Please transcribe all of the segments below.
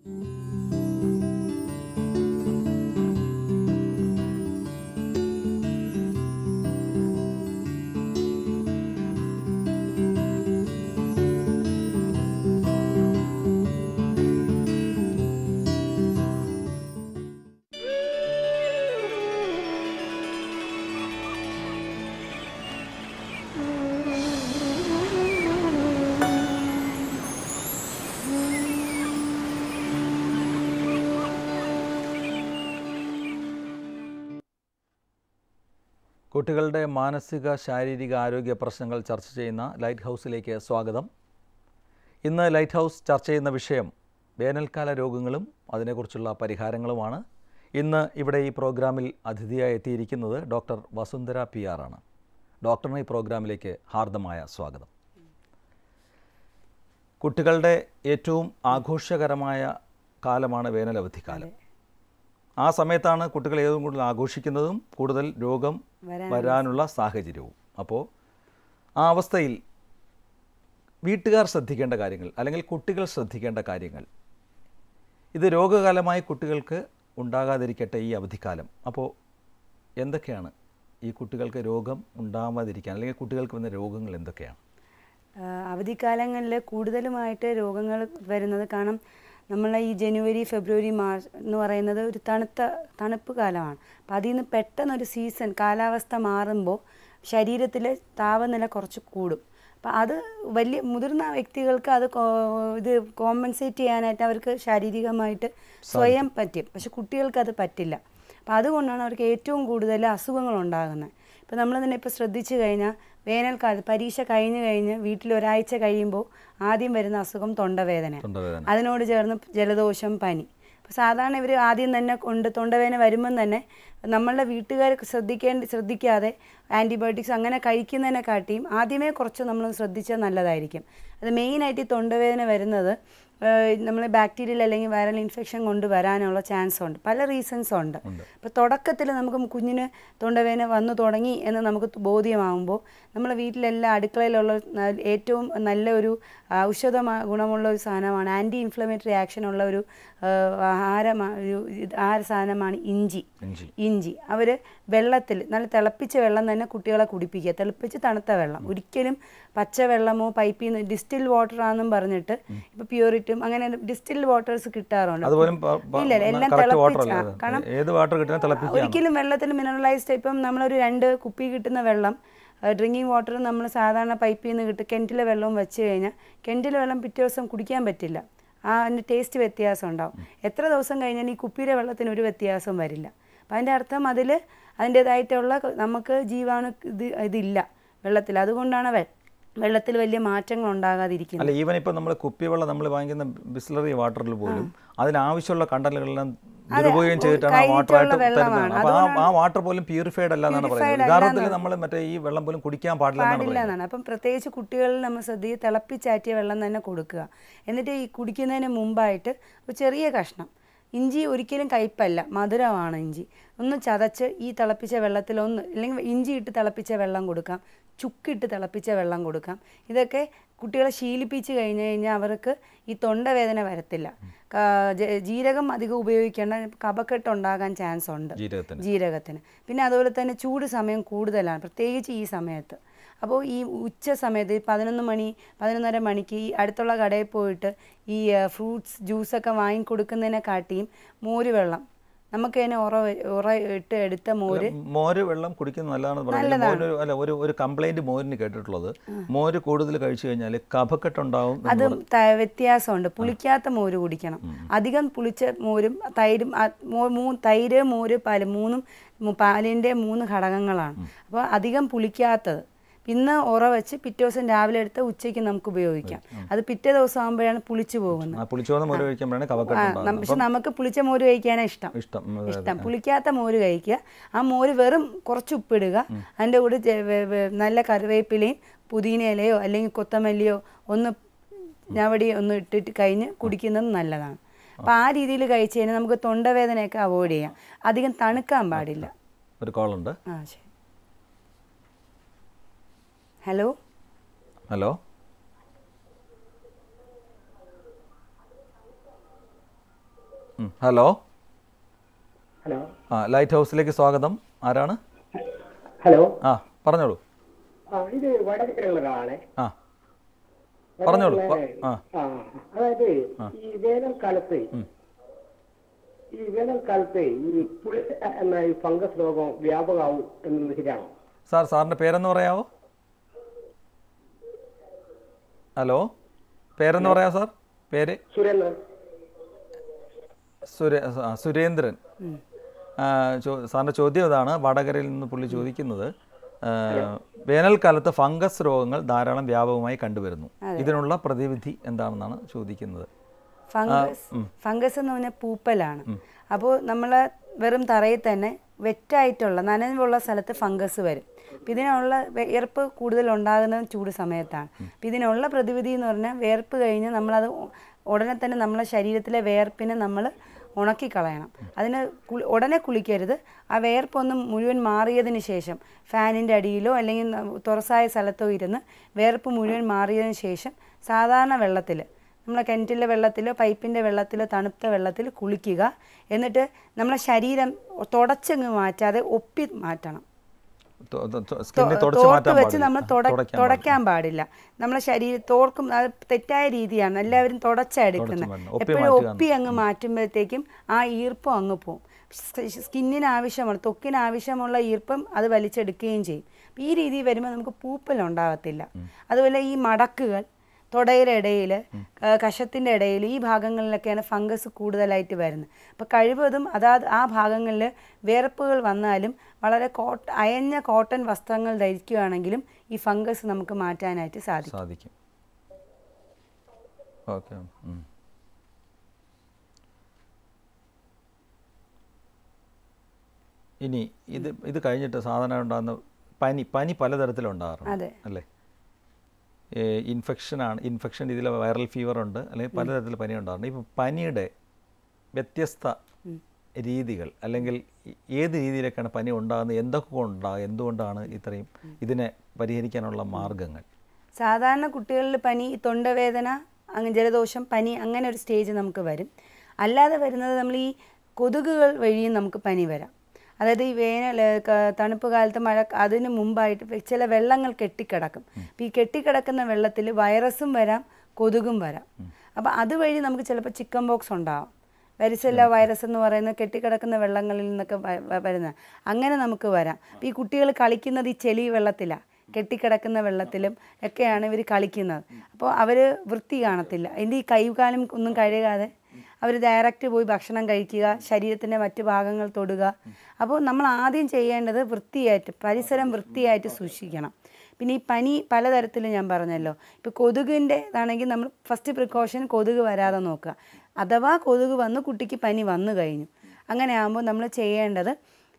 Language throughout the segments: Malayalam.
കുട്ടികളുടെ മാനസിക ശാരീരിക ആരോഗ്യ പ്രശ്നങ്ങൾ ചർച്ച ചെയ്യുന്ന ലൈറ്റ് ഹൗസിലേക്ക് സ്വാഗതം ഇന്ന് ലൈറ്റ് ഹൗസ് ചർച്ച ചെയ്യുന്ന വിഷയം വേനൽക്കാല രോഗങ്ങളും അതിനെക്കുറിച്ചുള്ള പരിഹാരങ്ങളുമാണ് ഇന്ന് ഇവിടെ ഈ പ്രോഗ്രാമിൽ അതിഥിയായി എത്തിയിരിക്കുന്നത് ഡോക്ടർ വസുന്ധര പി ആർ ആണ് ഡോക്ടറിന് ഈ പ്രോഗ്രാമിലേക്ക് ഹാർദമായ സ്വാഗതം കുട്ടികളുടെ ഏറ്റവും ആഘോഷകരമായ കാലമാണ് വേനലവധിക്കാലം ആ സമയത്താണ് കുട്ടികൾ ഏറ്റവും കൂടുതൽ ആഘോഷിക്കുന്നതും കൂടുതൽ രോഗം വരാനുള്ള സാഹചര്യവും അപ്പോൾ ആ അവസ്ഥയിൽ വീട്ടുകാർ ശ്രദ്ധിക്കേണ്ട കാര്യങ്ങൾ അല്ലെങ്കിൽ കുട്ടികൾ ശ്രദ്ധിക്കേണ്ട കാര്യങ്ങൾ ഇത് രോഗകാലമായി കുട്ടികൾക്ക് ഉണ്ടാകാതിരിക്കട്ടെ ഈ അവധിക്കാലം അപ്പോൾ എന്തൊക്കെയാണ് ഈ കുട്ടികൾക്ക് രോഗം ഉണ്ടാവാതിരിക്കാൻ അല്ലെങ്കിൽ കുട്ടികൾക്ക് വന്ന രോഗങ്ങൾ എന്തൊക്കെയാണ് ആഹ് അവധിക്കാലങ്ങളിൽ കൂടുതലുമായിട്ട് രോഗങ്ങൾ വരുന്നത് കാരണം നമ്മളെ ഈ ജനുവരി ഫെബ്രുവരി മാർച്ച് എന്ന് പറയുന്നത് ഒരു തണുത്ത തണുപ്പ് കാലമാണ് അപ്പം അതിൽ നിന്ന് പെട്ടെന്നൊരു സീസൺ കാലാവസ്ഥ മാറുമ്പോൾ ശരീരത്തിലെ താപനില കുറച്ച് കൂടും അപ്പം അത് വലിയ മുതിർന്ന വ്യക്തികൾക്ക് അത് കോ- ഇത് കോമ്പൻസേറ്റ് ചെയ്യാനായിട്ട് അവർക്ക് ശാരീരികമായിട്ട് സ്വയം പറ്റും പക്ഷെ കുട്ടികൾക്ക് അത് പറ്റില്ല അപ്പം അതുകൊണ്ടാണ് അവർക്ക് ഏറ്റവും കൂടുതൽ അസുഖങ്ങൾ ഉണ്ടാകുന്നത് ഇപ്പം നമ്മൾ തന്നെ ഇപ്പോൾ ശ്രദ്ധിച്ചു കഴിഞ്ഞാൽ വേനൽക്കാലത്ത് പരീക്ഷ കഴിഞ്ഞ് കഴിഞ്ഞ് വീട്ടിൽ ഒരാഴ്ച കഴിയുമ്പോൾ ആദ്യം വരുന്ന അസുഖം തൊണ്ടവേദന തൊണ്ടവേദന അതിനോട് ചേർന്ന് ജലദോഷം പനി അപ്പോൾ സാധാരണ ഇവർ ആദ്യം തന്നെ കൊണ്ട് തൊണ്ടവേദന വരുമ്പം തന്നെ നമ്മളുടെ വീട്ടുകാർ ശ്രദ്ധിക്കേണ്ട ശ്രദ്ധിക്കാതെ ആൻറ്റിബയോട്ടിക്സ് അങ്ങനെ കഴിക്കുന്നതിനെക്കാട്ടിയും ആദ്യമേ കുറച്ച് നമ്മൾ ശ്രദ്ധിച്ചാൽ നല്ലതായിരിക്കും അത് മെയിനായിട്ട് ഈ തൊണ്ടവേദന വരുന്നത് നമ്മൾ ബാക്ടീരിയൽ അല്ലെങ്കിൽ വൈറൽ ഇൻഫെക്ഷൻ കൊണ്ട് വരാനുള്ള ചാൻസ് ഉണ്ട് പല റീസൺസ് ഉണ്ട് അപ്പോൾ തുടക്കത്തിൽ നമുക്ക് കുഞ്ഞിന് തൊണ്ടവേദന വന്നു തുടങ്ങി എന്ന് നമുക്ക് ബോധ്യമാകുമ്പോൾ നമ്മളെ വീട്ടിലെല്ലാം അടുക്കളയിലുള്ള ന- ഏറ്റവും നല്ല ഒരു ഔഷധ ഗുണമുള്ള ഒരു സാധനമാണ് ആൻറ്റി ഇൻഫ്ലമേറ്ററി ആക്ഷൻ ഉള്ള ഒരു ആ, ആഹാരമാണ് ഒരു ഇത് ആഹാര സാധനമാണ് ഇഞ്ചി ഇഞ്ചി ഇഞ്ചി അവർ വെള്ളത്തിൽ നല്ല തിളപ്പിച്ച വെള്ളം തന്നെ കുട്ടികളെ കുടിപ്പിക്കുക തിളപ്പിച്ച് തണുത്ത വെള്ളം ഒരിക്കലും പച്ചവെള്ളമോ പൈപ്പിൽ നിന്ന് ഡിസ്റ്റിൽ വാട്ടർ ആണെന്നും പറഞ്ഞിട്ട് ഇപ്പൊ പ്യൂരിറ്റും അങ്ങനെ ഡിസ്റ്റിൽ വാട്ടേഴ്സ് കിട്ടാറുണ്ട് അതുപോലും പ- പ- ഇല്ല, ഇല്ല, എല്ലാം correct water തിളപ്പിച്ച- അല്ലേ ആ, കാരണം ഏത് വാട്ടർ കിട്ടിയാൽ തിളപ്പിക്കുക ഒരിക്കലും വെള്ളത്തിൽ മിനറലൈസ്ഡ് ഇപ്പം നമ്മളൊരു രണ്ട് കുപ്പി കിട്ടുന്ന വെള്ളം ഡ്രിങ്കിങ് വാട്ടർ നമ്മൾ സാധാരണ പൈപ്പിൽ നിന്ന് കിട്ടും കിണറ്റിലെ വെള്ളവും വെച്ച് കഴിഞ്ഞാൽ കിണറ്റിലെ വെള്ളം പിറ്റേ ദിവസം കുടിക്കാൻ പറ്റില്ല ആ അതിൻ്റെ ടേസ്റ്റ് വ്യത്യാസം ഉണ്ടാവും എത്ര ദിവസം കഴിഞ്ഞാൽ ഈ കുപ്പിയിലെ വെള്ളത്തിന് ഒരു വ്യത്യാസം വരില്ല അപ്പം അതിൻ്റെ അർത്ഥം അതിൽ അതിൻ്റേതായിട്ടുള്ള നമുക്ക് ജീവാണു ഇത് ഇതില്ല വെള്ളത്തിൽ അതുകൊണ്ടാണ് വെ- വെള്ളത്തിൽ വലിയ മാറ്റങ്ങൾ ഉണ്ടാകാതിരിക്കുന്നത് അല്ല ഈവൻ ഇപ്പം നമ്മൾ കുപ്പിവെള്ളം നമ്മൾ വാങ്ങിക്കുന്ന ബിസ്ലറി വാട്ടറിൽ പോലും അതിനാവശ്യമുള്ള കണ്ടലുകളെല്ലാം ദുരുപയോഗം ചെയ്തിട്ടാണ് ആ കഴിഞ്ഞിട്ടുള്ള വാട്ടറായിട്ട് തരുന്നത് വെള്ളമാണ്. അപ്പോൾ ആ ആ വാട്ടർ പോലും പ്യൂരിഫൈഡ് അല്ല എന്നാണ് പറയുന്നത് Purified യഥാർത്ഥത്തിൽ നമ്മൾ മറ്റേ ഈ വെള്ളം പോലും കുടിക്കാൻ പാടില്ല എന്നാണ് പാടില്ല പറയുന്നത് എന്നാണ് അപ്പം പ്രത്യേകിച്ച് കുട്ടികളിൽ നമ്മൾ ശ്രദ്ധിച്ച് തിളപ്പിച്ചാറ്റിയ വെള്ളം തന്നെ കൊടുക്കുക എന്നിട്ട് ഈ കുടിക്കുന്നതിന് മുമ്പായിട്ട് ഒരു ചെറിയ കഷ്ണം ഇഞ്ചി ഒരിക്കലും കയ്പല്ല മധുരമാണ് ഇഞ്ചി ഒന്ന് ചതച്ച് ഈ തിളപ്പിച്ച വെള്ളത്തിൽ ഒന്ന് അല്ലെങ്കിൽ ഇഞ്ചി ഇട്ട് തിളപ്പിച്ച വെള്ളം കൊടുക്കാം ചുക്കിട്ട് തിളപ്പിച്ച വെള്ളം കൊടുക്കാം ഇതൊക്കെ കുട്ടികളെ ശീലിപ്പിച്ച് കഴിഞ്ഞ് കഴിഞ്ഞാൽ അവർക്ക് ഈ തൊണ്ടവേദന വരത്തില്ല കാ- ജ- ജീരകം അധികം ഉപയോഗിക്കേണ്ട കഫക്കെട്ട് ഉണ്ടാകാൻ ചാൻസ് ഉണ്ട് ജീരകത്തിന് ജീരകത്തിന് പിന്നെ അതുപോലെ തന്നെ ചൂട് സമയം കൂടുതലാണ് പ്രത്യേകിച്ച് ഈ സമയത്ത് അപ്പോൾ ഈ ഉച്ച സമയത്ത് ഈ പതിനൊന്ന് മണി പതിനൊന്നര മണിക്ക് ഈ അടുത്തുള്ള കടയിൽ പോയിട്ട് ഈ ഫ്രൂട്ട്സ് ജ്യൂസൊക്കെ വാങ്ങിക്കൊടുക്കുന്നതിനെക്കാട്ടിയും മോര് വെള്ളം നമുക്ക് തന്നെ ഉറ വെ- ഉറ ഇട്ട് എടുത്ത മോര് മോര് വെള്ളം കുടിക്കുന്നത് നല്ലതാണെന്ന് പറയുന്നത് മോര് അല്ല ഒരു ഒരു കംപ്ലൈന്റ് മോരിന് കേട്ടിട്ടുള്ളത് മോര് കൂടുതൽ കഴിച്ചു കഴിഞ്ഞാൽ കഫക്കെട്ടുണ്ടാവും എന്ന് അത് ത- വ്യത്യാസമുണ്ട് പുളിക്കാത്ത മോര് കുടിക്കണം അധികം പുളിച്ച മോരും തൈരും ആ, മോ- മൂ തൈര് മോര് പാല് മൂന്നും മു- പാലിൻ്റെ മൂന്ന് ഘടകങ്ങളാണ് അപ്പോൾ അധികം പുളിക്കാത്തത് ഇന്ന് ഉറ വെച്ച് പിറ്റേ ദിവസം രാവിലെ എടുത്ത് ഉച്ചയ്ക്ക് നമുക്ക് ഉപയോഗിക്കാം അത് പിറ്റേ ദിവസം ആകുമ്പോഴാണ് പുളിച്ചു പോകുന്നത് ആ പുളിച്ചോന്ന മോര് കഴിക്കുമ്പോഴാണ് ആ, കഫക്കെട്ടുണ്ടാകുന്നത് നം- പക്ഷെ നമുക്ക് പുളിച്ച മോര് കഴിക്കാനാണ് ഇഷ്ടം ഇഷ്ടം ഉം, അതെ, ഇഷ്ടം പുളിക്കാത്ത മോര് കഴിക്കുക ആ മോര് വെറും കുറച്ച് ഉപ്പിടുക അതിൻ്റെ കൂടെ ജെ- വെ- വെ- നല്ല കറിവേപ്പിലയും പുതിന ഇലയോ അല്ലെങ്കിൽ കൊത്തമല്ലിയോ ഒന്ന് ഞവടി ഒന്ന് ഇട്ടിട്ട് കഴിഞ്ഞ് കുടിക്കുന്നത് നല്ലതാണ് അപ്പോൾ ആ രീതിയിൽ കഴിച്ച് കഴിഞ്ഞാൽ നമുക്ക് തൊണ്ടവേദനയൊക്കെ അവോയ്ഡ് ചെയ്യാം അധികം തണുക്കാൻ പാടില്ല ഒരു കോളുണ്ട് ആ ശരി ഹലോ ഹലോ ഉം. ഹലോ ഹലോ ആ ലൈറ്റ് ഹൗസിലേക്ക് സ്വാഗതം ആരാണ് ഹലോ ആ പറഞ്ഞോളൂ ആ ഇത് വടകരയുള്ള ഒരാളാണ് ആ പറഞ്ഞോളൂ പ- ആ ആ അതായത് ഈ വേനൽക്കാലത്ത് ഈ വേനൽക്കാലത്ത് ഈ പുളി എന്ന ഈ ഫംഗസ് രോഗം വ്യാപകമാവും എന്നത് ശരിയാണോ സാർ സാറിൻ്റെ പേരെന്ന് പറയാവോ ഹലോ പേരെന്ന് പറയാമോ സാർ പേര് സുരേന്ദ്രൻ സുരേ ആ, സുരേന്ദ്രൻ ആ, ചോ- സാറിൻ്റെ ചോദ്യം ഇതാണ് വടകരയിൽ നിന്ന് പുള്ളി ചോദിക്കുന്നത് ആ, വേനൽക്കാലത്ത് ഫംഗസ് രോഗങ്ങൾ ധാരാളം വ്യാപകമായി കണ്ടുവരുന്നു ഇതിനുള്ള പ്രതിവിധി എന്താണെന്നാണ് ചോദിക്കുന്നത് ഫംഗസ് ഫംഗസ് എന്ന് പറഞ്ഞാൽ പൂപ്പലാണ് അപ്പോൾ നമ്മൾ വെറും തറയിൽ തന്നെ വെറ്റായിട്ടുള്ള നനവുള്ള സ്ഥലത്ത് ഫംഗസ് വരും അപ്പം ഇതിനുള്ള വിയർപ്പ് കൂടുതൽ ഉണ്ടാകുന്നത് ചൂട് സമയത്താണ് അപ്പം ഇതിനുള്ള പ്രതിവിധി എന്ന് പറഞ്ഞാൽ വിയർപ്പ് കഴിഞ്ഞ് നമ്മളത് ഉ- ഉടനെ തന്നെ നമ്മളെ ശരീരത്തിലെ വിയർപ്പിനെ നമ്മൾ ഉണക്കിക്കളയണം അതിന് കുളി ഉടനെ കുളിക്കരുത് ആ വിയർപ്പൊന്ന് മുഴുവൻ മാറിയതിന് ശേഷം ഫാനിൻ്റെ അടിയിലോ അല്ലെങ്കിൽ ന- തുറസായ സ്ഥലത്തോ ഇരുന്ന് വിയർപ്പ് മുഴുവൻ മാറിയതിന് ശേഷം സാധാരണ വെള്ളത്തിൽ നമ്മളെ കിണറ്റിലെ വെള്ളത്തിലോ പൈപ്പിൻ്റെ വെള്ളത്തിലോ തണുത്ത വെള്ളത്തിൽ കുളിക്കുക എന്നിട്ട് നമ്മളെ ശരീരം തുടച്ചങ്ങ് മാറ്റാതെ ഒപ്പി മാറ്റണം തൊ- തൊ- തൊ- സ്കിന്നിൽ തുടച്ച് തോർത്ത് മാറ്റാൻ വെച്ച് പാടില്ല. നമ്മൾ ആ, തുട- തുടയ്ക്കാൻ തുടയ്ക്കാൻ പാടില്ല നമ്മളെ ശരീരം തോർക്കും അത് തെറ്റായ രീതിയാണ് എല്ലാവരും തുടച്ചെടുക്കുന്നത് മാറ്റണം. ഒപ്പി എപ്പോഴും മാറ്റുക ഒപ്പി അങ്ങ് മാറ്റുമ്പോഴത്തേക്കും ആ ഈർപ്പം അങ്ങ് പോകും സ്കിന്നിന് ആവശ്യമുള്ള ത്വക്കിന് ആവശ്യമുള്ള ഈർപ്പം അത് വലിച്ചെടുക്കുകയും ചെയ്യും അപ്പം ഈ രീതി വരുമ്പോൾ നമുക്ക് പൂപ്പൽ ഉണ്ടാകത്തില്ല അതുപോലെ ഈ മടക്കുകൾ തുടയുടെ ഇടയിൽ കഷത്തിൻ്റെ ഇടയിൽ ഈ ഭാഗങ്ങളിലൊക്കെയാണ് ഫംഗസ് കൂടുതലായിട്ട് വരുന്നത് അപ്പോൾ കഴിവതും അതാത് ആ ഭാഗങ്ങളിൽ വിയർപ്പുകൾ വന്നാലും വളരെ കോട്ട അയഞ്ഞ കോട്ടൺ വസ്ത്രങ്ങൾ ധരിക്കുകയാണെങ്കിലും ഈ ഫംഗസ് നമുക്ക് മാറ്റാനായിട്ട് സാധിക്കും സാധിക്കും ഓക്കെ ഉം. ഇനി ഇത് ഇത് കഴിഞ്ഞിട്ട് സാധാരണ ഉണ്ടാകുന്ന പനി പനി പലതരത്തിലുണ്ടാകാറുണ്ട് അതെ. അല്ലേ ഇൻഫെക്ഷനാണ് ഇൻഫെക്ഷൻ ഇതിൽ വൈറൽ ഫീവർ ഉണ്ട് അല്ലെങ്കിൽ പലതരത്തിൽ പനി ഉണ്ടാകാറുണ്ട് ഇപ്പം പനിയുടെ വ്യത്യസ്ത രീതികൾ അല്ലെങ്കിൽ ഈ- ഏത് രീതിയിലൊക്കെയാണ് പനി ഉണ്ടാകുന്നത് എന്തൊക്കെ കൊണ്ടാകും എന്തുകൊണ്ടാണ് ഇത്രയും ഇതിനെ പരിഹരിക്കാനുള്ള മാർഗങ്ങൾ സാധാരണ കുട്ടികളിൽ പനി ഈ തൊണ്ടവേദന അങ്ങ് ജലദോഷം പനി അങ്ങനെ ഒരു സ്റ്റേജ് നമുക്ക് വരും അല്ലാതെ വരുന്നത് നമ്മൾ ഈ കൊതുകുകൾ വഴിയും നമുക്ക് പനി വരാം അതായത് ഈ വേനൽ ഏ, ക- തണുപ്പ് കാലത്ത് മഴ അതിന് മുമ്പായിട്ട് വെ- ചില വെള്ളങ്ങൾ കെട്ടിക്കിടക്കും അപ്പം ഈ കെട്ടിക്കിടക്കുന്ന വെള്ളത്തിൽ വൈറസും വരാം കൊതുകും വരാം അപ്പം അതുവഴി നമുക്ക് ചിലപ്പോൾ ചിക്കൻ ബോക്സ് ഉണ്ടാവും വരിസെല്ല വൈറസ് എന്ന് പറയുന്ന കെട്ടിക്കിടക്കുന്ന വെള്ളങ്ങളിൽ നിന്നൊക്കെ വ- വ- വരുന്ന അങ്ങനെ നമുക്ക് വരാം അപ്പം ഈ കുട്ടികൾ കളിക്കുന്നത് ഈ ചെളി വെള്ളത്തിലാണ് കെട്ടിക്കിടക്കുന്ന വെള്ളത്തിലും ഒക്കെയാണ് ഇവർ കളിക്കുന്നത് അപ്പോൾ അവർ വൃത്തി കാണത്തില്ല അതിൻ്റെ ഈ കൈകാലം ഒന്നും കഴുകാതെ അവർ ഡയറക്റ്റ് പോയി ഭക്ഷണം കഴിക്കുക ശരീരത്തിൻ്റെ മറ്റു ഭാഗങ്ങൾ തൊടുക അപ്പോൾ നമ്മൾ ആദ്യം ചെയ്യേണ്ടത് വൃത്തിയായിട്ട് പരിസരം വൃത്തിയായിട്ട് സൂക്ഷിക്കണം പിന്നെ ഈ പനി പലതരത്തിൽ ഞാൻ പറഞ്ഞല്ലോ ഇപ്പോൾ കൊതുകിൻ്റെ ഇതാണെങ്കിൽ നമ്മൾ ഫസ്റ്റ് പ്രിക്കോഷൻ കൊതുക് വരാതെ നോക്കുക അഥവാ കൊതുക് വന്ന് കുട്ടിക്ക് പനി വന്നു കഴിഞ്ഞു അങ്ങനെ ആകുമ്പോൾ നമ്മൾ ചെയ്യേണ്ടത്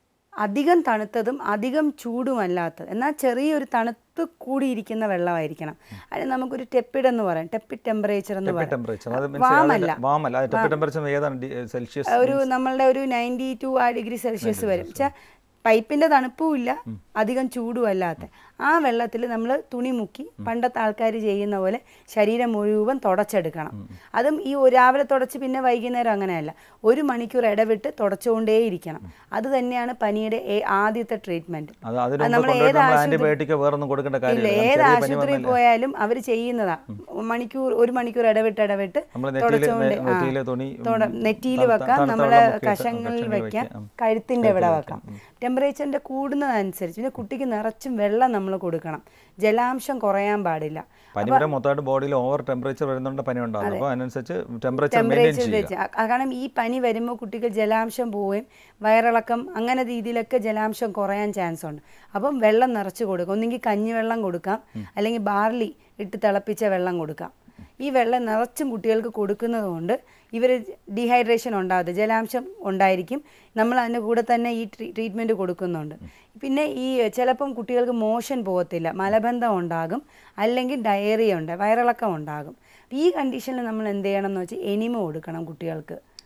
അധികം തണുത്തതും അധികം ചൂടുമല്ലാത്തത് എന്നാൽ ചെറിയൊരു തണുത്ത് കൂടിയിരിക്കുന്ന വെള്ളമായിരിക്കണം അതിന് നമുക്കൊരു ടെപ്പിഡ് എന്ന് പറയാം ടെപ്പിഡ് ടെമ്പറേച്ചർ എന്ന് പറയാം ടെമ്പറേച്ചർ അത് വാമല്ല വാമല്ല ടെമ്പ ടെമ്പറേച്ചർ ഏതാണ് ഡി- സെൽഷ്യസ് ഒരു നമ്മളുടെ ഒരു നയൻറ്റി ടു ആ ഡിഗ്രി സെൽഷ്യസ് വരും വെച്ചാൽ പൈപ്പിൻ്റെ തണുപ്പും ഇല്ല അധികം ചൂടും അല്ലാത്ത ആ വെള്ളത്തിൽ നമ്മൾ തുണി മുക്കി പണ്ടത്തെ ആൾക്കാർ ചെയ്യുന്ന പോലെ ശരീരം മുഴുവൻ തുടച്ചെടുക്കണം അതും ഈ ഒരു രാവിലെ തുടച്ച് പിന്നെ വൈകുന്നേരം അങ്ങനെയല്ല ഒരു മണിക്കൂർ ഇടവിട്ട് തുടച്ചുകൊണ്ടേയിരിക്കണം അത് തന്നെയാണ് പനിയുടെ ഏ- ആദ്യത്തെ ട്രീറ്റ്മെൻറ്റ് അത് അതിന് അത് മുമ്പ് നമ്മൾ കൊണ്ടുപോയിട്ട് ഏത് നമ്മൾ ആശുപത്രി- ആന്റിബയോട്ടിക് വേറൊന്നും കൊടുക്കേണ്ട ഇല്ല കാര്യമില്ല ഏത് ചെറിയ പനി ആശുപത്രിയിൽ വന്നാലേ- പോയാലും അവർ ചെയ്യുന്നതാ മണിക്കൂർ ഒരു മണിക്കൂർ ഇടവിട്ട് ഇടവിട്ട് നമ്മള് നെറ്റിയില് തുടച്ചുകൊണ്ട് നെ- നെറ്റിയില് തുണി, തുട- ഉം, നെറ്റിയിൽ തണുത്ത- വെക്കാം തണുത്ത നമ്മളെ വെള്ളം മുക്കിയിട്ട് കഷങ്ങളിൽ കഷങ്ങളിൽ വെക്കാം വെക്കാം. കഴുത്തിന്റെ ഇവിടെ കഴുത്തിൽ വെക്കാം ടെമ്പറേച്ചറിന്റെ കൂടുന്നതനുസരിച്ച് പിന്നെ കുട്ടിക്ക് നിറച്ചും വെള്ളം നമ്മൾ കൊടുക്കണം ജലാംശം കുറയാൻ പാടില്ല പനി വരെ മൊത്തമായിട്ട് ബോഡിയിൽ ഓവർ ടെമ്പറേച്ചർ വരുന്നുണ്ട് പനി ഉണ്ടാകും അപ്പോൾ അതിനനുസരിച്ച് ടെമ്പറേച്ചർ മെയിൻറ്റെയിൻ ടെമ്പറേച്ചർ ചെയ്യുക വെച്ച് അ- കാരണം ഈ പനി വരുമ്പോൾ കുട്ടിക്ക് ജലാംശം പോവുകയും വയറിളക്കം അങ്ങനെ രീതിയിലൊക്കെ ജലാംശം കുറയാൻ ചാൻസ് ഉണ്ട് അപ്പം വെള്ളം നിറച്ച് കൊടുക്കും ഒന്നെങ്കിൽ കഞ്ഞിവെള്ളം കൊടുക്കാം അല്ലെങ്കിൽ ബാർലി ഇട്ട് തിളപ്പിച്ച വെള്ളം കൊടുക്കാം ഈ വെള്ളം നിറച്ചും കുട്ടികൾക്ക് കൊടുക്കുന്നത് കൊണ്ട് ഇവർ ഡീഹൈഡ്രേഷൻ ഉണ്ടാകാതെ ജലാംശം ഉണ്ടായിരിക്കും നമ്മൾ അതിൻ്റെ കൂടെ തന്നെ ഈ ട്രീറ്റ്മെൻറ്റ് കൊടുക്കുന്നുണ്ട് പിന്നെ ഈ ചിലപ്പം കുട്ടികൾക്ക് മോഷൻ പോകത്തില്ല മലബന്ധം ഉണ്ടാകും അല്ലെങ്കിൽ ഡയറിയ ഉണ്ട് വയറിളക്കം ഉണ്ടാകും ഈ കണ്ടീഷനിൽ നമ്മൾ എന്ത് ചെയ്യണം എന്ന് വെച്ചാൽ എനിമ കൊടുക്കണം കുട്ടികൾക്ക്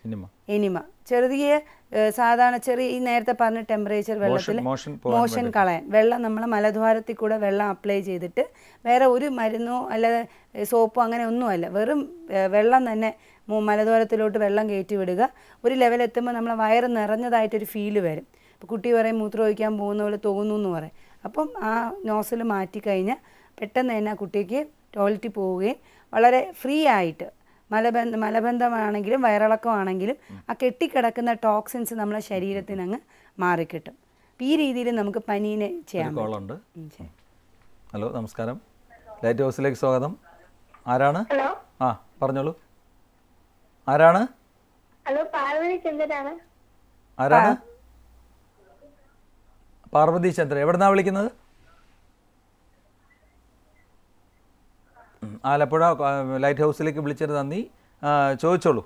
ഇനിമ എനിമ ചെറിയ ഏഹ്, സാധാരണ ചെറിയ ഈ നേരത്തെ പറഞ്ഞ ടെമ്പറേച്ചർ വെള്ളത്തിൽ മോഷൻ പോകാൻ മോഷൻ കളയാൻ വെള്ളം നമ്മൾ മലദ്വാരത്തിൽ കൂടെ വെള്ളം അപ്ലൈ ചെയ്തിട്ട് വേറെ ഒരു മരുന്നോ അല്ലാതെ സോപ്പോ അങ്ങനെ ഒന്നുമല്ല വെറും ഏഹ്, വെള്ളം തന്നെ മു- മലദ്വാരത്തിലോട്ട് വെള്ളം കയറ്റി വിടുക ഒരു ലെവൽ എത്തുമ്പോൾ നമ്മളെ വയറ് നിറഞ്ഞതായിട്ടൊരു ഫീല് വരും അപ്പോൾ കുട്ടി പറയും മൂത്രം ഒഴിക്കാൻ പോകുന്ന പോലെ തോന്നുന്നു എന്ന് പറയും അപ്പം ആ നോസിൽ മാറ്റിക്കഴിഞ്ഞാൽ പെട്ടെന്ന് തന്നെ ആ കുട്ടിക്ക് ടോയ്ലറ്റിൽ പോവുകയും വളരെ ഫ്രീ ആയിട്ട് മലബന്ധ മലബന്ധമാണെങ്കിലും വയറിളക്കമാണെങ്കിലും ആ കെട്ടിക്കിടക്കുന്ന ടോക്സിൻസ് നമ്മളെ ശരീരത്തിന് അങ്ങ് മാറിക്കിട്ടും അപ്പം ഈ രീതിയിൽ നമുക്ക് പനീനെ ചെയ്യാൻ ഒരു പറ്റും കോളുണ്ട് ഉം, ശരി. ഹലോ നമസ്കാരം ലൈറ്റ് ഹൗസിലേക്ക് സ്വാഗതം ആരാണ് ഹലോ ആ പറഞ്ഞോളൂ ആരാണ് ഹലോ പാർവതി ചന്ദ്രനാണ് ആരാണ് പാർവതി ചന്ദ്രൻ എവിടുന്നാ വിളിക്കുന്നത് ഉം, ആലപ്പുഴ ആ, ലൈറ്റ് ഹൗസിലേക്ക് വിളിച്ചത് നന്ദി ആ, ചോദിച്ചോളൂ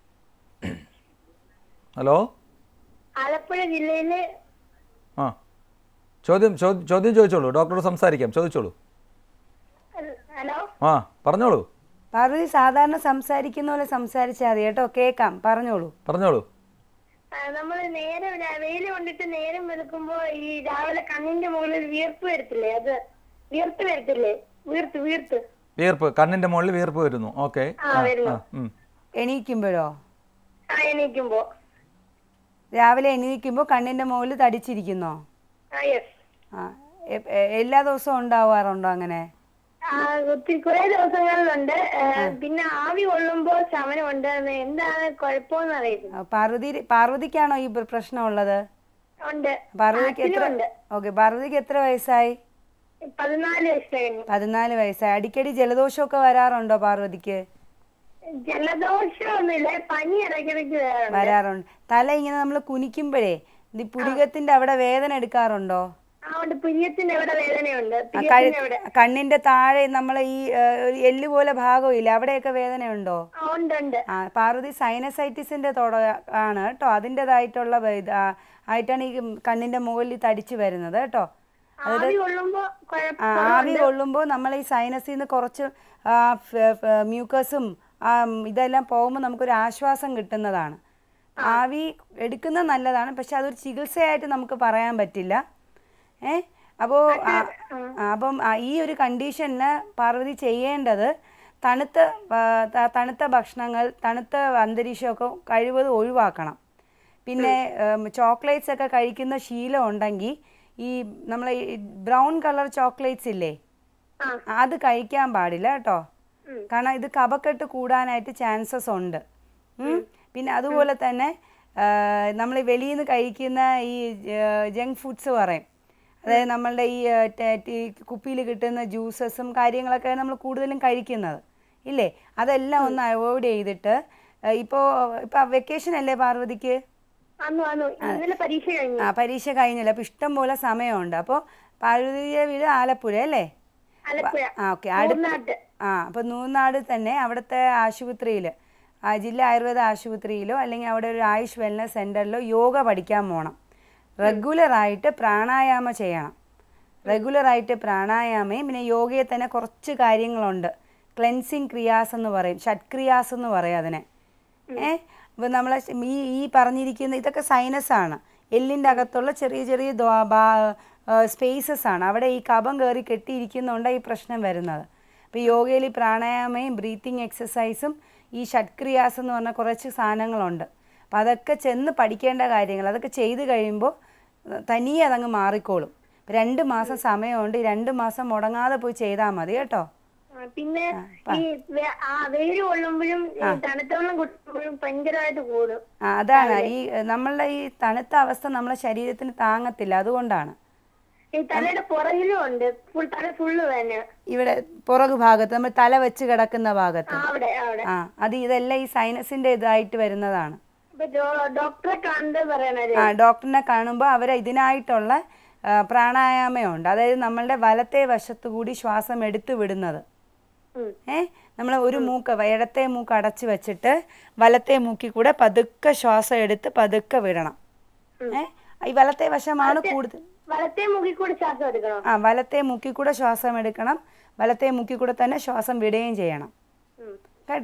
ഹലോ ആലപ്പുഴ ജില്ലയിലെ ആ ചോദ്യം ചോ- ചോദ്യം ചോദിച്ചോളൂ ഡോക്ടറോട് സംസാരിക്കാം ചോദിച്ചോളൂ ഹലോ ആ പറഞ്ഞോളൂ പാർവതി സാധാരണ സംസാരിക്കുന്ന പോലെ സംസാരിച്ചാൽ മതി കേട്ടോ കേൾക്കാം പറഞ്ഞോളൂ പറഞ്ഞോളൂ നമ്മൾ നേരം വെയിൽ കൊണ്ടിട്ട് നേരം വെളുക്കുമ്പോ ഈ രാവിലെ കണ്ണിന്റെ മുകളിൽ വീർപ്പ് വരത്തില്ലേ അത് വീർത്ത് വരത്തില്ലേ വീർത്ത് വീർത്ത് വിയർപ്പ് കണ്ണിന്റെ മുകളിൽ വിയർപ്പ് വരുന്നു ഓക്കെ ആ, വരുന്നു. എണീക്കുമ്പോഴോ ആ എണീക്കുമ്പോ രാവിലെ എണീക്കുമ്പോൾ കണ്ണിൻ്റെ മുകളിൽ തടിച്ചിരിക്കുന്നോ ആ യെസ് ആ എ- എ- എല്ലാ ദിവസവും ഉണ്ടാവാറുണ്ടോ അങ്ങനെ ആ ഒത്തിരി കുറെ ദിവസങ്ങളിലുണ്ട് ഏ, പിന്നെ ആവി കൊള്ളുമ്പോ ശമനമുണ്ട് അത് എന്താണ് കുഴപ്പമെന്ന് അറിയില്ല ആ, പാർവതി പാർവതിക്കാണോ ഈ പ്ര- പ്രശ്നമുള്ളത് ഉണ്ട് പാർവതിക്ക് എത്ര ഉണ്ട് ഓക്കെ പാർവതിക്ക് എത്ര വയസ്സായി പതിനാല് വയസ്സ് കഴിഞ്ഞു പതിനാല് വയസ്സായി അടിക്കടി ജലദോഷമൊക്കെ വരാറുണ്ടോ പാർവതിക്ക് ജലദോഷമൊന്നുമില്ല പനി ഇടയ്ക്കിടയ്ക്ക് വരാറുണ്ട് വരാറുണ്ട് തല ഇങ്ങനെ നമ്മൾ കുനിക്കുമ്പോഴേ ഈ പുരികത്തിന്റെ അവിടെ വേദന എടുക്കാറുണ്ടോ അതുകൊണ്ട് പുരിയത്തിന്റെ അവിടെ വേദനയുണ്ട് ആ, പുരിയത്തിന്റെ കഴു- അവിടെ കണ്ണിന്റെ താഴെ നമ്മളെ ഈ ഏ, ഒരു എല്ല് പോലെ ഭാഗമില്ല അവിടെയൊക്കെ വേദനയുണ്ടോ ആ, ഉണ്ട് ഉണ്ട് ആ പാർവതി സൈനസൈറ്റിസിന്റെ തുട ആണ് കേട്ടോ അതിൻ്റെതായിട്ടുള്ള ഇത് ആ, ആയിട്ടാണ് ഈ കണ്ണിന്റെ മുകളിൽ തടിച്ചു വരുന്നത് കേട്ടോ ആവി കൊള്ളുമ്പോ കുഴപ്പം ആ, ആവി കൊള്ളുമ്പോൾ നമ്മൾ ഈ സൈനസിൽ നിന്ന് കുറച്ച് ആ, ഫ- ഫ- മ്യൂക്കസും ആ, ഇതെല്ലാം പോകുമ്പോൾ നമുക്കൊരു ആശ്വാസം കിട്ടുന്നതാണ് ആവി എടുക്കുന്നത് നല്ലതാണ് പക്ഷെ അതൊരു ചികിത്സയായിട്ട് നമുക്ക് പറയാൻ പറ്റില്ല ഏ അപ്പോൾ അപ്പം ആ, ഈ ഒരു കണ്ടീഷനിൽ പാർവതി ചെയ്യേണ്ടത് തണുത്ത ആ, ത- തണുത്ത ഭക്ഷണങ്ങൾ തണുത്ത അന്തരീക്ഷമൊക്കെ കഴിവതും ഒഴിവാക്കണം പിന്നെ ചോക്ലേറ്റ്സ് ഒക്കെ കഴിക്കുന്ന ശീലം ഉണ്ടെങ്കിൽ ഈ നമ്മളെ ബ്രൗൺ കളർ ചോക്ലേറ്റ്സ് ഇല്ലേ ആ. അത് കഴിക്കാൻ പാടില്ല കേട്ടോ കാരണം ഇത് കഫക്കെട്ട് കൂടാനായിട്ട് ചാൻസസ് ഉണ്ട് ഉം. പിന്നെ അതുപോലെ തന്നെ നമ്മൾ വെളിയിൽ നിന്ന് കഴിക്കുന്ന ഈ ജങ്ക് ഫുഡ്സ് പറയും അതായത് നമ്മളുടെ ഈ കുപ്പിയിൽ കിട്ടുന്ന ജ്യൂസസും കാര്യങ്ങളൊക്കെ നമ്മൾ കൂടുതലും കഴിക്കുന്നത് ഇല്ലേ അതെല്ലാം ഒന്ന് അവോയ്ഡ് ചെയ്തിട്ട് ഇപ്പോൾ ഇപ്പോൾ വെക്കേഷൻ അല്ലേ പാർവതിക്ക് വന്നു വന്നു ഇന്നലെ പരീക്ഷ കഴിഞ്ഞു ആ പരീക്ഷ കഴിഞ്ഞില്ല അപ്പോൾ ഇഷ്ടം പോലെ സമയമുണ്ട് അപ്പോൾ പാർവതിയുടെ വീട് ആലപ്പുഴ അല്ലേ ആലപ്പുഴ ആ ഓക്കെ അടുത്ത് മൂന്നാട്ട് ആ അപ്പോൾ നൂന്നാട് തന്നെ അവിടുത്തെ ആശുപത്രിയിൽ ജില്ലാ ആയുർവേദ ആശുപത്രിയിലോ അല്ലെങ്കിൽ അവിടെ ഒരു ആയുഷ് വെൽനസ് സെൻറ്ററിലോ യോഗ പഠിക്കാൻ പോകണം റെഗുലറായിട്ട് പ്രാണായാമം ചെയ്യണം റെഗുലറായിട്ട് പ്രാണായാമയും പിന്നെ യോഗയിൽ തന്നെ കുറച്ച് കാര്യങ്ങളുണ്ട് ക്ലെൻസിങ് ക്രിയാസ് എന്ന് പറയും ഷഡ്ക്രിയാസ് എന്ന് പറയും അതിനെ ഏ ഇപ്പം നമ്മളെ ഈ ഈ പറഞ്ഞിരിക്കുന്ന ഇതൊക്കെ സൈനസ് ആണ് എല്ലിൻ്റെ അകത്തുള്ള ചെറിയ ചെറിയ സ്പേസസ് ആണ് അവിടെ ഈ കഫം കയറി കെട്ടിയിരിക്കുന്നതുകൊണ്ടാണ് ഈ പ്രശ്നം വരുന്നത് അപ്പോൾ യോഗയിൽ ഈ പ്രാണായാമയും ബ്രീത്തിങ് എക്സസൈസും ഈ ഷഡ്ക്രിയാസ് എന്ന് പറഞ്ഞ കുറച്ച് സാധനങ്ങളുണ്ട് അപ്പോൾ അതൊക്കെ ചെന്ന് പഠിക്കേണ്ട കാര്യങ്ങൾ അതൊക്കെ ചെയ്ത് കഴിയുമ്പോൾ തനിയെ അതങ്ങ് മാറിക്കോളും ഇപ്പം രണ്ട് മാസം സമയമുണ്ട് ഈ രണ്ട് മാസം മുടങ്ങാതെ പോയി ചെയ്താൽ മതി കേട്ടോ ആ, പിന്നെ ഈ വെ- ആ വെയിൽ കൊള്ളുമ്പോഴും ഈ തണുത്ത വെള്ളം കുടിക്കുമ്പോഴും ഭയങ്കരമായിട്ട് കൂടും ആ, അതാണ് ഈ എ, നമ്മളുടെ ഈ തണുത്ത അവസ്ഥ നമ്മളെ ശരീരത്തിന് താങ്ങത്തില്ല അതുകൊണ്ടാണ് ഈ തലയുടെ പുറകിലും ഉണ്ട് ഫുൾ തല ഫുള്ള് തന്നെ ഇവിടെ പുറകു ഭാഗത്ത് നമ്മൾ തല വെച്ച് കിടക്കുന്ന ഭാഗത്ത് ആ, അവിടെ അവിടെ ആ അത് ഇതെല്ലാം ഈ സൈനസിന്റെ ഇതായിട്ട് വരുന്നതാണ് അപ്പൊ ഡോ- ഡോക്ടറെ കണ്ട് പറയണത് ആ ഡോക്ടറിനെ കാണുമ്പോൾ അവർ ഇതിനായിട്ടുള്ള ആ, പ്രാണായാമമുണ്ട് അതായത് നമ്മളുടെ വലത്തെ വശത്തു കൂടി ശ്വാസം എടുത്തു വിടുന്നത് ഉം. ഏ നമ്മൾ ഒരു മൂക്ക് വ- ഇടത്തെ മൂക്ക് അടച്ചു വെച്ചിട്ട് വലത്തെ മൂക്കിൽ കൂടെ പതുക്കെ ശ്വാസം എടുത്ത് പതുക്കെ വിടണം ഏ ഈ വലത്തെ വശമാണ് കൂടുതൽ വലത്തെ മുഖി കൂടി ശ്വാസം എടുക്കണം ആ വലത്തെ മൂക്കിൽ കൂടെ ശ്വാസം എടുക്കണം വലത്തെ മൂക്കിൽ കൂടെ തന്നെ ശ്വാസം വിടുകയും ചെയ്യണം ഉം. കേട്ടോ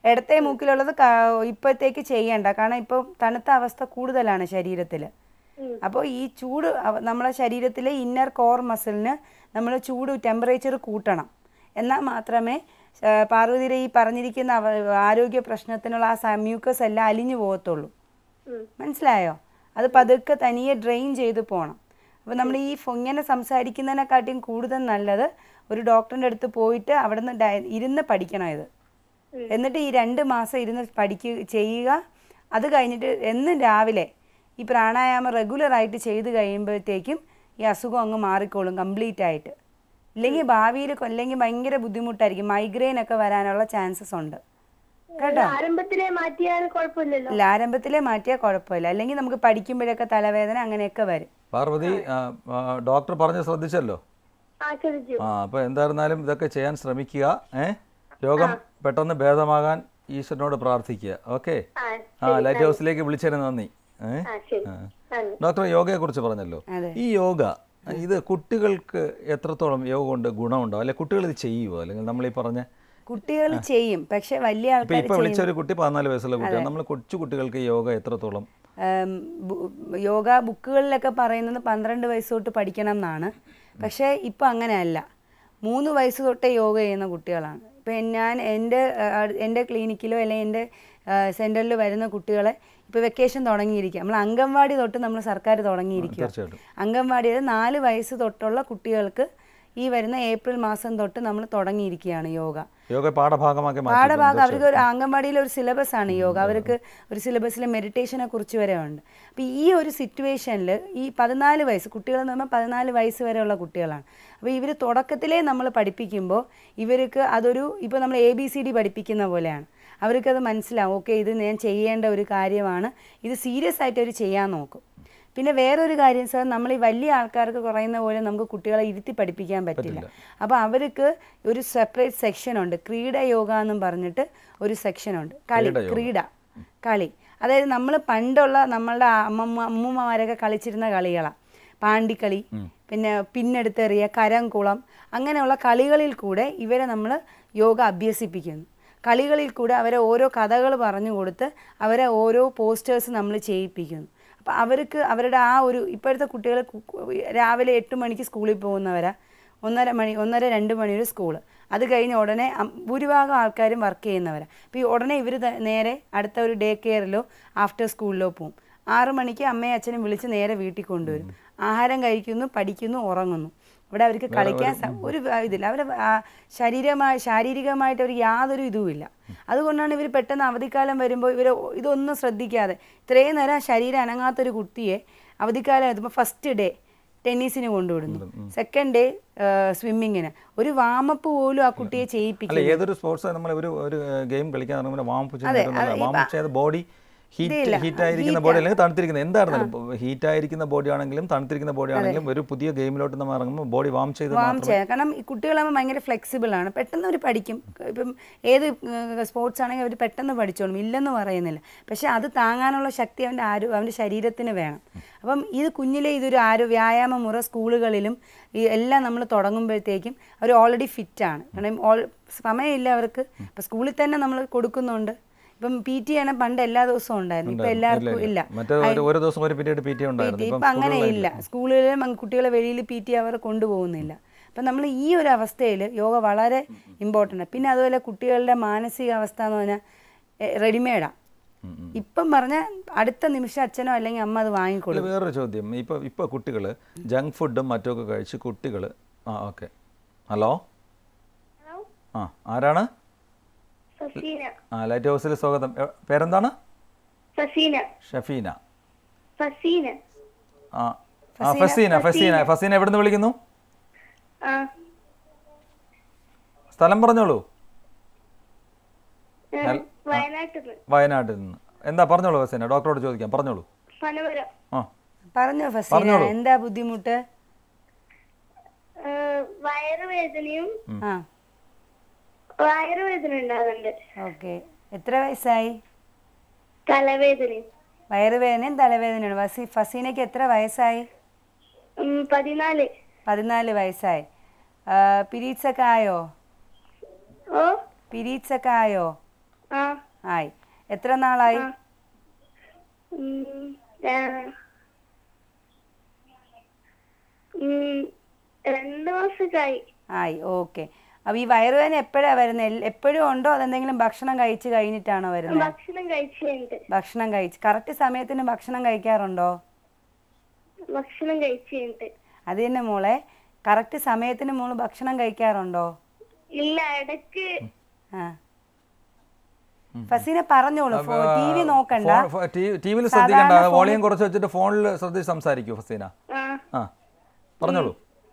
ഇടത്തെ മൂക്കിലുള്ളത് ക- ഇപ്പോഴത്തേക്ക് ചെയ്യണ്ട കാരണം ഇപ്പോൾ തണുത്ത അവസ്ഥ കൂടുതലാണ് ശരീരത്തിൽ അപ്പോൾ ഈ ചൂട് അവ- നമ്മളെ ശരീരത്തിലെ ഇന്നർ കോർ മസിലിന് നമ്മൾ ചൂട് ടെമ്പറേച്ചർ കൂട്ടണം എന്നാൽ മാത്രമേ ആ, പാർവതിയുടെ ഈ പറഞ്ഞിരിക്കുന്ന അവ- ആരോഗ്യ പ്രശ്നത്തിനുള്ള ആ മ്യൂക്കസ് എല്ലാം അലിഞ്ഞു പോകത്തുള്ളൂ മനസ്സിലായോ അത് പതുക്കെ തനിയെ ഡ്രെയിൻ ചെയ്ത് പോകണം അപ്പോൾ നമ്മൾ ഈ ഫൊ- ഇങ്ങനെ സംസാരിക്കുന്നതിനെക്കാട്ടിയും കൂടുതൽ നല്ലത് ഒരു ഡോക്ടറിൻ്റെ അടുത്ത് പോയിട്ട് അവിടെ നിന്ന് ഇരുന്ന് പഠിക്കണം ഇത് എന്നിട്ട് ഈ രണ്ട് മാസം ഇരുന്ന് പഠിക്കുക ചെയ്യുക അത് കഴിഞ്ഞിട്ട് എന്നും രാവിലെ ഈ പ്രാണായാമം റെഗുലറായിട്ട് ചെയ്ത് കഴിയുമ്പോഴത്തേക്കും ഈ അസുഖം അങ്ങ് മാറിക്കോളും കംപ്ലീറ്റ് ആയിട്ട് ഇല്ലെങ്കിൽ ഭാവിയിൽ അല്ലെങ്കിൽ ഭയങ്കര ബുദ്ധിമുട്ടായിരിക്കും മൈഗ്രെയിൻ ഒക്കെ വരാനുള്ള ചാൻസസ് ഉണ്ട് കേട്ടോ ആരംഭത്തിലെ മാറ്റിയാൽ കുഴപ്പമില്ലല്ലോ ഇല്ല ആരംഭത്തിലേ മാറ്റിയാൽ കുഴപ്പമില്ല അല്ലെങ്കിൽ നമുക്ക് പഠിക്കുമ്പോഴൊക്കെ തലവേദന അങ്ങനെയൊക്കെ വരും പാർവതി ആ, ആ, ഡോക്ടർ പറഞ്ഞ് ശ്രദ്ധിച്ചല്ലോ ആ ശ്രദ്ധിച്ചു ആ അപ്പോൾ എന്തായിരുന്നാലും ഇതൊക്കെ ചെയ്യാൻ ശ്രമിക്കുക ഏ രോഗം പെട്ടെന്ന് ഭേദമാകാൻ ഈശ്വരനോട് പ്രാർത്ഥിക്കുക ഓക്കെ ആ ആ ലൈറ്റ് ഹൗസിലേക്ക് വിളിച്ചതിന് നന്ദി ഏ ആ ശരി ആ. നന്ദി ഡോക്ടർ യോഗയെ കുറിച്ച് പറഞ്ഞല്ലോ അതെ. ഈ യോഗ ഇത് കുട്ടികൾക്ക് എത്രത്തോളം യോഗ കൊണ്ട് ഗുണമുണ്ടോ അല്ലെ കുട്ടികൾ ഇത് ചെയ്യുമോ അല്ലെങ്കിൽ നമ്മൾ ഈ പറഞ്ഞ കുട്ടികൾ ചെയ്യും പക്ഷെ വലിയ ഇപ്പൊ ആൾക്കാർ ഇപ്പൊ വിളിച്ച ഒരു കുട്ടി പതിനാല് വയസ്സുള്ള കുട്ടിയാണ് നമ്മൾ കൊച്ചു കുട്ടികൾക്ക് യോഗ എത്രത്തോളം ഉം, ബു- യോഗ ബുക്കുകളിലൊക്കെ പറയുന്നത് പന്ത്രണ്ട് വയസ്സ് തൊട്ട് പഠിക്കണം എന്നാണ് പക്ഷേ ഇപ്പം അങ്ങനെയല്ല മൂന്ന് വയസ്സ് തൊട്ടേ യോഗ ചെയ്യുന്ന കുട്ടികളാണ് ഇപ്പം ഞാൻ എൻ്റെ ആ, എൻ്റെ ക്ലിനിക്കിലോ അല്ലെങ്കിൽ എൻ്റെ സെൻറ്ററിൽ വരുന്ന കുട്ടികളെ ഇപ്പോൾ വെക്കേഷൻ തുടങ്ങിയിരിക്കുക നമ്മൾ അംഗൻവാടി തൊട്ട് നമ്മൾ സർക്കാർ തുടങ്ങിയിരിക്കുക തീർച്ചയായിട്ടും അംഗൻവാടിയിൽ നാല് വയസ്സ് തൊട്ടുള്ള കുട്ടികൾക്ക് ഈ വരുന്ന ഏപ്രിൽ മാസം തൊട്ട് നമ്മൾ തുടങ്ങിയിരിക്കുകയാണ് യോഗ യോഗ പാഠഭാഗമാക്കി മാറ്റി പാഠഭാഗം അവർക്ക് ഒരു അംഗൻവാടിയിലെ ഒരു സിലബസ് ആണ് യോഗ അവർക്ക് ഒരു സിലബസിൽ മെഡിറ്റേഷനെ കുറിച്ച് വരെ ഉണ്ട് അപ്പോൾ ഈ ഒരു സിറ്റുവേഷനിൽ ഈ പതിനാല് വയസ്സ് കുട്ടികൾ എന്ന് പറയുമ്പോൾ പതിനാല് വയസ്സ് വരെയുള്ള കുട്ടികളാണ് അപ്പോൾ ഇവർ തുടക്കത്തിലേ നമ്മൾ പഠിപ്പിക്കുമ്പോൾ ഇവർക്ക് അതൊരു ഇപ്പോൾ നമ്മൾ എ ബി സി ഡി പഠിപ്പിക്കുന്ന പോലെയാണ് അവർക്കത് മനസ്സിലാവും ഓക്കെ ഇത് ഞാൻ ചെയ്യേണ്ട ഒരു കാര്യമാണ് ഇത് സീരിയസ് ആയിട്ട് അവർ ചെയ്യാൻ നോക്കും പിന്നെ വേറൊരു കാര്യം സാർ നമ്മൾ ഈ വലിയ ആൾക്കാർക്ക് കുറയുന്ന പോലെ നമുക്ക് കുട്ടികളെ ഇരുത്തി പഠിപ്പിക്കാൻ പറ്റില്ല അപ്പോൾ അവർക്ക് ഒരു സെപ്പറേറ്റ് സെക്ഷൻ ഉണ്ട് ക്രീഡ യോഗ എന്നും പറഞ്ഞിട്ട് ഒരു സെക്ഷൻ ഉണ്ട് കളി ക്രീഡ കളി അതായത് നമ്മൾ പണ്ടുള്ള നമ്മളുടെ അമ്മമ്മ അമ്മൂമ്മമാരൊക്കെ കളിച്ചിരുന്ന കളികളാണ് പാണ്ടിക്കളി പിന്നെ പിന്നെടുത്തെറിയ കരംകുളം അങ്ങനെയുള്ള കളികളിൽ കൂടെ ഇവരെ നമ്മൾ യോഗ അഭ്യസിപ്പിക്കുന്നു കളികളിൽ കൂടെ അവരെ ഓരോ കഥകൾ പറഞ്ഞു കൊടുത്ത് അവരെ ഓരോ പോസ്റ്റേഴ്സ് നമ്മൾ ചെയ്യിപ്പിക്കുന്നു അപ്പോൾ അവർക്ക് അവരുടെ ആ ഒരു ഇപ്പോഴത്തെ കുട്ടികൾ രാവിലെ എട്ട് മണിക്ക് സ്കൂളിൽ പോകുന്നവരാ ഒന്നര മണി ഒന്നര രണ്ട് മണി ഒരു സ്കൂള് അത് കഴിഞ്ഞ് ഉടനെ അം- ഭൂരിഭാഗം ആൾക്കാരും വർക്ക് ചെയ്യുന്നവരാണ് അപ്പോൾ ഈ ഉടനെ ഇവർ നേരെ അടുത്ത ഒരു ഡേ കെയറിലോ ആഫ്റ്റർ സ്കൂളിലോ പോകും ആറ് മണിക്ക് അമ്മയും അച്ഛനും വിളിച്ച് നേരെ വീട്ടിൽ കൊണ്ടുവരും ആഹാരം കഴിക്കുന്നു പഠിക്കുന്നു ഉറങ്ങുന്നു ഇവിടെ അവർക്ക് കളിക്കാൻ സ- ഒരു വ- ഇതില്ല അവരെ ആ ശരീരമായി ശാരീരികമായിട്ട് അവർ യാതൊരു ഇതുമില്ല അതുകൊണ്ടാണ് ഇവർ പെട്ടെന്ന് അവധിക്കാലം വരുമ്പോൾ ഇവർ ഇതൊന്നും ശ്രദ്ധിക്കാതെ ഇത്രയും നേരം ശരീരം അനങ്ങാത്തൊരു കുട്ടിയെ അവധിക്കാലം എത്തുമ്പോൾ ഫസ്റ്റ് ഡേ ടെന്നീസിന് കൊണ്ടുവിടുന്നു സെക്കൻഡ് ഡേ സ്വിമ്മിങ്ങിന് ഒരു വാമപ്പ് പോലും ആ കുട്ടിയെ അല്ല ചെയ്യിപ്പിക്കും ഏതൊരു സ്പോർട്സ് നമ്മൾ ഒരു ഒരു ഗെയിം കളിക്കാൻ ഇറങ്ങുമ്പോൾ വാമപ്പ് അതെ, ചെയ്യുന്ന അത് ഈ വാമപ്പ് ചെയ്ത ബോഡി ഹീറ്റ് ഇതില്ല. ഹീറ്റ് ആയിരിക്കുന്ന ബോഡി അല്ലെങ്കിൽ തണുത്തിരിക്കുന്ന എന്തായിരുന്നാലും ഹീറ്റ് ആയിരിക്കുന്ന ബോഡി ആണെങ്കിലും തണുത്തിരിക്കുന്ന ബോഡി ആണെങ്കിലും ഒരു പുതിയ ഗെയിമിലോട്ട് നമ്മൾ ഇറങ്ങുമ്പോൾ ബോഡി വാം ചെയ്ത് വാം മാത്രമേ ചെയ്യാം കാരണം ഈ കുട്ടികളാകുമ്പോൾ ഭയങ്കര ഫ്ലെക്സിബിൾ ആണ് പെട്ടെന്ന് അവർ പഠിക്കും ഇപ്പം ഏത് സ്പോർട്സ് ആണെങ്കിൽ അവർ പെട്ടെന്ന് പഠിച്ചോളും ഇല്ലെന്ന് പറയുന്നില്ല പക്ഷെ അത് താങ്ങാനുള്ള ശക്തി അവൻ്റെ ആരോ അവൻ്റെ ശരീരത്തിന് വേണം അപ്പം ഇത് കുഞ്ഞിലെ ഇതൊരു ആരോ വ്യായാമ മുറ സ്കൂളുകളിലും ഈ എല്ലാം നമ്മൾ തുടങ്ങുമ്പോഴത്തേക്കും അവർ ഓൾറെഡി ഫിറ്റാണ് കാരണം ഓൾ സമയമില്ല അവർക്ക് ഇപ്പം സ്കൂളിൽ തന്നെ നമ്മൾ കൊടുക്കുന്നുണ്ട് ഇപ്പം പി ടി ആണ് പണ്ട് എല്ലാ ദിവസവും ഉണ്ടായിരുന്നു ഇപ്പം എല്ലാവർക്കും ഇല്ല മറ്റേ ഒരു ഒരു ദിവസം ഒരു പീരീഡ് പി ടി ഉണ്ടായിരുന്നു ഇപ്പം അങ്ങനെ ഇല്ല സ്കൂളുകളിലും അങ്ങ് കുട്ടികളെ വെളിയിൽ പി ടി അവർ കൊണ്ടുപോകുന്നില്ല അപ്പം നമ്മൾ ഈ ഒരു അവസ്ഥയിൽ യോഗ വളരെ ഇമ്പോർട്ടൻ്റ് പിന്നെ അതുപോലെ കുട്ടികളുടെ മാനസികാവസ്ഥ എന്ന് പറഞ്ഞാൽ റെഡിമെയ്ഡാണ് ഇപ്പം പറഞ്ഞാൽ അടുത്ത നിമിഷം അച്ഛനോ അല്ലെങ്കിൽ അമ്മ അത് അല്ല വാങ്ങിക്കൊള്ളും വേറൊരു ചോദ്യം ഇപ്പോൾ ഇപ്പോൾ കുട്ടികൾ ജങ്ക് ഫുഡും മറ്റുമൊക്കെ കഴിച്ച് കുട്ടികൾ ആ ഓക്കെ ഹലോ ഹലോ ആ ആരാണ് സസീന ആ ലൈറ്റ് ഹൗസിൽ സ്വാഗതം എ- പേരെന്താണ് സസീന ഷഫീന സസീന ആ ആ ഫസീന ഫസീന ഫസീന എവിടെ നിന്ന് വിളിക്കുന്നു ആ സ്ഥലം പറഞ്ഞോളൂ ഞാൻ വയനാട്ടിൽ നിന്ന് വയനാട്ടിൽ നിന്ന് എന്താ പറഞ്ഞോളൂ ഫസീന ഡോക്ടറോട് ചോദിക്കാം പറഞ്ഞോളൂ പനവരം ആ പറഞ്ഞോ ഫസീന പറഞ്ഞോളൂ. എന്താ ബുദ്ധിമുട്ട് ഏ, വയറുവേദനയും ആ വയറുവേദന ഉണ്ടാകുന്നുണ്ട് ഓക്കെ എത്ര വയസ്സായി തലവേദനയും വയറുവേദനയും തലവേദനയാണ് ഫസി ഫസീനയ്ക്ക് എത്ര വയസ്സായി ഉം, പതിനാല് പതിനാല് വയസ്സായി പീരീഡ്സ് ഒക്കെ ആയോ ഓ പീരീഡ്സ് ഒക്കെ ആയോ ആ ആയി എത്ര നാളായി ഉം, ആ. ഉം, രണ്ട് മാസക്കായി ആയി ഓക്കെ അപ്പോൾ ഈ വയറുവേദന എപ്പോഴാണ് വരുന്നത് എപ്പോഴും ഉണ്ടോ അതെന്തെങ്കിലും ഭക്ഷണം കഴിച്ച് കഴിഞ്ഞിട്ടാണോ വരുന്നത് ഭക്ഷണം കഴിച്ചിട്ടുണ്ട് ഭക്ഷണം കഴിച്ച് കറക്റ്റ് സമയത്തിന് ഭക്ഷണം കഴിക്കാറുണ്ടോ ഭക്ഷണം കഴിച്ചിട്ടുണ്ട് അത് തന്നെ മോളെ കറക്റ്റ് സമയത്തിന് മോള് ഭക്ഷണം കഴിക്കാറുണ്ടോ ഇല്ല ഇടക്ക് ആ ഫസീനെ പറഞ്ഞോളൂ ടി വി നോക്കണ്ട ടി വിയിൽ ശ്രദ്ധിക്കണ്ട വോളിയം കുറച്ച് വെച്ചിട്ട് ഫോണിൽ ശ്രദ്ധിച്ച് സംസാരിക്കൂ ഫസീന ആ ആ പറഞ്ഞോളൂ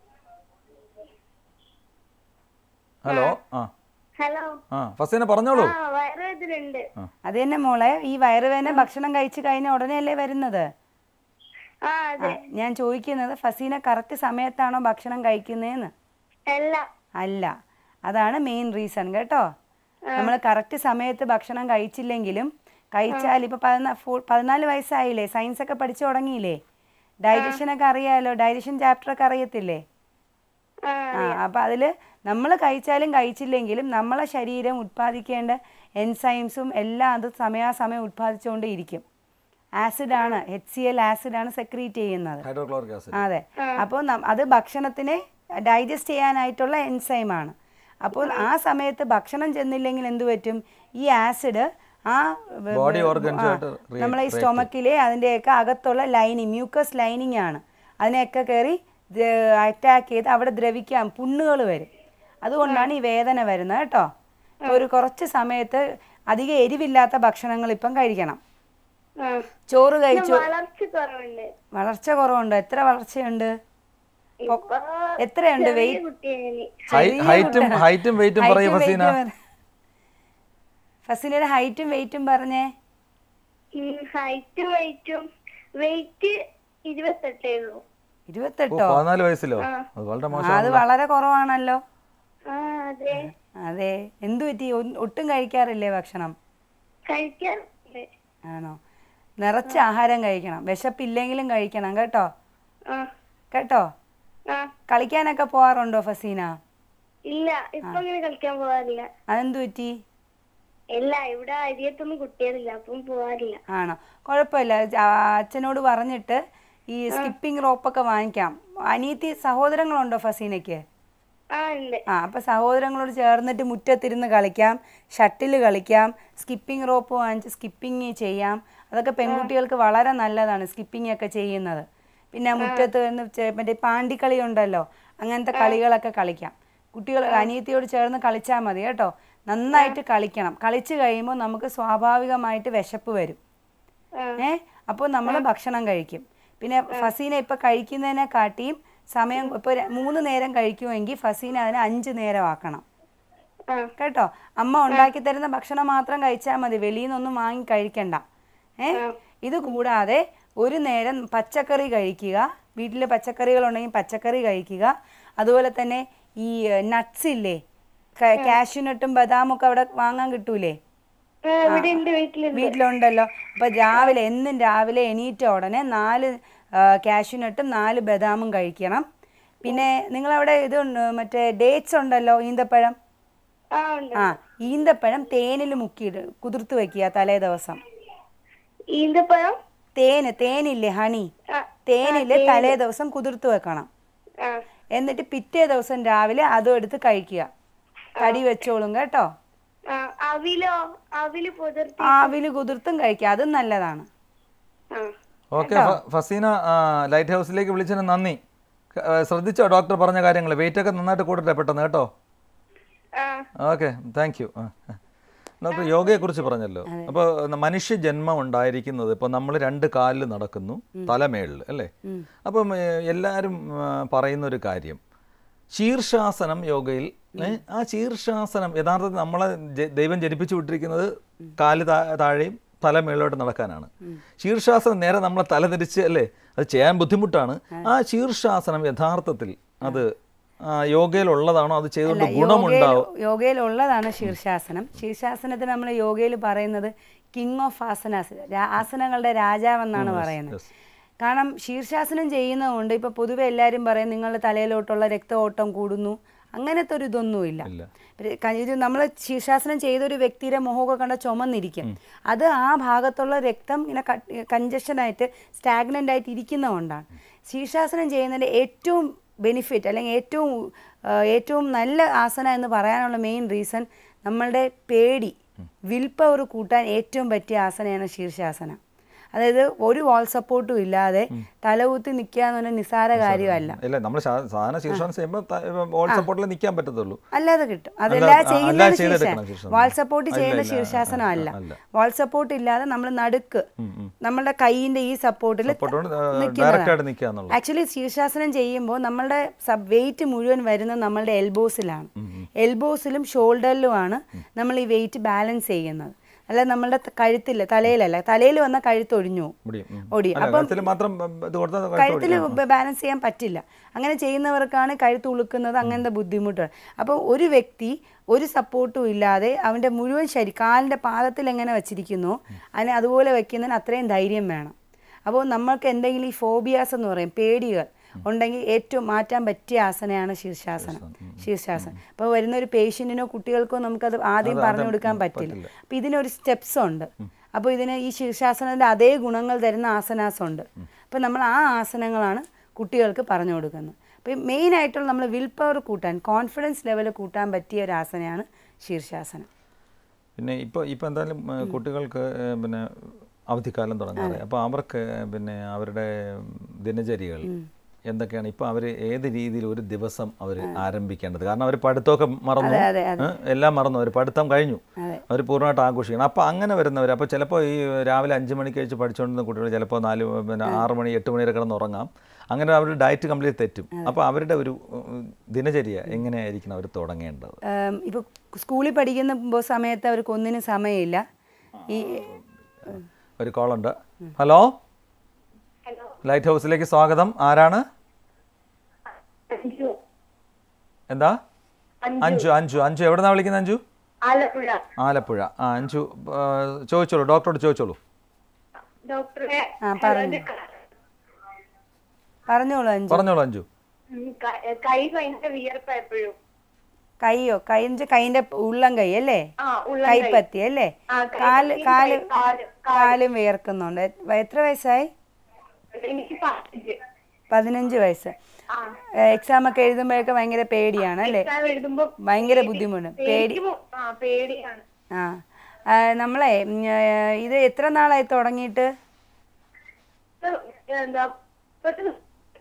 ഹലോ ആ ഹലോ ആ ഫസീന പറഞ്ഞോളൂ ആ വയറുവേദന ഉണ്ട് അത് തന്നെ മോളെ ഈ വയറുവേദന ഭക്ഷണം കഴിച്ച് കഴിഞ്ഞ ഉടനെയല്ലേ വരുന്നത് ആ ആ, അതെ ഞാൻ ചോദിക്കുന്നത് ഫസീന കറക്റ്റ് സമയത്താണോ ഭക്ഷണം കഴിക്കുന്നതെന്ന് അല്ല അല്ല അതാണ് മെയിൻ റീസൺ കേട്ടോ നമ്മൾ കറക്റ്റ് സമയത്ത് ഭക്ഷണം കഴിച്ചില്ലെങ്കിലും കഴിച്ചാൽ ഇപ്പൊ പതിനാ ഫു- പതിനാല് വയസ്സായില്ലേ സയൻസ് ഒക്കെ പഠിച്ചു തുടങ്ങിയില്ലേ ഡൈജഷൻ ഒക്കെ അറിയാലോ ഡൈജഷൻ ചാപ്റ്റർ ഒക്കെ അറിയത്തില്ലേ ആ ആ അപ്പൊ അതില് നമ്മൾ കഴിച്ചാലും കഴിച്ചില്ലെങ്കിലും നമ്മളെ ശരീരം ഉത്പാദിക്കേണ്ട എൻസൈംസും എല്ലാം അത് സമയാസമയം ഉത്പാദിച്ചുകൊണ്ടേ ഇരിക്കും ആസിഡാണ് എച്ച് സി എൽ ആസിഡാണ് സെക്രീറ്റ് ചെയ്യുന്നത് ഹൈഡ്രോക്ലോറിക് ആസിഡ് അതെ അപ്പോൾ അത് ഭക്ഷണത്തിനെ ഡൈജസ്റ്റ് ചെയ്യാനായിട്ടുള്ള എൻസൈമാണ് അപ്പോൾ ആ സമയത്ത് ഭക്ഷണം ചെന്നില്ലെങ്കിൽ എന്ത് പറ്റും ഈ ആസിഡ് ആ വ- Body വ- organs ആ, ആയിട്ട് react- നമ്മളെ ഈ സ്റ്റൊമക്കിലെ അതിൻ്റെയൊക്കെ അകത്തുള്ള ലൈനിങ് മ്യൂക്കസ് ലൈനിങ് ആണ് അതിനെയൊക്കെ കയറി അറ്റാക്ക് ചെയ്ത് അവിടെ ദ്രവിക്കാൻ പുണ്ണുകൾ വരും അതുകൊണ്ടാണ് ഈ വേദന വരുന്നത് കേട്ടോ അപ്പോൾ ഒരു കുറച്ച് സമയത്ത് അധികം എരിവില്ലാത്ത ഭക്ഷണങ്ങൾ ഇപ്പം കഴിക്കണം ആ ചോറ് കഴിച്ചു വളർച്ച കുറവുണ്ട് വളർച്ച കുറവുണ്ടോ എത്ര വളർച്ചയുണ്ട് ഇപ്പൊ എത്രയുണ്ട് ചെറിയ വെയിറ്റ് കുട്ടിയാണ് ഹൈറ്റും ഹൈറ്റും വെയിറ്റും പറയൂ ഫസീന ഫസീനയുടെ ഹൈറ്റും വെയിറ്റും പറഞ്ഞേ ഹൈറ്റും വെയിറ്റും വെയിറ്റ് ഇരുപത്തെട്ടേ ഉള്ളൂ ഓ, ഇരുപത്തെട്ടോ പതിനാല് വയസ്സിലോ അത് വളരെ ആ, മോശം അത് വളരെ കുറവാണല്ലോ ആ അതെ അതെ എന്തു പറ്റി ഒ- ഒട്ടും കഴിക്കാറില്ലേ ഭക്ഷണം കഴിക്കാറുണ്ട് ആണോ നിറച്ച ആഹാരം കഴിക്കണം വിശപ്പില്ലെങ്കിലും കഴിക്കണം കേട്ടോ ആ കേട്ടോ ആ കളിക്കാനൊക്കെ പോവാറുണ്ടോ ഫസീന ഇല്ല ഇപ്പൊ അങ്ങനെ കളിക്കാൻ പോവാറില്ല അതെന്തു പറ്റി ഇല്ല ഇവിടെ അരിയത്തൊന്നും കുട്ടികളില്ല അപ്പം പോവാറില്ല ആണോ കുഴപ്പമില്ല ആ, അച്ഛനോട് പറഞ്ഞിട്ട് ഈ സ്കിപ്പിംഗ് റോപ്പൊക്കെ വാങ്ങിക്കാം അനിയത്തി സഹോദരങ്ങളുണ്ടോ ഫസീനയ്ക്ക് ആ ഉണ്ട് ആ അപ്പോൾ സഹോദരങ്ങളോട് ചേർന്നിട്ട് മുറ്റത്തിരുന്ന് കളിക്കാം ഷട്ടിൽ കളിക്കാം സ്കിപ്പിംഗ് റോപ്പ് വാങ്ങിച്ച് സ്കിപ്പിംഗ് ചെയ്യാം അതൊക്കെ പെൺകുട്ടികൾക്ക് വളരെ നല്ലതാണ് സ്കിപ്പിംഗ് ഒക്കെ ചെയ്യുന്നത് പിന്നെ മുറ്റത്ത് നിന്ന് ചെ- മറ്റേ പാണ്ടിക്കളി ഉണ്ടല്ലോ അങ്ങനത്തെ കളികളൊക്കെ കളിക്കാം കുട്ടികൾ അനിയത്തിയോട് ചേർന്ന് കളിച്ചാൽ മതി കേട്ടോ നന്നായിട്ട് കളിക്കണം കളിച്ചു കഴിയുമ്പോൾ നമുക്ക് സ്വാഭാവികമായിട്ട് വിശപ്പ് വരും ആ ഏ അപ്പോൾ നമ്മൾ ഭക്ഷണം കഴിക്കും പിന്നെ ഫസീന ഇപ്പം കഴിക്കുന്നതിനെ കാട്ടിയും സമയം ഇപ്പോൾ മൂന്ന് നേരം കഴിക്കുമെങ്കിൽ ഫസീന അതിനെ അഞ്ച് നേരം ആക്കണം ആ കേട്ടോ അമ്മ ഉണ്ടാക്കി തരുന്ന ഭക്ഷണം മാത്രം കഴിച്ചാൽ മതി വെളിയിൽ നിന്നൊന്നും വാങ്ങി കഴിക്കണ്ട ഏ ഇത് കൂടാതെ ഒരു നേരം പച്ചക്കറി കഴിക്കുക വീട്ടിൽ പച്ചക്കറികൾ ഉണ്ടെങ്കിൽ പച്ചക്കറി കഴിക്കുക അതുപോലെ തന്നെ ഈ നട്ട്സ് ഇല്ലേ കാഷ്യൂനട്ടും ബദാമും ഒക്കെ അവിടെ വാങ്ങാൻ കിട്ടൂലേ ആ, ഇവിടെ ഉണ്ട് വീട്ടിലുണ്ട് വീട്ടിലുണ്ടല്ലോ അപ്പൊ രാവിലെ എന്നും രാവിലെ എണീറ്റ ഉടനെ നാല് കാഷ്യൂനട്ടും നാല് ബദാമും കഴിക്കണം പിന്നെ നിങ്ങളവിടെ ഇത് ഉണ്ട്, മറ്റേ ഡേറ്റ്സ് ഉണ്ടല്ലോ ഈന്തപ്പഴം ആ ഉണ്ട് ആ ഈന്തപ്പഴം തേനിൽ മുക്കിയിട്ട് കുതിർത്ത് വെക്കുക തലേ ദിവസം ഈന്തപ്പഴം തേന് തേനില്ലേ ഹണി ആ തേനില് തലേ ദിവസം കുതിർത്ത് വെക്കണം ആ എന്നിട്ട് പിറ്റേ ദിവസം രാവിലെ അതും എടുത്ത് കഴിക്കുക കടി വെച്ചോളും കേട്ടോ ആ അവിലോ അവില് പുതിർത്തി ആവില് കുതിർത്തും കഴിക്കുക അതും നല്ലതാണ് ആ ഓക്കെ ഫസീന ആ, ലൈറ്റ് ഹൗസിലേക്ക് വിളിച്ചതിന് നന്ദി ക- ആ, ശ്രദ്ധിച്ചോ ഡോക്ടർ പറഞ്ഞ കാര്യങ്ങൾ വെയിറ്റ് ഒക്കെ നന്നായിട്ട് കൂടട്ടെ പെട്ടെന്ന് കേട്ടോ ആ ഓക്കെ താങ്ക് യു ഡോക്ടർ യോഗയെക്കുറിച്ച് പറഞ്ഞല്ലോ അപ്പോൾ മനുഷ്യ ജന്മം ഉണ്ടായിരിക്കുന്നത് ഇപ്പോൾ നമ്മൾ രണ്ട് കാലിൽ നടക്കുന്നു തലമേളിൽ അല്ലേ അപ്പം ഏ, എല്ലാവരും ആ, പറയുന്ന ഒരു കാര്യം ശീർഷാസനം യോഗയിൽ ഏ, ആ ശീർഷാസനം യഥാർത്ഥത്തിൽ നമ്മളെ ജ- ദൈവം ജനിപ്പിച്ചു വിട്ടിരിക്കുന്നത് കാല് താ- താഴെയും തല മേളിലോട്ട് നടക്കാനാണ് ശീർഷാസനം നേരെ നമ്മളെ തല തിരിച്ച് അല്ലേ അത് ചെയ്യാൻ ബുദ്ധിമുട്ടാണ് ആ ശീർഷാസനം യഥാർത്ഥത്തിൽ അത് ആ, യോഗയിലുള്ളതാണോ അത് ചെയ്തുകൊണ്ട് ഗുണമുണ്ടാവും യോഗയിലുള്ളതാണ് ശീർഷാസനം ശീർഷാസനത്തിന് നമ്മൾ യോഗയിൽ പറയുന്നത് കിങ് ഓഫ് ആസനാസ് രാ- ആസനങ്ങളുടെ രാജാവെന്നാണ് പറയുന്നത് yes. കാരണം ശീർഷാസനം ചെയ്യുന്നതുകൊണ്ട് ഇപ്പോൾ പൊതുവെ എല്ലാവരും പറയും നിങ്ങളുടെ തലയിലോട്ടുള്ള രക്തഓട്ടം കൂടുന്നു അങ്ങനത്തെ ഒരു ഇതൊന്നുമില്ല ഇല്ല. പിന്നെ ക- ഇത് നമ്മൾ ശീർഷാസനം ചെയ്ത ഒരു വ്യക്തിയുടെ മുഖമൊക്കെ കണ്ട ചുമന്നിരിക്കും അത് ആ ഭാഗത്തുള്ള രക്തം ഇങ്ങനെ കഞ്ചഷനായിട്ട് സ്റ്റാഗ്നൻ്റ് ആയിട്ട് ഇരിക്കുന്നതുകൊണ്ടാണ് ശീർഷാസനം ചെയ്യുന്നതിൻ്റെ ഏറ്റവും ബെനിഫിറ്റ് അല്ലെങ്കിൽ ഏറ്റവും ആ, ഏറ്റവും നല്ല ആസന എന്ന് പറയാനുള്ള മെയിൻ റീസൺ നമ്മളുടെ പേടി വിൽ പവർ കൂട്ടാൻ ഏറ്റവും പറ്റിയ ആസനയാണ് ശീർഷാസനം അതായത് ഒരു വാൾ സപ്പോർട്ടും ഇല്ലാതെ തലകുത്തി നിൽക്കുക എന്ന് പറഞ്ഞാൽ നിസ്സാര കാര്യമല്ല ഇല്ല നമ്മൾ സാധാരണ ശീർഷാസനം ചെയ്യുമ്പോൾ ഓൾ സപ്പോർട്ടിൽ നിൽക്കാൻ പറ്റത്തുള്ളൂ അല്ലാതെ കിട്ടും അല്ല, അതെല്ലാം ആ, ചെയ്യുന്നത് അല്ലാതെ ചെയ്തെടുക്കണം ശീർഷ ശീർഷാസനം. വാൾ സപ്പോർട്ട് ഇല്ല, ചെയ്യുന്ന ഇല്ല, ശീർഷാസനം ആ, അല്ല അല്ല. വാൾ സപ്പോർട്ട് ഇല്ലാതെ നമ്മൾ നടുക്ക് നമ്മളുടെ കൈയിന്റെ ഈ സപ്പോർട്ടിൽ Support കൊണ്ട്, ആ, direct ആയിട്ട് നിൽക്കുക എന്നുള്ളത്. ആക്ച്വലി ശീർഷാസനം ചെയ്യുമ്പോൾ നമ്മളുടെ സബ് വെയിറ്റ് മുഴുവൻ വരുന്നത് നമ്മളുടെ എൽബോസിലാണ് എൽബോസിലും ഷോൾഡറിലുമാണ് നമ്മൾ ഈ വെയിറ്റ് ബാലൻസ് ചെയ്യുന്നത് അല്ല നമ്മളുടെ ത- കഴുത്തില്ല തലയിലല്ല തലയിൽ വന്ന കഴുത്ത് ഒടിഞ്ഞു പോകും. മുടിയും, ഉം. ഒടിയും അല്ല, അപ്പം കഴുത്തിൽ മാത്രം ഉം, ഇത് കൊടുത്താൽ കഴുത്ത് കഴുത്തിൽ ഒടിയും. ബാലൻസ് ചെയ്യാൻ പറ്റില്ല അങ്ങനെ ചെയ്യുന്നവർക്കാണ് കഴുത്ത് ഉളുക്കുന്നത് അങ്ങനത്തെ ബുദ്ധിമുട്ട് അപ്പോൾ ഒരു വ്യക്തി ഒരു സപ്പോർട്ടും ഇല്ലാതെ അവൻ്റെ മുഴുവൻ ശരി കാലിൻ്റെ പാദത്തിൽ എങ്ങനെ വെച്ചിരിക്കുന്നു അതിനെ അതുപോലെ വെക്കുന്നതിന് അത്രയും ധൈര്യം വേണം അപ്പോൾ നമ്മൾക്ക് എന്തെങ്കിലും ഈ ഫോബിയാസ് എന്ന് പറയും പേടികൾ ഉണ്ടെങ്കിൽ ഏറ്റവും മാറ്റാൻ പറ്റിയ ആസനയാണ് ശീർഷാസനം ശീർഷാസനം അപ്പോൾ വരുന്ന ഒരു പേഷ്യൻറ്റിനോ കുട്ടികൾക്കോ നമുക്കത് ആദ്യം പറഞ്ഞു കൊടുക്കാൻ പറ്റില്ല അപ്പോൾ ഇതിനൊരു സ്റ്റെപ്സ് ഉണ്ട് അപ്പോൾ ഇതിന് ഈ ശീർഷാസനത്തിൻ്റെ അതേ ഗുണങ്ങൾ തരുന്ന ആസനാസ് ഉണ്ട് അപ്പോൾ നമ്മൾ ആ ആസനങ്ങളാണ് കുട്ടികൾക്ക് പറഞ്ഞു കൊടുക്കുന്നത് അപ്പോൾ മെയിൻ ആയിട്ടുള്ള നമ്മൾ വിൽ പവർ കൂട്ടാൻ കോൺഫിഡൻസ് ലെവൽ കൂട്ടാൻ പറ്റിയ ഒരു ആസനയാണ് ശീർഷാസനം പിന്നെ ഇപ്പോൾ ഇപ്പോൾ എന്തായാലും ഏ, കുട്ടികൾക്ക് ഏ, പിന്നെ അവധിക്കാലം തുടങ്ങാറ് അപ്പോൾ അവർക്ക് പിന്നെ അവരുടെ ദിനചര്യകൾ എന്തൊക്കെയാണ് ഇപ്പോൾ അവർ ഏത് രീതിയിൽ ഒരു ദിവസം അവർ ആരംഭിക്കേണ്ടത് കാരണം അവർ പഠിത്തമൊക്കെ മറന്നു അതെ, അതെ. ഏ, എല്ലാം മറന്നു അവർ പഠിത്തം കഴിഞ്ഞു അതെ. അവർ പൂർണ്ണമായിട്ട് ആഘോഷിക്കണം അപ്പോൾ അങ്ങനെ വരുന്നവർ അപ്പോൾ ചിലപ്പോൾ ഈ രാവിലെ അഞ്ച് മണിക്ക് കഴിച്ച് പഠിച്ചുകൊണ്ടിരുന്ന കുട്ടികൾ ചിലപ്പോൾ നാല് പിന്നെ ആറ് മണി എട്ട് മണി വരെ കിടന്ന് ഉറങ്ങാം അങ്ങനെ അവരുടെ ഡയറ്റ് കംപ്ലീറ്റ് തെറ്റും അപ്പോൾ അവരുടെ ഒരു ഉം, ദിനചര്യ എങ്ങനെയായിരിക്കണം അവർ തുടങ്ങേണ്ടത് ഇപ്പോൾ സ്കൂളിൽ പഠിക്കുന്ന ബോ- സമയത്ത് അവർക്ക് ഒന്നിനും സമയമില്ല ഈ ഒരു കോളുണ്ട് ഹലോ ലൈറ്റ് ഹൗസിലേക്ക് സ്വാഗതം ആരാണ് അഞ്ചു എന്താ അഞ്ചു അഞ്ചു അഞ്ചു എവിടെന്നാ വിളിക്കുന്നത് അഞ്ചു ആലപ്പുഴ ആലപ്പുഴ ആ അഞ്ചു ആ, ചോദിച്ചോളൂ ഡോക്ടറോട് ചോദിച്ചോളൂ ഡോക്ടറെ ആ പറഞ്ഞു പറഞ്ഞോളൂ അഞ്ചു പറഞ്ഞോളൂ അഞ്ചു ഉം, ക- കൈ ഭയങ്കര വിയർപ്പാ എപ്പോഴും കൈയോ കൈ കൈന്റെ ഉള്ളം കൈ അല്ലേ ആ ഉള്ള കൈ. കൈപ്പത്തി അല്ലേ ആ, കാല് കൈപ്പത്തി, കാല് കൈ- കാല്, കാലും വിയർക്കുന്നുണ്ട് എ- എത്ര വയസ്സായി എനിക്ക് പതിനഞ്ച് പതിനഞ്ച് വയസ്സ് ആ എക്സാം ഒക്കെ എഴുതുമ്പോഴൊക്കെ ഭയങ്കര പേടിയാണ് അല്ലേ എക്സാം എഴുതുമ്പോ ഭയങ്കര ബുദ്ധിമുട്ട് പേടി പേടിക്കുമോ? ആ പേടിയാണ് ആ ആ, നമ്മളെ ഉം, ഏ, ഇത് എത്ര നാളായി തുടങ്ങിയിട്ട് ഇത് എന്താ പെട്ടെന്ന്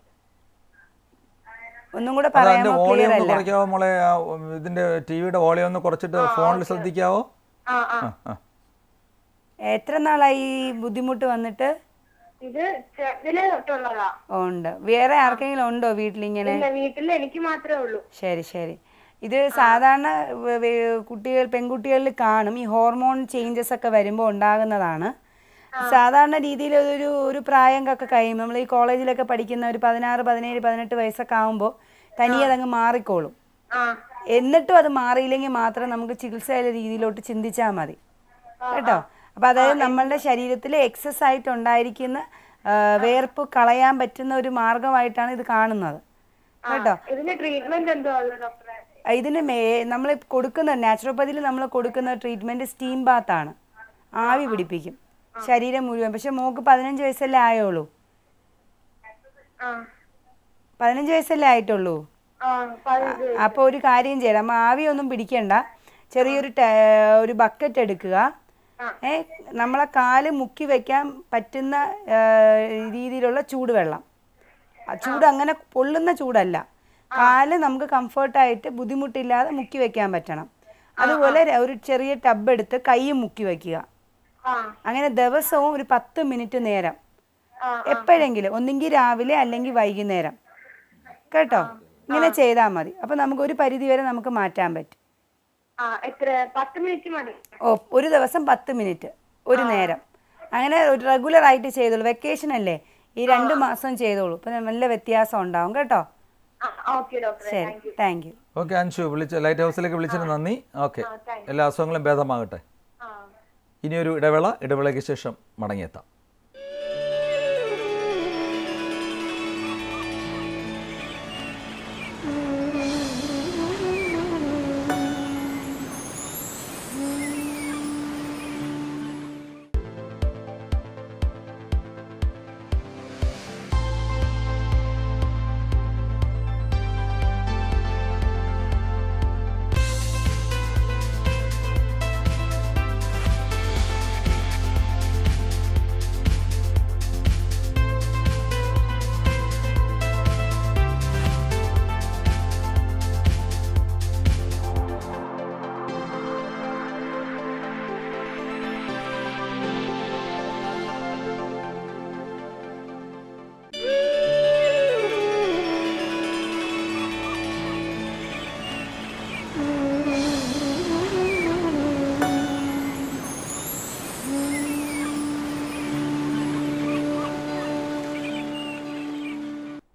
ഒന്നും കൂടെ അത് അതിന്റെ പറയാമോ വോളിയം ക്ലിയർ ഒന്ന് അല്ല കുറയ്ക്കാവോ മോളെ ആ, ഇതിന്റെ ടിവിയുടെ വോളിയം ഒന്ന് കുറച്ചിട്ട് ഫോണിൽ ശ്രദ്ധിക്കാവോ ആ ആ ആ ആ എത്ര നാളായി ഈ ബുദ്ധിമുട്ട് വന്നിട്ട് ഇത് ചെറുതിലെ തൊട്ടുള്ളതാ ഉണ്ട് വേറെ ആർക്കെങ്കിലും ഉണ്ടോ വീട്ടിലിങ്ങനെ ഇല്ല വീട്ടിൽ എനിക്ക് മാത്രമേ ഉള്ളൂ ശരി ശരി ഇത് സാധാരണ വ- വ- കുട്ടികൾ പെൺകുട്ടികളിൽ കാണും ഈ ഹോർമോൺ ചേഞ്ചസ് ഒക്കെ വരുമ്പോൾ ഉണ്ടാകുന്നതാണ് സാധാരണ രീതിയിൽ ഒരു ഒരു പ്രായം ഒക്കെ കഴിയും നമ്മൾ ഈ കോളേജിലൊക്കെ പഠിക്കുന്ന ഒരു പതിനാറ് പതിനേഴ് പതിനെട്ട് വയസ്സൊക്കെ ആകുമ്പോൾ തനിയെ അതങ്ങ് മാറിക്കോളും ആ എന്നിട്ടും അത് മാറിയില്ലെങ്കിൽ മാത്രം നമുക്ക് ചികിത്സയുടെ രീതിയിലോട്ട് ചിന്തിച്ചാൽ മതി കേട്ടോ അപ്പം അതായത് നമ്മളുടെ ശരീരത്തിൽ എക്സസ് ആയിട്ട് ഉണ്ടായിരിക്കുന്ന ആ, വേർപ്പ് കളയാൻ പറ്റുന്ന ഒരു മാർഗമായിട്ടാണ് ഇത് കാണുന്നത് കേട്ടോ ഇതിന് ട്രീറ്റ്മെന്റ് എന്തോ ഡോക്ടറെ ഇതിന് മേ നമ്മൾ കൊടുക്കുന്ന നാച്ചുറോപ്പതിയിൽ നമ്മൾ കൊടുക്കുന്ന ട്രീറ്റ്മെൻറ്റ് സ്റ്റീം ബാത്താണ് ആവി പിടിപ്പിക്കും ശരീരം മുഴുവൻ പക്ഷെ മോക്ക് പതിനഞ്ച് വയസ്സല്ലേ ആയുള്ളൂ ആ പതിനഞ്ച് വയസ്സല്ലേ ആയിട്ടുള്ളൂ ആ പതിനഞ്ച് അപ്പോൾ ഒരു കാര്യം ചെയ്യാം നമ്മൾ ആവിയൊന്നും പിടിക്കണ്ട ചെറിയൊരു ട- ഒരു ബക്കറ്റ് എടുക്കുക ഏ നമ്മളെ കാല് മുക്കി വെക്കാൻ പറ്റുന്ന ആ, രീതിയിലുള്ള ചൂടുവെള്ളം ആ ചൂട് അങ്ങനെ പൊള്ളുന്ന ചൂടല്ല കാല് നമുക്ക് കംഫർട്ടായിട്ട് ബുദ്ധിമുട്ടില്ലാതെ മുക്കി വെക്കാൻ പറ്റണം അതുപോലെ ര- ഒരു ചെറിയ ടബ് എടുത്ത് കൈയും മുക്കി വെക്കുക ആ അങ്ങനെ ദിവസവും ഒരു പത്ത് മിനിറ്റ് നേരം എപ്പോഴെങ്കിലും ഒന്നെങ്കിൽ രാവിലെ അല്ലെങ്കിൽ വൈകുന്നേരം കേട്ടോ ഇങ്ങനെ ചെയ്താൽ മതി അപ്പോൾ നമുക്ക് ഒരു പരിധി വരെ നമുക്ക് മാറ്റാൻ പറ്റും ആ എത്ര പത്ത് മിനിറ്റ് മതി ഓ ഒരു ദിവസം പത്ത് മിനിറ്റ് ഒരു നേരം അങ്ങനെ ഒരു റെഗുലർ ആയിട്ട് ചെയ്തോളൂ വെക്കേഷൻ അല്ലേ ഈ രണ്ട് മാസം ചെയ്തോളൂ അപ്പം നല്ല വ്യത്യാസം ഉണ്ടാവും കേട്ടോ ആ ഓക്കെ ഡോക്ടറെ ശരി താങ്ക് യു ഓക്കെ അൻഷു വിളിച്ച ലൈറ്റ് ഹൗസിലേക്ക് വിളിച്ചതിന് നന്ദി ഓക്കെ എല്ലാ അസുഖങ്ങളും ഭേദമാകട്ടെ ആ ഇനിയൊരു ഇടവേള ഇടവേളയ്ക്ക് ശേഷം മടങ്ങിയെത്താം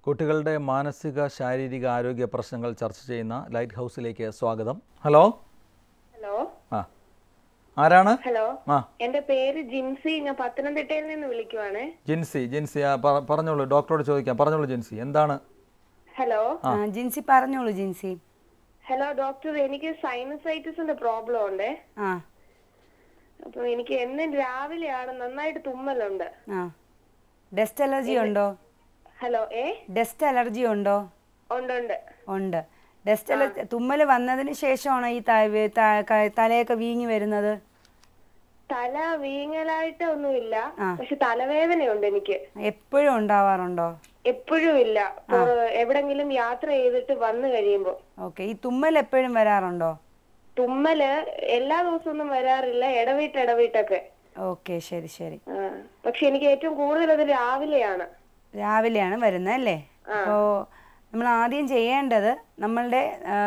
കുട്ടികളുടെ മാനസിക ശാരീരിക ആരോഗ്യ പ്രശ്നങ്ങൾ ചർച്ച ചെയ്യുന്ന ലൈറ്റ് ഹൗസിലേക്ക് സ്വാഗതം ഹലോ ഹലോ ആ ആരാണ് ഹലോ ആ എന്റെ പേര് ജിൻസി ഞാൻ പത്തനംതിട്ടയിൽ നിന്ന് വിളിക്കുവാണേ ജിൻസി ജിൻസി ആ, പറ- പറഞ്ഞോളൂ ഡോക്ടറോട് ചോദിക്കാം പറഞ്ഞോളൂ ജിൻസി എന്താണ് ഹലോ ആ, ജിൻസി പറഞ്ഞോളൂ ജിൻസി ഹലോ ഡോക്ടർ എനിക്ക് സൈനസൈറ്റിസിന്റെ പ്രോബ്ലം ഉണ്ടേ ആ അപ്പൊ എനിക്ക് എന്നും രാവിലെയാണ് നന്നായിട്ട് തുമ്മലുണ്ട് ആ ഡസ്റ്റ് അലർജി ഉണ്ടോ ഹലോ ഏ ഡസ്റ്റ് അലർജി ഉണ്ടോ ഉണ്ട് ഉണ്ട് ഉണ്ട് ഡസ്റ്റ് അലർജി തുമ്മൽ വന്നതിന് ശേഷമാണോ ഈ ത- വേ- ത- ക- തലയൊക്കെ വീങ്ങി വരുന്നത് തല വീങ്ങലായിട്ട് ഒന്നുമില്ല പക്ഷെ തലവേദനയുണ്ട് എനിക്ക് എപ്പോഴും ഉണ്ടാവാറുണ്ടോ എപ്പോഴും ഇല്ല പുറ- എവിടെങ്കിലും യാത്ര ചെയ്തിട്ട് വന്നു കഴിയുമ്പോ ഓക്കെ ഈ തുമ്മൽ എപ്പോഴും വരാറുണ്ടോ തുമ്മല് എല്ലാ ദിവസവും ഒന്നും വരാറില്ല ഇടവിട്ട് ഇടവിട്ടൊക്കെ ഓക്കെ ശരി ശരി ആ, പക്ഷെ എനിക്ക് ഏറ്റവും കൂടുതൽ അത് രാവിലെയാണ് രാവിലെയാണ് വരുന്നത് അല്ലേ അപ്പോൾ നമ്മൾ ആദ്യം ചെയ്യേണ്ടത് നമ്മളുടെ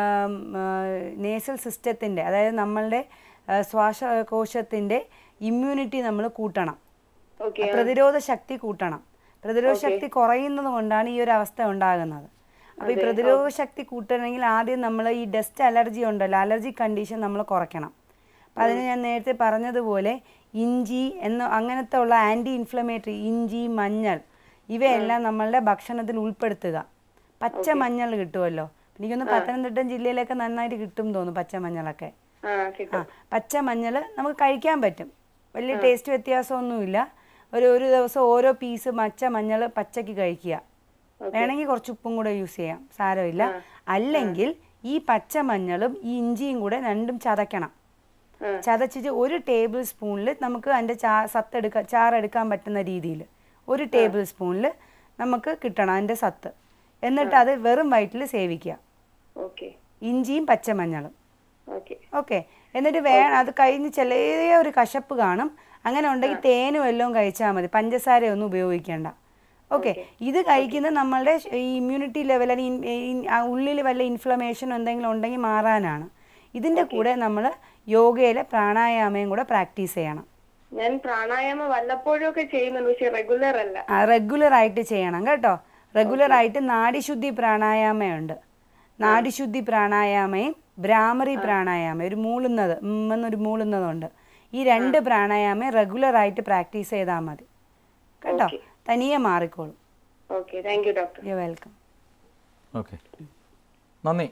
നേസൽ സിസ്റ്റത്തിൻ്റെ അതായത് നമ്മളുടെ ആ, ശ്വാസകോശത്തിൻ്റെ ഇമ്മ്യൂണിറ്റി നമ്മൾ കൂട്ടണം ഓക്കെ പ്രതിരോധ ശക്തി കൂട്ടണം പ്രതിരോധ ശക്തി കുറയുന്നത് കൊണ്ടാണ് ഈ ഒരു അവസ്ഥ ഉണ്ടാകുന്നത് അപ്പോൾ ഈ പ്രതിരോധ ശക്തി കൂട്ടണമെങ്കിൽ ആദ്യം നമ്മൾ ഈ ഡസ്റ്റ് അലർജി ഉണ്ടല്ലോ അലർജി കണ്ടീഷൻ നമ്മൾ കുറയ്ക്കണം അപ്പം അതിന് ഞാൻ നേരത്തെ പറഞ്ഞതുപോലെ ഇഞ്ചി എന്ന അങ്ങനത്തെ ഉള്ള ആൻറ്റി ഇൻഫ്ലമേറ്ററി ഇഞ്ചി മഞ്ഞൾ ഇവയെല്ലാം നമ്മളുടെ ഭക്ഷണത്തിൽ ഉൾപ്പെടുത്തുക പച്ച മഞ്ഞൾ കിട്ടുമല്ലോ എനിക്കൊന്ന് പത്തനംതിട്ട ജില്ലയിലൊക്കെ നന്നായിട്ട് കിട്ടും തോന്നുന്നു പച്ച മഞ്ഞളൊക്കെ ആ ആ കിട്ടും പച്ച മഞ്ഞൾ നമുക്ക് കഴിക്കാൻ പറ്റും വലിയ ടേസ്റ്റ് വ്യത്യാസമൊന്നുമില്ല ഒരു ഒരു ദിവസം ഓരോ പീസ് പച്ച മഞ്ഞൾ പച്ചക്ക് കഴിക്കുക വേണമെങ്കിൽ കുറച്ച് ഉപ്പും കൂടെ യൂസ് ചെയ്യാം സാരമില്ല അല്ലെങ്കിൽ ഈ പച്ച മഞ്ഞളും ഈ ഇഞ്ചിയും കൂടെ രണ്ടും ചതയ്ക്കണം ചതച്ചിട്ട് ഒരു ടേബിൾ സ്പൂണിൽ നമുക്ക് അതിൻ്റെ ചാ സത്തെടുക്കാൻ ചാറെടുക്കാൻ പറ്റുന്ന രീതിയിൽ ഒരു ടേബിൾ സ്പൂണിൽ നമുക്ക് കിട്ടണം അതിൻ്റെ സത്ത് എന്നിട്ട് അത് വെറും വയറ്റിൽ സേവിക്കുക ഓക്കെ ഇഞ്ചിയും പച്ചമഞ്ഞളും ഓക്കെ ഓക്കെ എന്നിട്ട് വേണം അത് കഴിഞ്ഞ് ചെറിയ ഒരു കശപ്പ് കാണും അങ്ങനെ ഉണ്ടെങ്കിൽ തേനും എല്ലാം കഴിച്ചാൽ മതി പഞ്ചസാരയൊന്നും ഉപയോഗിക്കേണ്ട ഓക്കെ ഇത് കഴിക്കുന്നത് നമ്മളുടെ ശ- ഈ ഇമ്മ്യൂണിറ്റി ലെവൽ ഉള്ളിൽ വല്ല ഇൻഫ്ലമേഷൻ എന്തെങ്കിലും ഉണ്ടെങ്കിൽ മാറാനാണ് ഇതിൻ്റെ കൂടെ നമ്മൾ യോഗയിലെ പ്രാണായാമയും കൂടെ പ്രാക്ടീസ് ചെയ്യണം ഞാൻ പ്രാണായാമം വല്ലപ്പോഴും ഒക്കെ ചെയ്യുന്നുണ്ട് പക്ഷെ റെഗുലർ അല്ല റെഗുലർ ആയിട്ട് ചെയ്യണം കേട്ടോ റെഗുലർ ആയിട്ട് നാഡിശുദ്ധി പ്രാണായാമയുണ്ട് നാഡിശുദ്ധി പ്രാണായാമയും ഭ്രാമറി പ്രാണായാമയും ഒരു മൂളുന്നത് ഉം എന്നൊരു മൂളുന്നതുണ്ട് ഈ രണ്ട് പ്രാണായാമയും റെഗുലർ ആയിട്ട് പ്രാക്ടീസ് ചെയ്താൽ മതി കേട്ടോ തനിയെ മാറിക്കോളും okay thank you doctor you welcome okay നന്ദി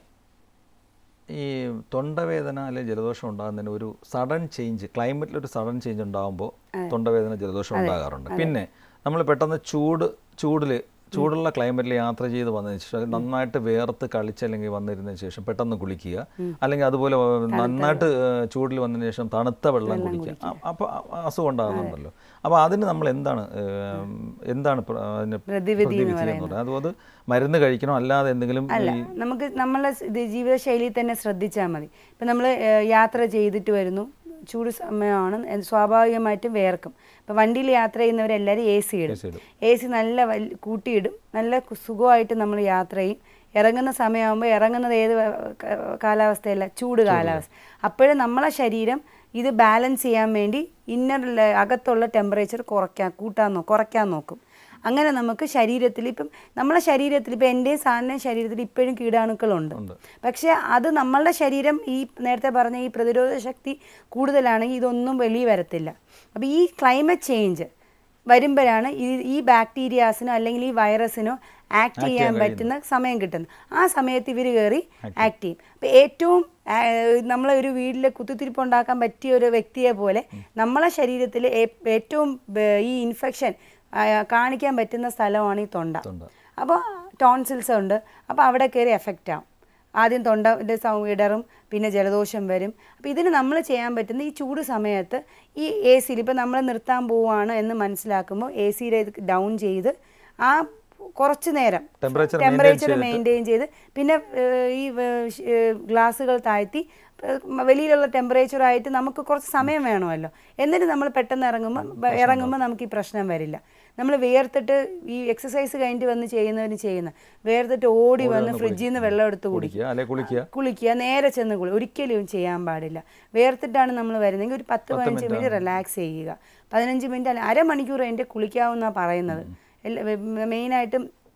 ഈ തൊണ്ടവേദന അല്ലെങ്കിൽ ജലദോഷം ഉണ്ടാകുന്നതിന് ഒരു സഡൻ ചേഞ്ച് ക്ലൈമറ്റിൽ ഒരു സഡൻ ചേഞ്ച് ഉണ്ടാകുമ്പോൾ തൊണ്ടവേദന ജലദോഷം ഉണ്ടാകാറുണ്ട് പിന്നെ നമ്മൾ പെട്ടെന്ന് ചൂട് ചൂടിൽ ചൂടുള്ള ക്ലൈമറ്റിൽ യാത്ര ചെയ്ത് വന്നതിന് ശേഷം നന്നായിട്ട് വേർത്ത് കളിച്ച് അല്ലെങ്കിൽ വന്നിരുന്നതിന് ശേഷം പെട്ടെന്ന് കുളിക്കുക അല്ലെങ്കിൽ അതുപോലെ നന്നായിട്ട് ചൂടിൽ വന്നതിന് ശേഷം തണുത്ത വെള്ളം കുടിക്കുക അപ്പോൾ അസുഖം ഉണ്ടാകുന്നുണ്ടല്ലോ അപ്പോൾ അതിന് നമ്മൾ എന്താണ് ഏം, എന്താണ് പ്ര- അതിന് പ്രതിവിധി എന്ന് പ്രതിവിധി എന്ന് പറയുന്നത് അതോ അത് മരുന്ന് കഴിക്കണോ അല്ലാതെ എന്തെങ്കിലും അല്ല ഈ നമുക്ക് നമ്മളെ സ് ഇത് ജീവിതശൈലിയിൽ തന്നെ ശ്രദ്ധിച്ചാൽ മതി ഇപ്പം നമ്മൾ യാത്ര ചെയ്തിട്ട് വരുന്നു ചൂട് സമയമാണ് എ- സ്വാഭാവികമായിട്ടും വേർക്കും ഇപ്പം വണ്ടിയിൽ യാത്ര ചെയ്യുന്നവരെല്ലാവരും എ സി ഇടും AC ഇടും. എ സി നല്ല വൽ- കൂട്ടിയിടും നല്ല കു- സുഖമായിട്ട് നമ്മൾ യാത്ര ചെയ്യും ഇറങ്ങുന്ന സമയമാകുമ്പോൾ ഇറങ്ങുന്നത് ഏത് വ- ക- കാലാവസ്ഥയല്ല ചൂട് കാലാവസ്ഥ അപ്പോഴും നമ്മളെ ശരീരം ഇത് ബാലൻസ് ചെയ്യാൻ വേണ്ടി ഇന്നർ അകത്തുള്ള ടെമ്പറേച്ചർ കുറയ്ക്കാൻ കൂട്ടാൻ നോ കുറയ്ക്കാൻ നോക്കും അങ്ങനെ നമുക്ക് ശരീരത്തിൽ ഇപ്പം നമ്മളെ ശരീരത്തിൽ ഇപ്പം എൻ്റെയും സാറിൻ്റെയും ശരീരത്തിൽ ഇപ്പോഴും കീടാണുക്കളുണ്ട് പക്ഷേ അത് നമ്മളുടെ ശരീരം ഈ നേരത്തെ പറഞ്ഞ ഈ പ്രതിരോധ ശക്തി കൂടുതലാണെങ്കിൽ ഇതൊന്നും വെളിയിൽ വരത്തില്ല അപ്പോൾ ഈ ക്ലൈമറ്റ് ചേഞ്ച് വരുമ്പോഴാണ് ഈ ഈ ബാക്ടീരിയാസിനോ അല്ലെങ്കിൽ ഈ വൈറസിനോ ആക്ട് ചെയ്യാൻ പറ്റുന്ന സമയം കിട്ടുന്നത് ആ സമയത്ത് ഇവർ കയറി ആക്ട് ചെയ്യും അപ്പോൾ ഏറ്റവും ആ, നമ്മളെ ഒരു വീട്ടിൽ കുത്തിത്തിരിപ്പ് ഉണ്ടാക്കാൻ പറ്റിയ ഒരു വ്യക്തിയെ പോലെ നമ്മളെ ശരീരത്തിൽ ഏറ്റവും ബ- ഈ ഇൻഫെക്ഷൻ കാണിക്കാൻ പറ്റുന്ന സ്ഥലമാണ് ഈ തൊണ്ട തൊണ്ട. അപ്പോൾ ടോൺസിൽസ് ഉണ്ട് അപ്പോൾ അവിടെ കയറി എഫക്റ്റ് ആവും ആദ്യം തൊണ്ടൻ്റെ സൗ ഇടറും പിന്നെ ജലദോഷം വരും അപ്പോൾ ഇതിന് നമ്മൾ ചെയ്യാൻ പറ്റുന്ന ഈ ചൂട് സമയത്ത് ഈ എ സിയിൽ ഇപ്പോൾ നമ്മൾ നിർത്താൻ പോവുകയാണ് എന്ന് മനസ്സിലാക്കുമ്പോൾ എ സിയുടെ ഡൗൺ ചെയ്ത് ആ കുറച്ച് നേരം Temperature maintain ടെമ്പറേച്ചർ ചെയ്തിട്ട് മെയിൻറ്റെയിൻ ചെയ്ത് പിന്നെ ഏഹ്, ഈ ഏഹ്, ഷ്- ഏഹ്, ഗ്ലാസ്സുകൾ താഴ്ത്തി ഏഹ്, വെളിയിലുള്ള ടെമ്പറേച്ചർ ആയിട്ട് നമുക്ക് കുറച്ച് സമയം വേണമല്ലോ എന്നിട്ട് നമ്മൾ പെട്ടെന്ന് ഇറങ്ങുമ്പോൾ ബ- ഇറങ്ങുമ്പോൾ നമുക്ക് ഈ പ്രശ്നം വരില്ല നമ്മൾ വേർത്തിട്ട് ഈ എക്സസൈസ് കഴിഞ്ഞിട്ട് വന്ന് ചെയ്യുന്നവന് ചെയ്യുന്ന വേർത്തിട്ട് ഓടി വന്ന് ഫ്രിഡ്ജിൽ നിന്ന് വെള്ളം എടുത്ത് കുടിക്കും കുടിക്കുക അല്ലെ കുളിക്കുക കുളിക്കുക നേരെ ചെന്ന് കുളി ഒരിക്കലും ചെയ്യാൻ പാടില്ല വേർത്തിട്ടാണ് നമ്മൾ വരുന്നതെങ്കിൽ ഒരു പത്ത് പതിനഞ്ച് മിനിറ്റ് റിലാക്സ് ചെയ്യുക പതിനഞ്ച് മിനിറ്റ് അല്ല അരമണിക്കൂർ അതിൻ്റെ കുളിക്കാവുന്ന പറയുന്നത് എല്ലാ മെയിനായിട്ടും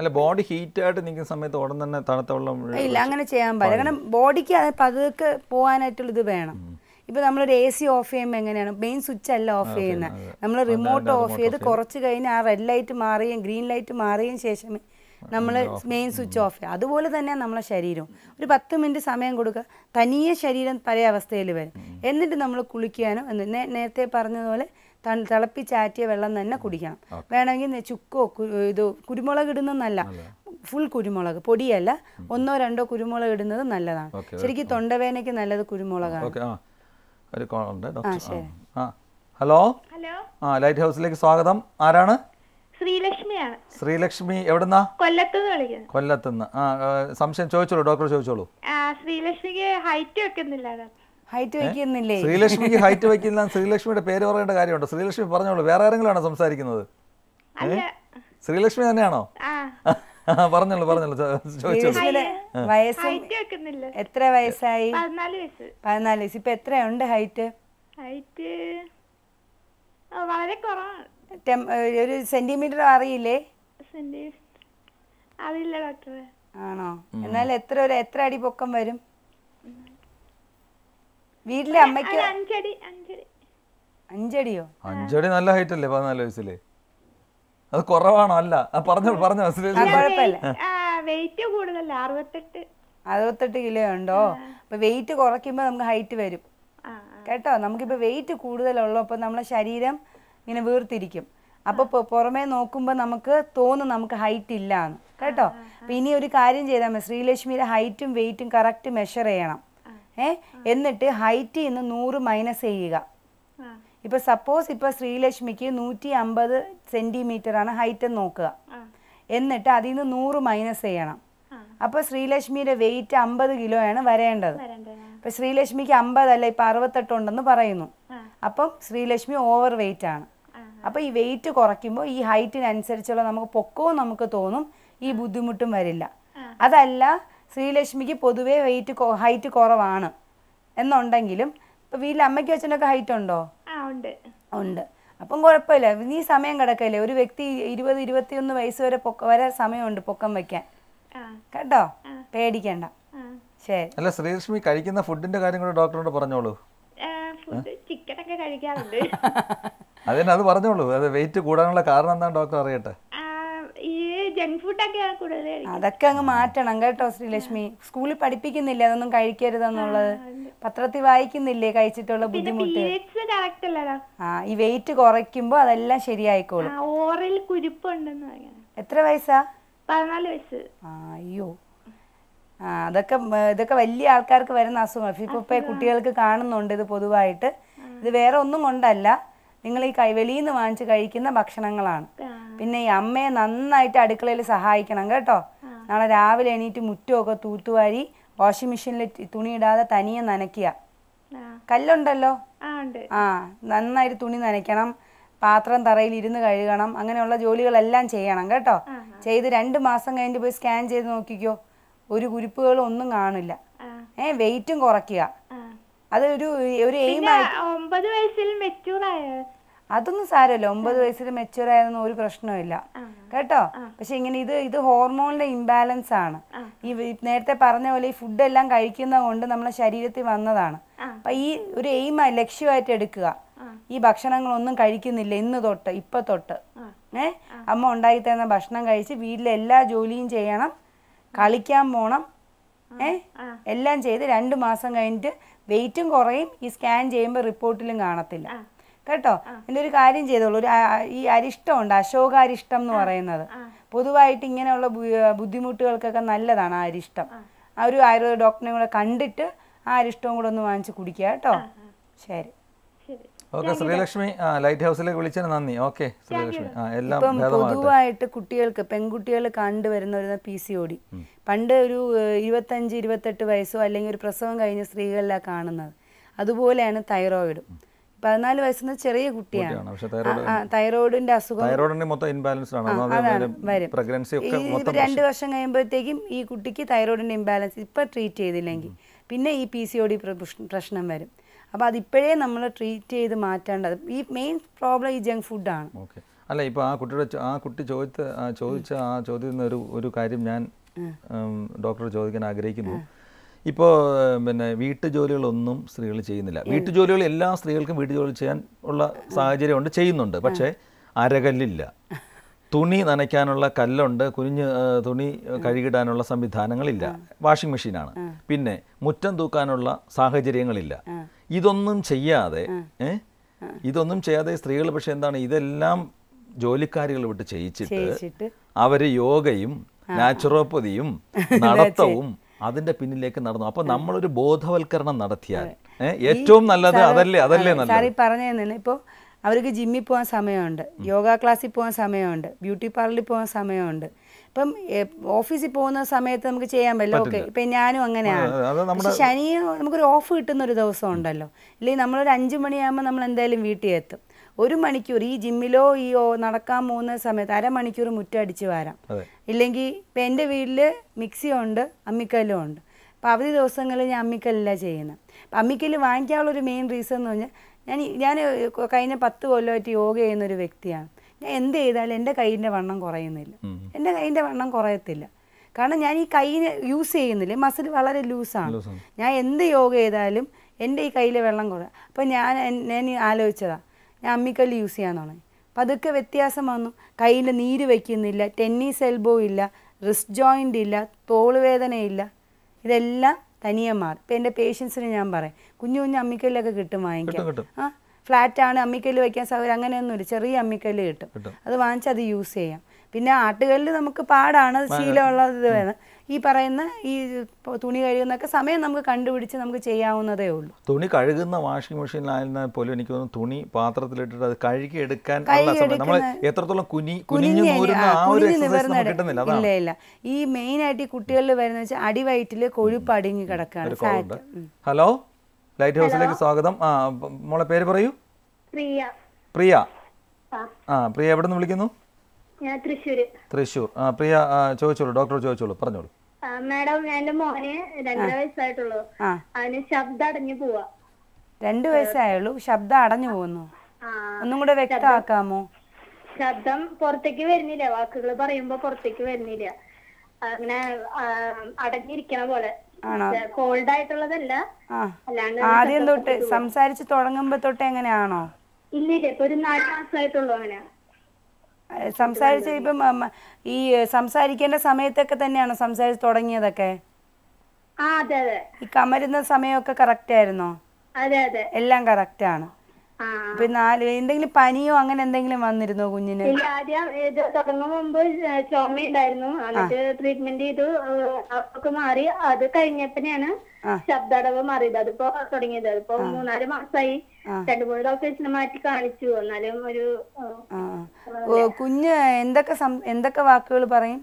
അല്ല ബോഡി ഹീറ്റ് ആയിട്ട് നിൽക്കുന്ന സമയത്ത് ഉടൻ തന്നെ തണുത്ത വെള്ളം ഇല്ല അങ്ങനെ ചെയ്യാൻ പാടില്ല കാരണം ബോഡിക്ക് അത് പതുക്കെ പോകാനായിട്ടുള്ള ഇത് വേണം ഇപ്പൊ നമ്മളൊരു എ സി ഓഫ് ചെയ്യുമ്പോൾ എങ്ങനെയാണ് മെയിൻ സ്വിച്ച് അല്ല ഓഫ് ചെയ്യുന്നത് നമ്മൾ റിമോട്ട് ഓഫ് ചെയ്ത് കുറച്ച് കഴിഞ്ഞ് ആ റെഡ് ലൈറ്റ് മാറുകയും ഗ്രീൻ ലൈറ്റ് മാറുകയും ശേഷമേ നമ്മൾ മെയിൻ സ്വിച്ച് ഓഫ് ചെയ്യുക അതുപോലെ തന്നെ നമ്മളെ ശരീരവും ഒരു പത്ത് മിനിറ്റ് സമയം കൊടുക്കുക തനിയെ ശരീരം പഴയ അവസ്ഥയിൽ വരും എന്നിട്ട് നമ്മൾ കുളിക്കാനോ എന്ന് നേ- നേരത്തെ പറഞ്ഞതുപോലെ തണ- തിളപ്പിച്ചാറ്റിയ വെള്ളം തന്നെ കുടിക്കണം വേണമെങ്കിൽ നെ- ചുക്കോ കു- ഇത് കുരുമുളക് ഇടുന്നതല്ല ഫുൾ കുരുമുളക് പൊടിയല്ല ഒന്നോ രണ്ടോ കുരുമുളക് ഇടുന്നത് നല്ലതാണ് ഓക്കേ, ശരിക്കും തൊണ്ടവേദനയ്ക്ക് നല്ലത് കുരുമുളകാണ് ഓക്കെ ആ ഒരു കോൾ ഉണ്ട് ആ, ഡോക്ടർ ശരി. ആ ഹലോ ഹലോ ആ ലൈറ്റ് ഹൗസിലേക്ക് സ്വാഗതം ആരാണ് ശ്രീലക്ഷ്മിയാണ് ശ്രീലക്ഷ്മി എവിടുന്നാ കൊല്ലത്തുനിന്ന് വിളിക്കുന്നത് കൊല്ലത്തുനിന്ന് ആ ആ, സംശയം ചോദിച്ചോളൂ ഡോക്ടർ ചോദിച്ചോളൂ ആ ശ്രീലക്ഷ്മിക്ക് ഹൈറ്റ് വെക്കുന്നില്ല ഡോക്ടർ. ഹൈറ്റ് വയ്ക്കുന്നില്ലേ ശ്രീലക്ഷ്മിക്ക് ഹൈറ്റ് വയ്ക്കില്ല ശ്രീലക്ഷ്മിയുടെ പേര് പറയേണ്ട കാര്യമുണ്ടോ ശ്രീലക്ഷ്മി പറഞ്ഞോളൂ വേറെ ആരെങ്കിലുമാണോ സംസാരിക്കുന്നത് അല്ല ശ്രീലക്ഷ്മി തന്നെയാണോ ആ പറഞ്ഞോളൂ പറഞ്ഞോളൂ ചോ- ചോദിച്ചോളൂ ശ്രീലക്ഷ്മിയുടെ വയസ്സും ഹൈറ്റ് വെക്കുന്നില്ല എത്ര വയസ്സായി പതിനാല് വയസ്സ് പതിനാല് വയസ്സ് ഇപ്പൊ എത്രയുണ്ട് ഹൈറ്റ് ഹൈറ്റ് ആ, വളരെ കുറവാണ് ടെം- ഒരു സെന്റിമീറ്റർ അറിയില്ലേ സെന്റി- അറിയില്ല ഡോക്ടറെ ആണോ എന്നാൽ എത്ര ഒരു എത്ര അടി പൊക്കം വരും വീട്ടിലെ അമ്മയ്ക്ക് ഒരു അഞ്ചടി അഞ്ചടി അഞ്ചടിയോ അഞ്ചടി നല്ല ഹൈറ്റ് അല്ലേ പതിനാല് വയസ്സില് അത് കുറവാണോ അല്ല ആ, പറഞ്ഞോളൂ പറഞ്ഞോ ആ ശ്രീലക്ഷ്മി കുഴപ്പമില്ല ആ വെയിറ്റ് കൂടുതലല്ല അറുപത്തെട്ട് അറുപത്തെട്ട് കിലോ ഉണ്ടോ അപ്പൊ വെയിറ്റ് കുറയ്ക്കുമ്പോൾ നമുക്ക് ഹൈറ്റ് വരും ആ കേട്ടോ നമുക്കിപ്പോൾ വെയിറ്റ് കൂടുതലുള്ളപ്പോൾ നമ്മളെ ശരീരം ഇങ്ങനെ വീർത്തിരിക്കും അപ്പോൾ പൊ- പുറമേ നോക്കുമ്പോൾ നമുക്ക് തോന്നും നമുക്ക് ഹൈറ്റ് ഇല്ല എന്ന് കേട്ടോ അപ്പം ഇനി ഒരു കാര്യം ചെയ്താൽ മതി ശ്രീലക്ഷ്മിയുടെ ഹൈറ്റും വെയിറ്റും കറക്റ്റ് മെഷർ ചെയ്യണം ഏ എന്നിട്ട് ഹൈറ്റിൽ നിന്ന് നൂറ് മൈനസ് ചെയ്യുക ആ ഇപ്പൊ സപ്പോസ് ഇപ്പൊ ശ്രീലക്ഷ്മിക്ക് നൂറ്റി അമ്പത് സെന്റിമീറ്റർ ആണ് ഹൈറ്റ് എന്ന് നോക്കുക ആ എന്നിട്ട് അതിൽ നിന്ന് നൂറ് മൈനസ് ചെയ്യണം ആ. അപ്പൊ ശ്രീലക്ഷ്മിയുടെ വെയിറ്റ് അമ്പത് കിലോ ആണ് വരേണ്ടത് വരണ്ടേ ഇപ്പൊ ശ്രീലക്ഷ്മിക്ക് അമ്പതല്ല ഇപ്പൊ അറുപത്തെട്ട് ഉണ്ടെന്ന് പറയുന്നു ആ. അപ്പം ശ്രീലക്ഷ്മി ഓവർ വെയിറ്റ് ആണ് ആ. അപ്പൊ ഈ വെയിറ്റ് കുറയ്ക്കുമ്പോൾ ഈ ഹൈറ്റിനനുസരിച്ചുള്ള നമുക്ക് പൊക്കവും നമുക്ക് തോന്നും ഈ ബുദ്ധിമുട്ടും വരില്ല അതല്ല ശ്രീലക്ഷ്മിക്ക് പൊതുവേ വെയിറ്റ് ഹൈറ്റ് കുറവാണ് എന്നുണ്ടെങ്കിലും ഇപ്പൊ വീട്ടിൽ അമ്മയ്ക്ക് അച്ഛനൊക്കെ ഹൈറ്റ് ഉണ്ടോ ആ ഉണ്ട് ഉണ്ട് അപ്പം കുഴപ്പമില്ല നീ സമയം കിടക്കല്ലേ ഒരു വ്യക്തി ഇരുപത് ഇരുപത്തിയൊന്ന് വയസ്സ് വരെ പൊക്ക വരെ സമയമുണ്ട് പൊക്കം വയ്ക്കാൻ ആ കേട്ടോ പേടിക്കണ്ട ആ ശരി അല്ല ശ്രീലക്ഷ്മി കഴിക്കുന്ന ഫുഡിന്റെ കാര്യം കൂടെ ഡോക്ടറോട് പറഞ്ഞോളൂ ഫുഡ് ചിക്കനൊക്കെ കഴിക്കാറുണ്ട് അതിന് അത് പറഞ്ഞോളൂ അത് വെയിറ്റ് കൂടാനുള്ള കാരണം എന്താണ് ഡോക്ടർ അറിയട്ടെ ആ, ഈ ജങ്ക് ഫുഡൊക്കെയാണ് കൂടുതൽ കഴിക്കുന്നത് അതൊക്കെ അങ്ങ് മാറ്റണം കേട്ടോ ശ്രീലക്ഷ്മി സ്കൂളിൽ പഠിപ്പിക്കുന്നില്ലേ അതൊന്നും കഴിക്കരുതെന്നുള്ളത് പത്രത്തിൽ വായിക്കുന്നില്ലേ കഴിച്ചിട്ടുള്ള ബുദ്ധിമുട്ട് പീരിയഡ്സ് കറക്റ്റ് അല്ലല്ലോ ആ ഈ വെയിറ്റ് കുറയ്ക്കുമ്പോൾ അതെല്ലാം ശരിയായിക്കോളും ആ, ഓറിൽ കുരുപ്പുണ്ടെന്ന് പറയുന്നത് എത്ര വയസ്സാ പതിനാല് വയസ്സ് ആ, അയ്യോ ആ അതൊക്കെ മ, ഇതൊക്കെ വലിയ ആൾക്കാർക്ക് വരുന്ന അസുഖമാണ് ഇപ്പൊ ഇപ്പൊ കുട്ടികൾക്ക് കാണുന്നുണ്ട് ഇത് പൊതുവായിട്ട് ഇത് വേറെ ഒന്നും കൊണ്ടല്ല നിങ്ങൾ ഈ കൈ വെളിയിൽ നിന്ന് വാങ്ങിച്ച് കഴിക്കുന്ന ഭക്ഷണങ്ങളാണ് പിന്നെ ഈ അമ്മയെ നന്നായിട്ട് അടുക്കളയിൽ സഹായിക്കണം കേട്ടോ നാളെ രാവിലെ എണീറ്റ് മുറ്റമൊക്കെ തൂത്തുവാരി വാഷിംഗ് മെഷീനിൽ തുണി ഇടാതെ തനിയെ നനയ്ക്കുക ആ കല്ലുണ്ടല്ലോ ആ ഉണ്ട് ആ നന്നായിട്ട് തുണി നനയ്ക്കണം പാത്രം തറയിൽ ഇരുന്ന് കഴുകണം അങ്ങനെയുള്ള ജോലികളെല്ലാം ചെയ്യണം കേട്ടോ ചെയ്ത് രണ്ട് മാസം കഴിഞ്ഞിട്ട് പോയി സ്കാൻ ചെയ്ത് നോക്കിക്കോ ഒരു കുരുപ്പുകളും ഒന്നും കാണില്ല ആ ഏ വെയിറ്റും കുറയ്ക്കുക ആ അത് ഒരു ഒരു എയിം പിന്നെ ഒമ്പത് വയസ്സിൽ മെച്ചൂർ ആയ അതൊന്നും സാരമില്ല ഒമ്പത് വയസ്സിൽ മെച്ചൂർ ആയതൊന്നും ഒരു പ്രശ്നമില്ല കേട്ടോ പക്ഷെ ഇങ്ങനെ ഇത് ഇത് ഹോർമോണിന്റെ ഇംബാലൻസ് ആണ് ഈ വി- നേരത്തെ പറഞ്ഞ പോലെ ഈ ഫുഡ് എല്ലാം കഴിക്കുന്നത് കൊണ്ട് നമ്മളെ ശരീരത്തിൽ വന്നതാണ് അപ്പൊ ഈ ഒരു എയിം ലക്ഷ്യമായിട്ട് എടുക്കുക ഈ ഭക്ഷണങ്ങളൊന്നും കഴിക്കുന്നില്ല ഇന്ന് തൊട്ട് ഇപ്പൊ തൊട്ട് ഏ അമ്മ ഉണ്ടാക്കി തരുന്ന ഭക്ഷണം കഴിച്ച് വീട്ടിലെ എല്ലാ ജോലിയും ചെയ്യണം കളിക്കാൻ പോണം ഏ എല്ലാം ചെയ്ത് രണ്ട് മാസം കഴിഞ്ഞിട്ട് വെയിറ്റും കുറയും ഈ സ്കാൻ ചെയ്യുമ്പോൾ റിപ്പോർട്ടിലും കാണത്തില്ല കേട്ടോ എൻ്റെ ഒരു കാര്യം ചെയ്തോളൂ ഒരു ആ- ഈ അരിഷ്ടമുണ്ട് അശോകാരിഷ്ടം എന്ന് പറയുന്നത് പൊതുവായിട്ട് ഇങ്ങനെയുള്ള ബു- ബുദ്ധിമുട്ടുകൾക്കൊക്കെ നല്ലതാണ് ആ അരിഷ്ടം ആ ഒരു ആയുർവേദ ഡോക്ടറിനെ കൂടെ കണ്ടിട്ട് ആ അരിഷ്ടവും കൂടെ ഒന്ന് വാങ്ങിച്ച് കുടിക്കുക കേട്ടോ ശരി ശരി ഓക്കെ ശ്രീലക്ഷ്മി ആ ലൈറ്റ് ഹൗസിലേക്ക് വിളിച്ചതിന് നന്ദി ഓക്കെ ശ്രീലക്ഷ്മി ആ എല്ലാം ഇപ്പം ഭേദമാകട്ടെ പൊതുവായിട്ട് കുട്ടികൾക്ക് പെൺകുട്ടികൾ കണ്ടുവരുന്ന ഒരു പി സി ഒ ഡി പണ്ട് ഒരു ഏഹ്, ഇരുപത്തഞ്ച് ഇരുപത്തെട്ട് വയസ്സോ അല്ലെങ്കിൽ ഒരു പ്രസവം കഴിഞ്ഞ സ്ത്രീകളിലാണ് കാണുന്നത് അതുപോലെയാണ് തൈറോയിഡും പതിനാല് വയസ്സെന്ന് ചെറിയ കുട്ടിയാണ് കുട്ടിയാണ്. പക്ഷെ ആ, ആ, തൈറോയിഡിന്റെ അസുഖം തൈറോയിഡിന്റെ മൊത്തം ഇൻബാലൻസ്ഡ് ആണ് ആ, ഒന്നാമത് അതാണ് വരും പ്രഗ്നൻസി ഈ ഒക്കെ മൊത്തം രണ്ട് വർഷം കഴിയുമ്പോഴത്തേക്കും ഈ കുട്ടിക്ക് തൈറോയിഡിന്റെ ഇംബാലൻസ് ഇപ്പൊ ട്രീറ്റ് ചെയ്തില്ലെങ്കിൽ പിന്നെ ഈ പി സി ഒ ഡി പ്രശ്നം വരും അപ്പോൾ അതിപ്പോഴേ നമ്മൾ ട്രീറ്റ് ചെയ്ത് മാറ്റേണ്ടത് ഈ മെയിൻ പ്രോബ്ലം ഈ ജങ്ക് ഫുഡാണ് ഓക്കെ അല്ല ഇപ്പോൾ ആ കുട്ടിയുടെ ചോ- ആ കുട്ടി ചോദിച്ച ആ ചോദിച്ച ആ ചോദ്യത്തിൽ നിന്ന് ഒരു ഒരു കാര്യം ഞാൻ ഉം, ഡോക്ടറോട് ചോദിക്കാൻ ആഗ്രഹിക്കുന്നു ഇപ്പോൾ പിന്നെ വീട്ടുജോലികളൊന്നും സ്ത്രീകൾ ചെയ്യുന്നില്ല വീട്ടുജോലികൾ എല്ലാ സ്ത്രീകൾക്കും വീട്ടുജോലി ചെയ്യാൻ ഉള്ള സാഹചര്യമുണ്ട് ചെയ്യുന്നുണ്ട് പക്ഷേ അരകല്ലില്ല തുണി നനയ്ക്കാനുള്ള കല്ലുണ്ട് കുനിഞ്ഞ് ആ, തുണി കഴുകിടാനുള്ള സംവിധാനങ്ങളില്ല വാഷിംഗ് മെഷീനാണ് പിന്നെ മുറ്റം തൂക്കാനുള്ള സാഹചര്യങ്ങളില്ല ഇതൊന്നും ചെയ്യാതെ ഏ ഇതൊന്നും ചെയ്യാതെ സ്ത്രീകൾ പക്ഷെ എന്താണ് ഇതെല്ലാം ജോലിക്കാരികൾ വിട്ട് ചെയ്യിച്ചിട്ട് ചെയ്യിച്ചിട്ട് അവര് യോഗയും നാച്ചുറോപ്പതിയും നടത്തവും അതിന്റെ പിന്നിലേക്ക് നടന്നു അപ്പൊ നമ്മളൊരു ബോധവൽക്കരണം നടത്തിയാൽ ഏ, ഏറ്റവും നല്ലത് അതല്ലേ അതല്ലേ നല്ലത് സാറി പറഞ്ഞു തന്നെ ഇപ്പോൾ അവർക്ക് ജിമ്മിൽ പോകാൻ സമയമുണ്ട് യോഗ ക്ലാസ്സിൽ പോകാൻ സമയമുണ്ട് ബ്യൂട്ടി പാർലറിൽ പോകാൻ സമയമുണ്ട് ഇപ്പം എ, ഓഫീസിൽ പോകുന്ന സമയത്ത് നമുക്ക് ചെയ്യാൻ പറ്റില്ല ഓക്കെ ഇപ്പം ഞാനും അങ്ങനെയാണ് അത് നമ്മുടെ പക്ഷെ ശനി നമുക്കൊരു ഓഫ് കിട്ടുന്ന ഒരു ദിവസം ഉണ്ടല്ലോ ഇല്ലെങ്കിൽ നമ്മളൊരു അഞ്ച് മണിയാകുമ്പോൾ നമ്മൾ എന്തായാലും വീട്ടിൽ എത്തും ഒരു മണിക്കൂർ ഈ ജിമ്മിലോ ഈ ഓ- നടക്കാൻ പോകുന്ന സമയത്ത് അരമണിക്കൂർ മുറ്റടിച്ച് വരാം അതെ ഇല്ലെങ്കിൽ ഇപ്പം എൻ്റെ വീട്ടിൽ മിക്സിയും ഉണ്ട് അമ്മിക്കല്ലും ഉണ്ട് അപ്പം അവധി ദിവസങ്ങളിൽ ഞാൻ അമ്മിക്കല്ലില്ല ചെയ്യുന്നത് അപ്പം അമ്മിക്കല്ല് വാങ്ങിക്കാനുള്ള ഒരു മെയിൻ റീസൺ എന്ന് പറഞ്ഞാൽ ഞാൻ ഈ- ഞാൻ കഴിഞ്ഞ പത്ത് കൊല്ലമായിട്ട് യോഗ ചെയ്യുന്ന ഒരു വ്യക്തിയാണ് ഞാൻ എന്ത് ചെയ്താലും എൻ്റെ കൈയിൻ്റെ വണ്ണം കുറയുന്നില്ല എൻ്റെ കൈയിൻ്റെ വണ്ണം കുറയത്തില്ല കാരണം ഞാൻ ഈ കൈയിന് യൂസ് ചെയ്യുന്നില്ല മസിൽ വളരെ ലൂസാണ് ഞാൻ എന്ത് യോഗ ചെയ്താലും എൻ്റെ ഈ കയ്യിലെ വെള്ളം കുറയും അപ്പോൾ ഞാൻ എൻ- ഞാൻ ഈ ആലോചിച്ചതാണ് ഞാൻ അമ്മിക്കല്ല് യൂസ് ചെയ്യാൻ തുടങ്ങി അപ്പം അതൊക്കെ വ്യത്യാസം വന്നു കയ്യിൽ നീര് വയ്ക്കുന്നില്ല ടെന്നീസ് എൽബോ ഇല്ല റിസ്റ്റ് ജോയിൻ്റ് ഇല്ല തോള് വേദനയില്ല ഇതെല്ലാം തനിയെ മാറി ഇപ്പം എൻ്റെ പേഷ്യൻസിന് ഞാൻ പറയും കുഞ്ഞു കുഞ്ഞു അമ്മിക്കല്ലൊക്കെ കിട്ടും വാങ്ങിക്കാം കിട്ടും. ആ ഫ്ലാറ്റാണ് അമ്മിക്കല്ല് വയ്ക്കാൻ സൗകര്യം അങ്ങനെയൊന്നുമില്ല ചെറിയ അമ്മിക്കല്ല് കിട്ടും കിട്ടും. അത് വാങ്ങിച്ച് അത് യൂസ് ചെയ്യാം പിന്നെ ആട്ടുകല്ല് നമുക്ക് പാടാണ് അത് ശീലമുള്ളത് ഇത് വേണം ഈ പറയുന്ന ഈ ഇപ്പൊ തുണി കഴുകുന്നൊക്കെ സമയം നമുക്ക് കണ്ടുപിടിച്ച് നമുക്ക് ചെയ്യാവുന്നതേ ഉള്ളൂ തുണി കഴുകുന്ന വാഷിംഗ് മെഷീനിലായിരുന്നാൽ പോലും എനിക്ക് തോന്നുന്നു തുണി പാത്രത്തിലിട്ടിട്ട് അത് കഴുകി എടുക്കാൻ ഉള്ള കഴുകി സമയം നമ്മൾ എടുക്കുന്ന- എത്രത്തോളം കുനി കുനിഞ്ഞു കുനിഞ്ഞ് നൂരുന്ന ആ, ആ ഒരു കുനിഞ്ഞ് എക്സസൈസ് നിവർന്ന് നമുക്ക് എടു- കിട്ടുന്നില്ല ഇല്ല അതാണ് ഇല്ല ഈ മെയിൻ ആയിട്ട് ഈ കുട്ടികളിൽ വരുന്ന വെച്ചാൽ അടിവയറ്റില് കൊഴുപ്പ് അടിഞ്ഞു കിടക്കുകയാണ് ഒരു കോളുണ്ട് ഫാറ്റ് ഹലോ ലൈറ്റ് ഹൗസിലേക്ക് സ്വാഗതം ആ പ- മോളെ പേര് പറയൂ പ്രിയ പ്രിയ ആ ആ പ്രിയ എവിടെ നിന്ന് വിളിക്കുന്നു ഞാൻ തൃശ്ശൂര് തൃശ്ശൂർ ആ പ്രിയ ആ, ചോദിച്ചോളൂ ഡോക്ടർ ചോദിച്ചോളൂ പറഞ്ഞോളൂ ആ, മാഡം എന്റെ മോന് രണ്ടര വയസ്സായിട്ടുള്ളൂ ആ അവന് ശബ്ദം അടഞ്ഞു പോവാ രണ്ട് വയസ്സായുള്ളൂ ശബ്ദം അടഞ്ഞു പോകുന്നു ആ ഒന്നും കൂടെ വ്യക്തമാക്കാമോ ശബ്ദം പുറത്തേക്ക് വരുന്നില്ല വാക്കുകൾ പറയുമ്പോ പുറത്തേക്ക് വരുന്നില്ല അങ്ങനെ ആ, അടഞ്ഞിരിക്കണ പോലെ ആണോ? കോൾഡ് ആയിട്ടുള്ളതല്ല ആ അല്ലാണ്ട് ആദ്യം തൊട്ട് സംസാരിച്ച് തുടങ്ങുമ്പോ തൊട്ട് എങ്ങനെയാണോ ഇല്ലില്ല ഇപ്പൊ ഒരു നാല് മാസമായിട്ടുള്ളൂ അങ്ങനെ ഏഹ് സംസാരിച്ച് ഇപ്പം ഉം, ഈ സംസാരിക്കേണ്ട സമയത്തൊക്കെ തന്നെയാണോ സംസാരിച്ച് തുടങ്ങിയതൊക്കെ ആ അതെ അതെ ഈ കമരുന്ന സമയമൊക്കെ കറക്റ്റ് ആയിരുന്നോ അതെ അതെ എല്ലാം കറക്റ്റ് ആണ് ആ ഇപ്പൊ നാല് എന്തെങ്കിലും പനിയോ അങ്ങനെ എന്തെങ്കിലും വന്നിരുന്നോ കുഞ്ഞിന് ഇല്ല ആദ്യം ഇത് തുടങ്ങും മുമ്പ് ചുമ ഉണ്ടായിരുന്നു എന്നിട്ട് ട്രീറ്റ്മെന്റ് ചെയ്തു അതൊക്കെ മാറി അത് കഴിഞ്ഞപ്പോഴാണ് ആ. ശബ്ദടവ് മാറിയത് അതിപ്പോ തുടങ്ങിയത് അതിപ്പോ മൂന്നാല് മാസമായി രണ്ടു മൂന്ന് ഡോക്ടേഴ്സിനെ മാറ്റി കാണിച്ചു എന്നാലും ഒരു ആ, ആ ഓ, കുഞ്ഞ് എന്തൊക്കെ സം- എന്തൊക്കെ വാക്കുകൾ പറയും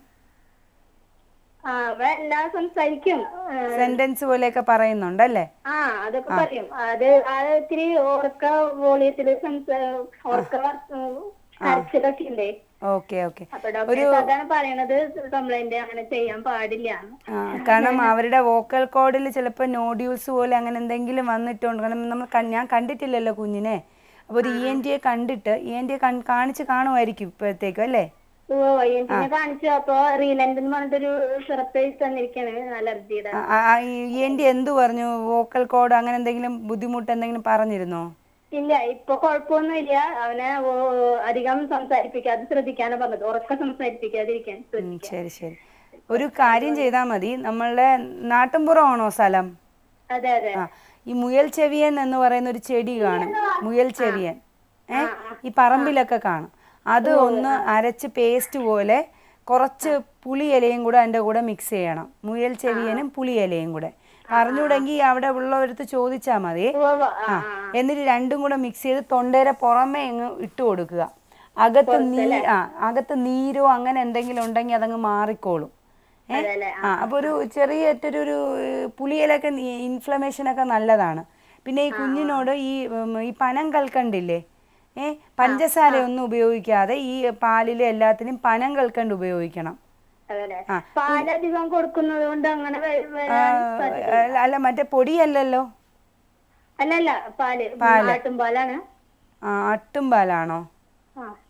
ആ അവ എല്ലാം സംസാരിക്കും ആ, സെന്റൻസ് പോലെയൊക്കെ പറയുന്നുണ്ടല്ലേ ആ അതൊക്കെ പറയും അത് അത് ഇത്തിരി ഓർക്ക വോളിയത്തില് സംസാ ഓർക്ക കരച്ചിലൊക്കെ ഉണ്ടേ ഓക്കെ ഓക്കെ അപ്പൊ ഡോക്ടർ അതാണ് പറയണത് കംപ്ലൈന്റ് അങ്ങനെ ചെയ്യാൻ പാടില്ല ആ, കാരണം അവരുടെ വോക്കൽ കോഡിൽ ചിലപ്പോൾ നോഡ്യൂൾസ് പോലെ അങ്ങനെ എന്തെങ്കിലും വന്നിട്ടുണ്ട് കാരണം നമ്മൾ കൺ- ഞാൻ കണ്ടിട്ടില്ലല്ലോ കുഞ്ഞിനെ അപ്പോൾ ഒരു ഇ എൻ ടിയെ കണ്ടിട്ട് ഇ എൻ ടിയെ കാണിച്ച് കാണുമായിരിക്കും ഇപ്പോഴത്തേക്കും അല്ലേ വയ്യന്റിനെ കാണിച്ചു അപ്പൊ റീലൻഡ് എന്ന് പറഞ്ഞിട്ടൊരു സിറപ്പ് തന്നിരിക്കാണ് അലർജിയുടെ ഇ എൻ ടി എന്തു പറഞ്ഞു വോക്കൽ കോഡ് അങ്ങനെ എന്തെങ്കിലും ബുദ്ധിമുട്ട് എന്തെങ്കിലും പറഞ്ഞിരുന്നോ ഇല്ല ഇപ്പൊ കുഴപ്പമൊന്നുമില്ല അവനെ ഓ- അധികം സംസാരിപ്പിക്കാതെ ശ്രദ്ധിക്കാനാ പറഞ്ഞത് ഉറക്കം സംസാരിപ്പിക്കാതിരിക്കാൻ ഉം, ശ്രദ്ധിക്കാൻ ശരി ശരി ഒരു കാര്യം ചെയ്താൽ മതി നമ്മളുടെ നാട്ടിൻപുറമാണോ സ്ഥലം അതെ അതെ ആ ഈ മുയൽ ചെവിയൻ എന്ന് പറയുന്ന ഒരു ചെടി കാണും മുയൽ ചെവിയൻ ഏ ഈ പറമ്പിലൊക്കെ കാണും അത് ഒന്ന് അരച്ച് പേസ്റ്റ് പോലെ കുറച്ച് പുളിയിലയും കൂടെ അതിൻ്റെ കൂടെ മിക്സ് ചെയ്യണം മുയൽ ചെവിയനും പുളിയിലയും കൂടെ അറിഞ്ഞൂടെങ്കിൽ അവിടെ ഉള്ളവരടുത്ത് ചോദിച്ചാൽ മതി ഉവ്വ് ആ എന്നിട്ട് രണ്ടും കൂടെ മിക്സ് ചെയ്ത് തൊണ്ടയുടെ പുറമേ അങ്ങ് ഇട്ട് കൊടുക്കുക അകത്ത് നീ ആ അകത്ത് നീരോ അങ്ങനെ എന്തെങ്കിലും ഉണ്ടെങ്കിൽ അതങ്ങ് മാറിക്കോളും ഏ അതെല്ലേ? ആ അപ്പോൾ ഒരു ചെറിയ ഒരു ഒരു പുളിയിലൊക്കെ ഇൻഫ്ലമേഷൻ ഒക്കെ നല്ലതാണ് പിന്നെ ഈ കുഞ്ഞിനോട് ഈ ഉം, ഈ പനം കൽക്കണ്ടില്ലേ ഏ പഞ്ചസാര ഒന്നും ഉപയോഗിക്കാതെ ഈ പാലിൽ എല്ലാത്തിനും പനം കൽക്കണ്ട് ഉപയോഗിക്കണം അതല്ലേ ആ. പാലധികം കൊടുക്കുന്നത് കൊണ്ട് അങ്ങനെ വ- ആ, വരാൻ സാധ്യത- അല്ല- അല്ല മറ്റേ പൊടിയല്ലല്ലോ അല്ലല്ല പാല് പാല്. ആട്ടുംപാലാണ് ആ അട്ടും പാലാണോ ആ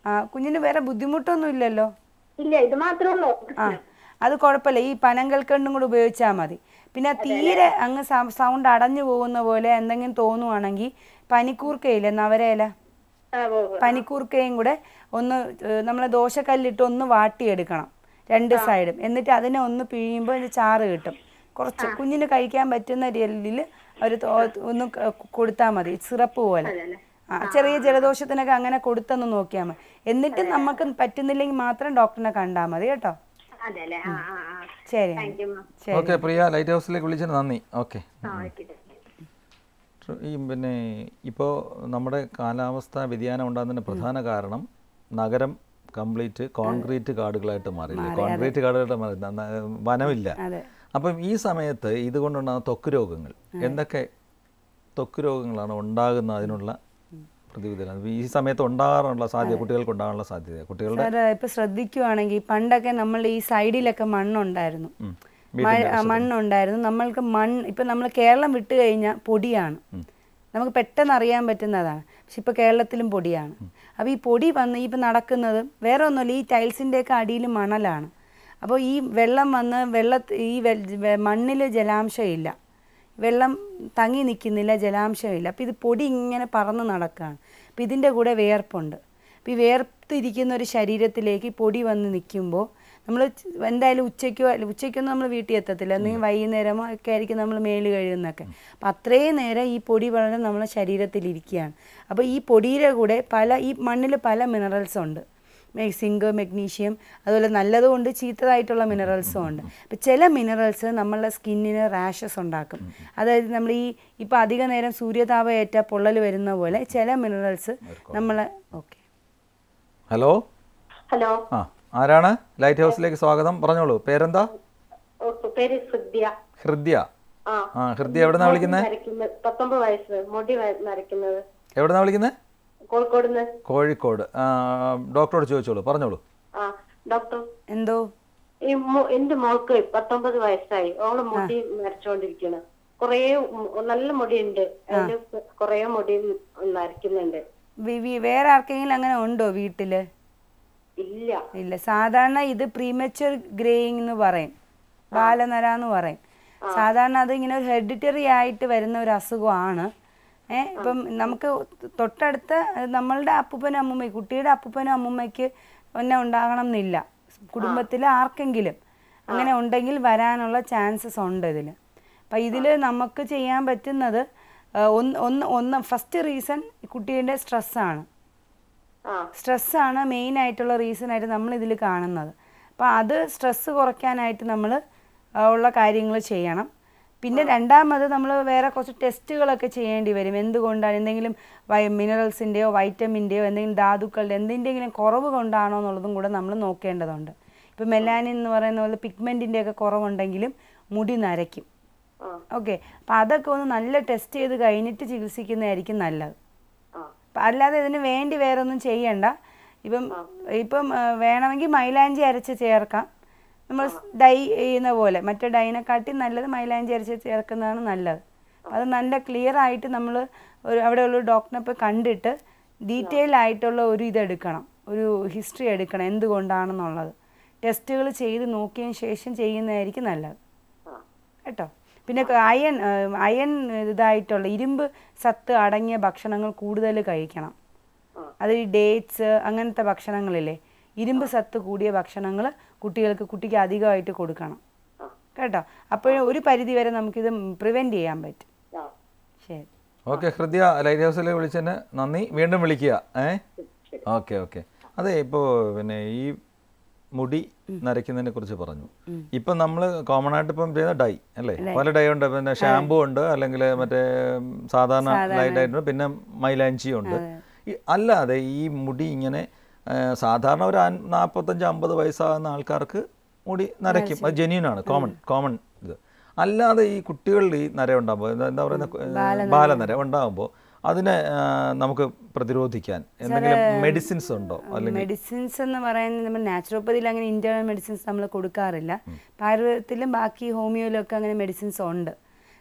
ആ കുഞ്ഞിന് വേറെ ബുദ്ധിമുട്ടൊന്നും ഇല്ലല്ലോ ഇല്ല ഇത് മാത്രമേ ഉള്ളൂ ആ അത് കുഴപ്പമില്ല ഈ പനങ്കൽക്കണ്ടും കൂടെ ഉപയോഗിച്ചാൽ മതി പിന്നെ തീരെ അങ്ങ് സൗണ്ട് അടഞ്ഞു പോകുന്ന പോലെ എന്തെങ്കിലും തോന്നുവാണെങ്കിൽ പനിക്കൂർക്കയില്ലേ നവരയില ആ, ഓ, ഓ. പനിക്കൂർക്കയും കൂടെ ഒന്ന് നമ്മൾ ദോശക്കല്ലിട്ട് ഒന്ന് വാട്ടിയെടുക്കണം രണ്ട് സൈഡും എന്നിട്ട് അതിനെ ഒന്ന് പിഴിയുമ്പോൾ ഇത് ചാറ് കിട്ടും കുറച്ച് കുഞ്ഞിന് കഴിക്കാൻ പറ്റുന്ന രീതിയിൽ ഒരു തോ- ഒന്ന് കൊടുത്താൽ മതി സിറപ്പ് പോലെ ആ ചെറിയ ജലദോഷത്തിനൊക്കെ അങ്ങനെ കൊടുത്തൊന്ന് നോക്കിയാൽ മതി എന്നിട്ട് നമുക്ക് പറ്റുന്നില്ലെങ്കിൽ മാത്രം ഡോക്ടറിനെ കണ്ടാൽ മതി കേട്ടോ അതെ അല്ലേ ആ ആ ആ ശരി താങ്ക് യു മാം ശരി ഓക്കെ പ്രിയ ലൈറ്റ് ഹൗസിലേക്ക് വിളിച്ചതിന് നന്ദി ഓക്കെ ആ ഓക്കെ ഈ പിന്നെ ഇപ്പോൾ നമ്മുടെ കാലാവസ്ഥ വ്യതിയാനം ഉണ്ടാകുന്നതിന് പ്രധാന കാരണം നഗരം കംപ്ലീറ്റ് കോൺക്രീറ്റ് കാടുകളായിട്ട് മാറിയില്ലേ കോൺക്രീറ്റ് കാടുകളായിട്ട് മാറി ന- ന- വനമില്ല അതെ അപ്പം ഈ സമയത്ത് ഇതുകൊണ്ടുണ്ടാകുന്ന ത്വക്ക് രോഗങ്ങൾ എന്തൊക്കെ ത്വക്ക് രോഗങ്ങളാണ് ഉണ്ടാകുന്ന അതിനുള്ള പ്രതിവിധികൾ ഈ സമയത്ത് ഉണ്ടാകാറുള്ള സാധ്യത കുട്ടികൾക്ക് ഉണ്ടാകാനുള്ള സാധ്യത കുട്ടികളുടെ സാർ ഇപ്പൊ ശ്രദ്ധിക്കുവാണെങ്കിൽ പണ്ടൊക്കെ നമ്മൾ ഈ സൈഡിലൊക്കെ മണ്ണുണ്ടായിരുന്നു ഉം, മഴ ആ, മണ്ണുണ്ടായിരുന്നു നമ്മൾക്ക് മണ്ണ് ഇപ്പൊ നമ്മൾ കേരളം വിട്ട് കഴിഞ്ഞാൽ പൊടിയാണ് നമുക്ക് പെട്ടെന്ന് അറിയാൻ പറ്റുന്നതാണ് പക്ഷെ ഇപ്പൊ കേരളത്തിലും പൊടിയാണ് അപ്പോൾ ഈ പൊടി വന്ന് ഈ ഇപ്പം നടക്കുന്നത് വേറെ ഒന്നുമില്ല ഈ ടൈൽസിൻ്റെയൊക്കെ അടിയിൽ മണലാണ് അപ്പോൾ ഈ വെള്ളം വന്ന് വെള്ള ഈ മണ്ണിൽ ജലാംശം ഇല്ല വെള്ളം തങ്ങി നിൽക്കുന്നില്ല ജലാംശമില്ല അപ്പോൾ ഇത് പൊടി ഇങ്ങനെ പറന്ന് നടക്കുകയാണ് അപ്പോൾ ഇതിൻ്റെ കൂടെ വിയർപ്പുണ്ട് അപ്പോൾ ഈ വിയർത്തിരിക്കുന്ന ഒരു ശരീരത്തിലേക്ക് ഈ പൊടി വന്ന് നിൽക്കുമ്പോൾ നമ്മൾ എന്തായാലും ഉച്ചയ്ക്കോ അല്ല ഉച്ചയ്ക്കൊന്നും നമ്മൾ വീട്ടിൽ എത്തത്തില്ല എന്തെങ്കിലും വൈകുന്നേരമോ ഒക്കെ ആയിരിക്കും നമ്മൾ മേല് കഴുകുന്നൊക്കെ അപ്പം അത്രയും നേരം ഈ പൊടി വളരെ നമ്മുടെ ശരീരത്തിലിരിക്കുകയാണ് അപ്പോൾ ഈ പൊടിയുടെ കൂടെ പല ഈ മണ്ണിൽ പല മിനറൽസ് ഉണ്ട് മെ- സിങ്ക് മെഗ്നീഷ്യം അതുപോലെ നല്ലതുകൊണ്ട് ചീത്തതായിട്ടുള്ള മിനറൽസും ഉണ്ട് അപ്പം ചില മിനറൽസ് നമ്മളുടെ സ്കിന്നിന് റാഷസ് ഉണ്ടാക്കും അതായത് നമ്മൾ ഈ ഇപ്പം അധിക നേരം സൂര്യതാപം ഏറ്റ പൊള്ളൽ വരുന്ന പോലെ ചില മിനറൽസ് നമ്മളെ ഓക്കെ ഹലോ ഹലോ ആ ആരാണ് ലൈറ്റ് ഹൗസിലേക്ക് സ്വാഗതം പറഞ്ഞോളൂ പേരെന്താ ഓ, പേര് ഹൃദ്യ ഹൃദ്യ ആ ആ ഹൃദ്യ എവിടെന്നാ വിളിക്കുന്നത് നരയ്ക്കുന്നത് പത്തൊമ്പത് വയസ്സ് മുടി വ- നരയ്ക്കുന്നത് എവിടെന്നാ വിളിക്കുന്നത് കോഴിക്കോടുന്ന് കോഴിക്കോട് ആ, ഡോക്ടറോട് ചോദിച്ചോളൂ പറഞ്ഞോളൂ ആ ഡോക്ടർ എന്തോ ഈ മോ- എന്റെ മോൾക്ക് പത്തൊമ്പത് വയസ്സായി ഓള് മുടി നരച്ചോണ്ടിരിക്കണ് കൊറേ മു- നല്ല മുടിയുണ്ട് അതില് കൊറേ മുടി നരയ്ക്കുന്നുണ്ട് വി- വി- വേറെ ആർക്കെങ്കിലും അങ്ങനെ ഉണ്ടോ വീട്ടിൽ ഇല്ല ഇല്ല സാധാരണ ഇത് പ്രീമച്വർ ഗ്രേയിങ് എന്ന് പറയും ബാലനര എന്ന് പറയും സാധാരണ അത് ഇങ്ങനെ ഒരു ഹെറിഡിറ്ററി ആയിട്ട് വരുന്ന ഒരു അസുഖമാണ് ഏ ഇപ്പം നമുക്ക് തൊട്ടടുത്ത അഹ് നമ്മളുടെ അപ്പൂപ്പനും അമ്മൂമ്മയ്ക്ക് കുട്ടിയുടെ അപ്പൂപ്പനും അമ്മൂമ്മയ്ക്ക് തന്നെ ഉണ്ടാകണം എന്നില്ല കുടുംബത്തിൽ ആർക്കെങ്കിലും അങ്ങനെ ഉണ്ടെങ്കിൽ വരാനുള്ള ചാൻസസ് ഉണ്ട് ഇതിൽ അപ്പം ഇതിൽ നമുക്ക് ചെയ്യാൻ പറ്റുന്നത് ആ, ഒന്ന് ഒന്ന് ഒന്ന് ഫസ്റ്റ് റീസൺ കുട്ടിയുടെ സ്ട്രെസ്സാണ് ആ സ്ട്രെസ്സാണ് മെയിൻ ആയിട്ടുള്ള റീസൺ ആയിട്ട് നമ്മൾ ഇതിൽ കാണുന്നത് അപ്പോൾ അത് സ്ട്രെസ്സ് കുറയ്ക്കാനായിട്ട് നമ്മൾ ഉള്ള കാര്യങ്ങൾ ചെയ്യണം പിന്നെ രണ്ടാമത് നമ്മൾ വേറെ കുറച്ച് ടെസ്റ്റുകളൊക്കെ ചെയ്യേണ്ടി വരും എന്തുകൊണ്ടാണ് എന്തെങ്കിലും വൈ മിനറൽസിൻ്റെയോ വൈറ്റമിൻ്റെയോ എന്തെങ്കിലും ധാതുക്കളുടെ എന്തിൻ്റെങ്കിലും കുറവ് കൊണ്ടാണോ എന്നുള്ളതും കൂടെ നമ്മൾ നോക്കേണ്ടതുണ്ട് ഇപ്പോൾ മെലാനിൻ എന്ന് പറയുന്ന പോലെ പിഗ്മെൻറ്റിൻ്റെയൊക്കെ കുറവുണ്ടെങ്കിലും മുടി നരയ്ക്കും ആ ഓക്കെ അപ്പം അതൊക്കെ ഒന്ന് നല്ല ടെസ്റ്റ് ചെയ്ത് കഴിഞ്ഞിട്ട് ചികിത്സിക്കുന്നതായിരിക്കും നല്ലത് ആ അപ്പൊ അല്ലാതെ ഇതിന് വേണ്ടി വേറെ ഒന്നും ചെയ്യണ്ട ഇപ്പം ഇപ്പം ആ, വേണമെങ്കിൽ മൈലാഞ്ചി അരച്ച് ചേർക്കാം നമ്മൾ ഡൈ ചെയ്യുന്ന പോലെ മറ്റേ ഡൈനെക്കാട്ടി നല്ലത് മൈലാഞ്ചി അരച്ച് ചേർക്കുന്നതാണ് നല്ലത് അപ്പൊ അത് നല്ല ക്ലിയർ ആയിട്ട് നമ്മൾ ഒരു അവിടെയുള്ള ഡോക്ടറിനെ പോയി കണ്ടിട്ട് ഡീറ്റെയിൽ ആയിട്ടുള്ള ഒരു ഇതെടുക്കണം ഒരു ഹിസ്റ്ററി എടുക്കണം എന്തുകൊണ്ടാണെന്നുള്ളത് ടെസ്റ്റുകൾ ചെയ്ത് നോക്കിയതിന് ശേഷം ചെയ്യുന്നതായിരിക്കും നല്ലത് ആ കേട്ടോ പിന്നെ അയൺ അയൺ ഇതായിട്ടുള്ള ഇരുമ്പ് സത്ത് അടങ്ങിയ ഭക്ഷണങ്ങൾ കൂടുതൽ കഴിക്കണം അത് ഈ ഡേറ്റ്സ് അങ്ങനത്തെ ഭക്ഷണങ്ങളില്ലേ ഇരുമ്പ് സത്ത് കൂടിയ ഭക്ഷണങ്ങൾ കുട്ടികൾക്ക് കുട്ടിക്ക് അധികമായിട്ട് കൊടുക്കണം കേട്ടോ അപ്പോൾ ഒരു പരിധി വരെ നമുക്കിത് പ്രിവെൻറ്റ് ചെയ്യാൻ പറ്റും ആ ശരി ഓക്കെ ഹൃദയ ലൈറ്റ് ഹൗസിലേക്ക് വിളിച്ചതിന് നന്ദി വീണ്ടും വിളിക്കുക ഏ ഓക്കെ ഓക്കെ അതെ ഇപ്പോൾ പിന്നെ ഈ മുടി നരയ്ക്കുന്നതിനെ കുറിച്ച് പറഞ്ഞു ഇപ്പം നമ്മൾ കോമൺ ആയിട്ട് ഇപ്പം ചെയ്യുന്ന ഡൈ അല്ലേ പല ഡൈ ഉണ്ട് പിന്നെ ഷാമ്പു ഉണ്ട് അല്ലെങ്കിൽ മറ്റേ ഉം, സാധാരണ ലൈറ്റ് ആയിട്ടുണ്ട് പിന്നെ മൈലാഞ്ചി ഉണ്ട് ഈ- അല്ലാതെ ഈ മുടി ഇങ്ങനെ ആ, സാധാരണ ഒരു അൻ- നാൽപ്പത്തഞ്ച് അമ്പത് വയസ്സാകുന്ന ആൾക്കാർക്ക് മുടി നരയ്ക്കും അത് ജെന്യൂനാണ് കോമൺ കോമൺ ഇത് അല്ലാതെ ഈ കുട്ടികളിൽ ഈ നര ഉണ്ടാകുമ്പോൾ എന്താ എന്താ പറയുന്ന ബാലനര ഉണ്ടാകുമ്പോൾ അതിനെ ആ, നമുക്ക് പ്രതിരോധിക്കാൻ എന്തെങ്കിലും മെഡിസിൻസ് ഉണ്ടോ അല്ലെങ്കിൽ മെഡിസിൻസ് എന്ന് പറയുന്നത് നമ്മൾ നാച്ചുറോപ്പതിയിൽ അങ്ങനെ ഇന്റേണൽ മെഡിസിൻസ് നമ്മൾ കൊടുക്കാറില്ല ആയുർവേദത്തിലും ബാക്കി ഹോമിയോയിലും ഒക്കെ അങ്ങനെ മെഡിസിൻസ് ഉണ്ട്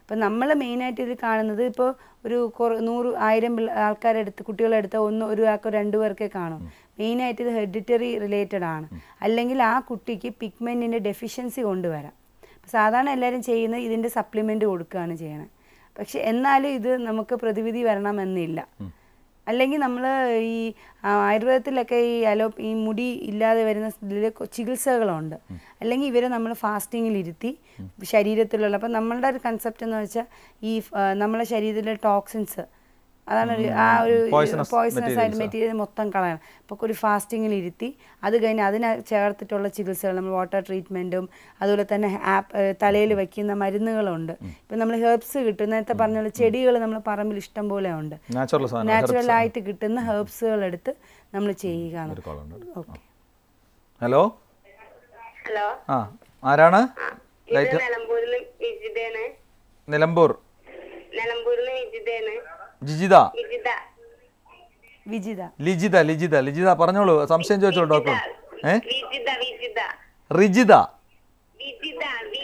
അപ്പം നമ്മൾ മെയിനായിട്ട് ഇത് കാണുന്നത് ഇപ്പോൾ ഒരു കുറ നൂറ് ആയിരം പിള്ള- ആൾക്കാരെടുത്ത് കുട്ടികളെടുത്ത് ഒന്ന് ഒരു ആൾക്കോ രണ്ടു പേർക്കേ കാണും മെയിനായിട്ട് ഇത് ഹെഡിറ്ററി റിലേറ്റഡ് ആണ് അല്ലെങ്കിൽ ആ കുട്ടിക്ക് പിഗ്മെൻറ്റിൻ്റെ ഡെഫിഷ്യൻസി കൊണ്ടുവരാം അപ്പോൾ സാധാരണ എല്ലാവരും ചെയ്യുന്നത് ഇതിൻ്റെ സപ്ലിമെൻ്റ് കൊടുക്കുകയാണ് ചെയ്യണത് പക്ഷെ എന്നാലും ഇത് നമുക്ക് പ്രതിവിധി വരണമെന്നില്ല അല്ലെങ്കിൽ നമ്മൾ ഈ ആ, ആയുർവേദത്തിലൊക്കെ ഈ അലോ ഈ മുടി ഇല്ലാതെ വരുന്ന ഇതിൽ ചികിത്സകളുണ്ട് അല്ലെങ്കിൽ ഇവരെ നമ്മൾ ഫാസ്റ്റിങ്ങിൽ ഇരുത്തി ശരീരത്തിലുള്ള അപ്പം നമ്മളുടെ ഒരു കൺസെപ്റ്റ് എന്ന് വെച്ചാൽ ഈ ആ, നമ്മളെ ശരീരത്തിലെ ടോക്സിൻസ് അതാണ് ഒരു ആ ഒരു Poisonous പോയിസണസ് ആയിട്ട് materials ആ. മെറ്റീരിയൽ മൊത്തം കളയണം അപ്പോൾ ഒരു ഫാസ്റ്റിങ്ങിൽ ഇരുത്തി അത് കഴിഞ്ഞ് അതിന് ചേർത്തിട്ടുള്ള ചികിത്സകൾ നമ്മൾ വാട്ടർ ട്രീറ്റ്മെൻറ്റും അതുപോലെ തന്നെ ആപ്പ് തലയിൽ വയ്ക്കുന്ന മരുന്നുകളുണ്ട് ഇപ്പം നമ്മൾ ഹെർബ്സ് കിട്ടും നേരത്തെ പറഞ്ഞ പോലെ ചെടികൾ നമ്മൾ പറമ്പിൽ ഇഷ്ടം പോലെ ഉണ്ട് നാച്ചുറൽ സാധനം നാച്ചുറൽ ആയിട്ട് കിട്ടുന്ന ഹെർബ്സുകൾ എടുത്ത് നമ്മൾ ചെയ്യുകയാണ് ഒരു call ഉണ്ട്. ഓക്കെ ഹലോ ഹലോ ആ ആരാണ് ഇത് ലൈറ്റ് നിലമ്പൂരിന്ന് വിജിതയാണ് നിലമ്പൂർ നിലമ്പൂരിന്ന് വിജിതയാണ് ജിജിത വിജിത വിജിത ലിജിത ലിജിത ലിജിത പറഞ്ഞോളൂ സംശയം ചോദിച്ചോളൂ ഡോക്ടർ ഏ വിജിത വിജിത റിജിത വിജിത വി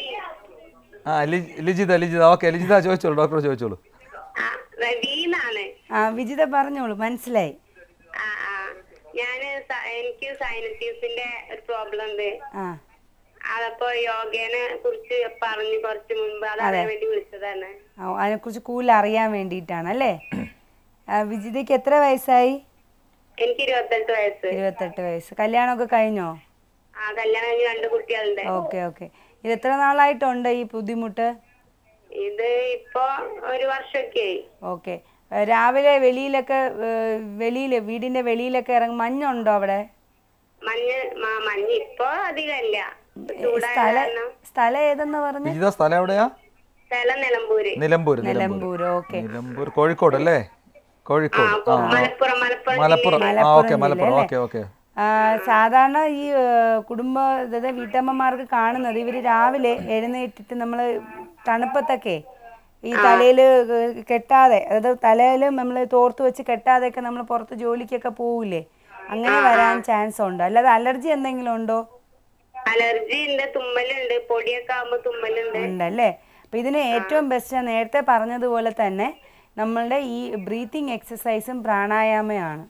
ആ ലി- ലിജിത ലിജിത ഓക്കെ ലിജിത ചോദിച്ചോളൂ ഡോക്ടർ ചോദിച്ചോളൂ ആ വീന്നാണ് ആ വിജിത പറഞ്ഞോളൂ മനസ്സിലായി ആ ആ ഞാന് സ- എനിക്ക് സൈനറ്റീസിന്റെ ഒരു പ്രോബ്ലം ഉണ്ട് ആ അതപ്പോ യോഗേനെ കുറിച്ച് പറഞ്ഞു കുറച്ച് മുൻപ് അതറിയാൻ വേണ്ടി വിളിച്ചതാണ് ആ, അതിനെക്കുറിച്ച് കൂടുതൽ അറിയാൻ വേണ്ടിയിട്ടാണ് അല്ലേ ആ, വിജിതയ്ക്ക് എത്ര വയസ്സായി എനിക്ക് ഇരുപത്തെട്ട് വയസ്സ് ഇരുപത്തെട്ട് വയസ്സ് കല്യാണമൊക്കെ കഴിഞ്ഞോ ആ കല്യാണം കഴിഞ്ഞ് രണ്ട് കുട്ടികളുണ്ട് ഓക്കെ ഓക്കെ ഇത് എത്ര നാളായിട്ടുണ്ട് ഈ ബുദ്ധിമുട്ട് ഇത് ഇപ്പൊ ഒരു വർഷമൊക്കെ ആയി ഓക്കെ രാവിലെ വെളിയിലൊക്കെ വെളിയിൽ വീടിന്റെ വെളിയിലൊക്കെ ഇറങ്ങും മഞ്ഞുണ്ടോ അവിടെ മഞ്ഞ് മ- മഞ്ഞ് ഇപ്പൊ അധികമല്ല ഇപ്പൊ ചൂടായ സ്ഥല കാരണം സ്ഥലം ഏതെന്ന് പറഞ്ഞു ലിജിത സ്ഥലം എവിടെയാ സ്ഥലം നിലമ്പൂര് നിലമ്പൂർ നിലമ്പൂർ നിലമ്പൂർ ഓക്കെ നിലമ്പൂർ കോഴിക്കോട് അല്ലേ കോഴിക്കോട് ആ, കൊ- മലപ്പുറം മലപ്പുറം മലപ്പുറം ആ മലപ്പുറം ഓക്കെ മലപ്പുറം ജില്ലയല്ലേ? ഓക്കെ ഓക്കെ ആ, സാധാരണ ഈ ആ, കുടുംബ അതായത് വീട്ടമ്മമാർക്ക് കാണുന്നത് ഇവർ രാവിലെ എഴുന്നേറ്റിട്ട് നമ്മൾ തണുപ്പത്തൊക്കെ ഈ തലയിൽ കെട്ടാതെ അതായത് തലയിൽ നമ്മൾ തോർത്ത് വെച്ച് കെട്ടാതെയൊക്കെ നമ്മൾ പുറത്ത് ജോലിക്കൊക്കെ പോവില്ലേ അങ്ങനെ വരാൻ ചാൻസ് ഉണ്ട് അല്ലാതെ അലർജി എന്തെങ്കിലും ഉണ്ടോ അലർജി ഉണ്ട് തുമ്മലുണ്ട് പൊടിയൊക്കെ ആകുമ്പോ തുമ്മലുണ്ട് ഉണ്ടല്ലേ അപ്പം ഇതിന് ഏറ്റവും ബെസ്റ്റ് ഞാൻ നേരത്തെ പറഞ്ഞതുപോലെ തന്നെ നമ്മളുടെ ഈ ബ്രീത്തിങ് എക്സസൈസും പ്രാണായാമയാണ്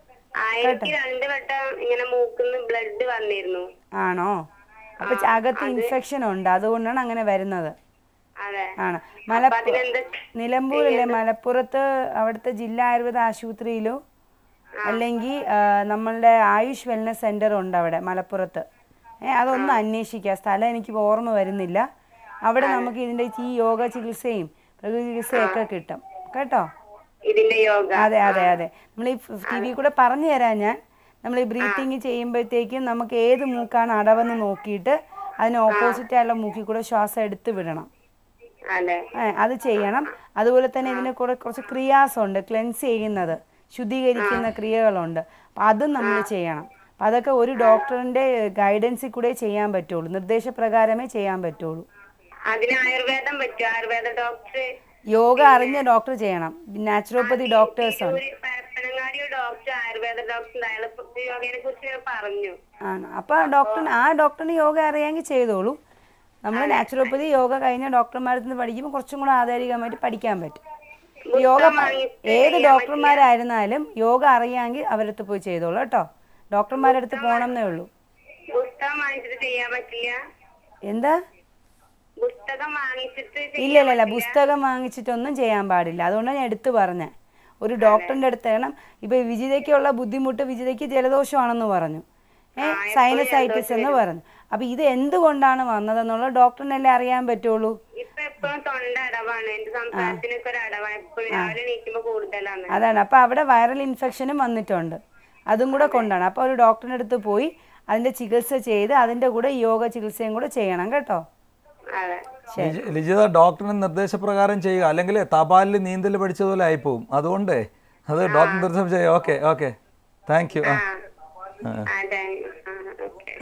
ആ എനിക്ക് രണ്ട് വട്ടം ഇങ്ങനെ മൂക്കുന്ന് ബ്ലഡ് വന്നിരുന്നു ആണോ അപ്പൊ അകത്ത് ഇൻഫെക്ഷൻ ഉണ്ട് അതുകൊണ്ടാണ് അങ്ങനെ വരുന്നത് അതെ ആണ് അപ്പൊ മലപ്പുറം അതിനെന്ത് നിലമ്പൂരിലെ മലപ്പുറത്ത് അവിടുത്തെ ജില്ലാ ആയുർവേദ ആശുപത്രിയിലോ അല്ലെങ്കിൽ ആ, നമ്മളുടെ ആയുഷ് വെൽനസ് സെന്റർ ഉണ്ട് അവിടെ മലപ്പുറത്ത് ഏ അതൊന്ന് അന്വേഷിക്കുക സ്ഥലം എനിക്ക് ഓർമ്മ വരുന്നില്ല അവിടെ നമുക്ക് ഇതിന്റെ ഈ യോഗ ചികിത്സയും പ്രകൃതി ചികിത്സയും ഒക്കെ കിട്ടും കേട്ടോ ഇതിന്റെ യോഗ അതെ അതെ അതെ നമ്മൾ ഈ ടി വി കൂടെ പറഞ്ഞു തരാം ഞാൻ നമ്മൾ ഈ ബ്രീത്തിങ് ചെയ്യുമ്പോഴത്തേക്കും നമുക്ക് ഏത് മൂക്കാണ് അടവെന്ന് നോക്കിയിട്ട് അതിന് ഓപ്പോസിറ്റ് ആയുള്ള മൂക്കിൽ കൂടെ ശ്വാസം എടുത്ത് വിടണം അതെ ഏ, അത് ചെയ്യണം അതുപോലെ തന്നെ ഇതിന് കൂടെ കുറച്ച് ക്രിയാസ് ഉണ്ട് ക്ലെൻസ് ചെയ്യുന്നത് ശുദ്ധീകരിക്കുന്ന ക്രിയകളുണ്ട് അപ്പം അതും നമ്മൾ ചെയ്യണം അപ്പം അതൊക്കെ ഒരു ഡോക്ടറിന്റെ ഗൈഡൻസിൽ കൂടെ ചെയ്യാൻ പറ്റുള്ളൂ നിർദ്ദേശപ്രകാരമേ ചെയ്യാൻ പറ്റുള്ളൂ അതിന് ആയുർവേദം പറ്റും ആയുർവേദ ഡോക്ടർ യോഗ അറിഞ്ഞ ഡോക്ടർ ചെയ്യണം നാച്ചുറോപ്പതി ഡോക്ടേഴ്സ് ഉണ്ട് പരപ്പനങ്ങാടി ഡോക്ടർ ആയുർവേദ ഡോക്ടർ അയാൾ യോഗയെ കുറിച്ച് ഇങ്ങനെ പറഞ്ഞു ആണ് അപ്പോൾ ഡോക്ടറിന് ആ ഡോക്ടറിന് യോഗ അറിയാമെങ്കിൽ ചെയ്തോളൂ നമ്മൾ നാച്ചുറോപ്പതി യോഗ കഴിഞ്ഞ ഡോക്ടർമാരുടെ നിന്ന് പഠിക്കുമ്പോൾ കുറച്ചും കൂടെ ആധാരികമായിട്ട് പഠിക്കാൻ പറ്റും യോഗ പ- ഏത് ഡോക്ടർമാരായിരുന്നാലും യോഗ അറിയാമെങ്കിൽ അവരടുത്ത് പോയി ചെയ്തോളൂ കേട്ടോ ഡോക്ടർമാരുടെ അടുത്ത് പോകണമെന്നേ ഉള്ളൂ പുസ്തകം വാങ്ങിച്ചിട്ട് ചെയ്യാൻ പറ്റില്ല എന്താ പുസ്തകം വാങ്ങിച്ചിട്ട് ചെയ്യാൻ ഇല്ല ഇല്ല ഇല്ല പുസ്തകം വാങ്ങിച്ചിട്ടൊന്നും ചെയ്യാൻ പാടില്ല അതുകൊണ്ടാണ് ഞാൻ എടുത്തു പറഞ്ഞത് ഒരു ഡോക്ടറിന്റെ അടുത്ത് വേണം ഇപ്പൊ വിജിതയ്ക്കുള്ള ബുദ്ധിമുട്ട് വിജിതയ്ക്ക് ജലദോഷമാണെന്ന് പറഞ്ഞു ഏഹ് സൈനസൈറ്റിസ് എന്ന് പറഞ്ഞു അപ്പൊ ഇത് എന്തുകൊണ്ടാണ് വന്നതെന്നുള്ളത് ഡോക്ടറിനല്ലേ അറിയാൻ പറ്റുള്ളൂ ഇപ്പൊ എപ്പോഴും തൊണ്ട അടവാണ് എന്റെ സംസാരത്തിനൊക്കെ ഒരു അടവാണ് എപ്പോഴും രാവിലെ എണീക്കുമ്പോ കൂടുതലാണ് അതാണ് അപ്പോൾ അവിടെ വൈറൽ ഇൻഫെക്ഷനും വന്നിട്ടുണ്ട് അതും കൂടെ കൊണ്ടാണ് അപ്പോൾ ഒരു ഡോക്ടറിൻ്റെ അടുത്ത് പോയി അതിൻ്റെ ചികിത്സ ചെയ്ത് അതിൻ്റെ കൂടെ യോഗ ചികിത്സയും കൂടെ ചെയ്യണം കേട്ടോ അതെ ലിജി- ലിജിത ഡോക്ടറിന്റെ നിർദ്ദേശപ്രകാരം ചെയ്യുക അല്ലെങ്കിൽ തപാലിൽ നീന്തൽ പഠിച്ചതുപോലെ ആയിപ്പോവും അതുകൊണ്ട് അത് ഡോക്ടർ നിർദ്ദേശം ചെയ്യുക ഓക്കെ ഓക്കെ താങ്ക് യു ആ ആ അതെ ആ ഓക്കെ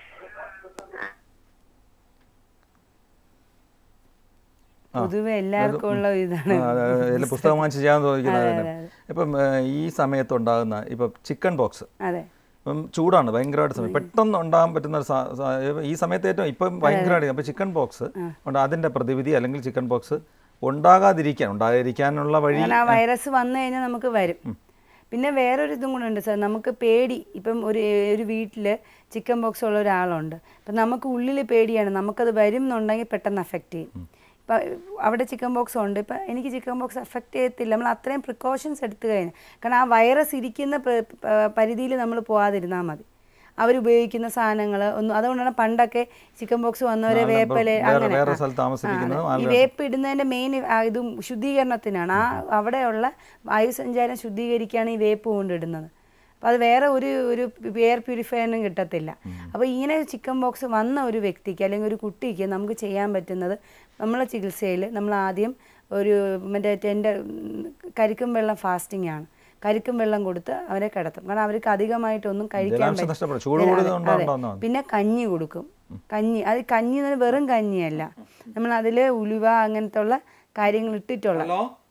പൊതുവെ എല്ലാവർക്കും ഉള്ള ഇതാണ് ആ, അതെ, അതെ. ഇതില് പുസ്തകം വാങ്ങിച്ച് ചെയ്യാൻ തോന്നിക്കുന്നത് തന്നെ ഇപ്പം ഏ, ഈ സമയത്തുണ്ടാകുന്ന ഇപ്പം ചിക്കൻ ബോക്സ് അതെ ഇപ്പം ചൂടാണ് ഭയങ്കരമായിട്ട് സമയം പെട്ടെന്ന് ഉണ്ടാകാൻ പറ്റുന്ന ഒരു സാ- സാ- ഈ സമയത്ത് ഏറ്റവും ഇപ്പം ഭയങ്കരമായിട്ട് അപ്പം ചിക്കൻ ബോക്സ് ഉണ്ട് അതിൻ്റെ പ്രതിവിധി അല്ലെങ്കിൽ ചിക്കൻ ബോക്സ് ഉണ്ടാകാതിരിക്കാൻ ഉണ്ടാകാതിരിക്കാനുള്ള വഴി അങ്ങനെ ആ വൈറസ് വന്നു കഴിഞ്ഞാൽ നമുക്ക് വരും പിന്നെ വേറൊരു ഇതും കൂടെ ഉണ്ട് സാർ നമുക്ക് പേടി ഇപ്പം ഒരു ഒരു വീട്ടിൽ ചിക്കൻ ബോക്സ് ഉള്ള ഒരാളുണ്ട് അപ്പം നമുക്ക് ഉള്ളിൽ പേടിയാണ് നമുക്കത് വരും എന്നുണ്ടെങ്കിൽ പെട്ടെന്ന് അഫക്റ്റ് ചെയ്യും ഇപ്പം അവിടെ ചിക്കൻ ബോക്സ് ഉണ്ട് ഇപ്പം എനിക്ക് ചിക്കൻ ബോക്സ് അഫക്റ്റ് ചെയ്യത്തില്ല നമ്മൾ അത്രയും പ്രിക്കോഷൻസ് എടുത്തു കഴിഞ്ഞാൽ കാരണം ആ വൈറസ് ഇരിക്കുന്ന പരിധിയിൽ നമ്മൾ പോകാതിരുന്നാൽ മതി അവരുപയോഗിക്കുന്ന സാധനങ്ങൾ ഒന്നും അതുകൊണ്ടാണ് പണ്ടൊക്കെ ചിക്കൻ ബോക്സ് വന്നവരെ ആ, വേപ്പല് വേറെ- അങ്ങനെ വേറെ ആ. സ്ഥലത്ത് താമസിപ്പിക്കുന്നത് ആ, അതെ. ഈ വേപ്പ് ഇടുന്നതിന്റെ മെയിൻ ഇതും ശുദ്ധീകരണത്തിനാണ് ആ അവിടെയുള്ള വായുസഞ്ചാരം ശുദ്ധീകരിക്കുകയാണ് ഈ വേപ്പ് കൊണ്ടിടുന്നത് അപ്പോൾ അത് വേറെ ഒരു ഒരു എയർ പ്യൂരിഫയറിനും കിട്ടത്തില്ല അപ്പോൾ ഇങ്ങനെ ചിക്കൻ ബോക്സ് വന്ന ഒരു വ്യക്തിക്ക് അല്ലെങ്കിൽ ഒരു കുട്ടിക്ക് നമുക്ക് ചെയ്യാൻ പറ്റുന്നത് നമ്മളെ ചികിത്സയിൽ നമ്മൾ ആദ്യം ഒരു മറ്റേ ടെൻഡർ കരിക്കും വെള്ളം ഫാസ്റ്റിംഗ് ആണ് കരിക്കും വെള്ളം കൊടുത്ത് അവരെ കിടത്തും കാരണം അവർക്ക് അധികമായിട്ടൊന്നും കഴിക്കാൻ ജലാംശം പറ്റും നഷ്ടപ്പെടും. ചൂട് അതെ, കൂടുതൽ അതെ. ഉണ്ടാവുന്നതാണ്. പിന്നെ കഞ്ഞി കൊടുക്കും കഞ്ഞി അത് കഞ്ഞി എന്ന് പറഞ്ഞാൽ വെറും കഞ്ഞിയല്ല നമ്മൾ അതിൽ ഉലുവ അങ്ങനത്തെ ഉള്ള കാര്യങ്ങൾ ഇട്ടിട്ടുള്ള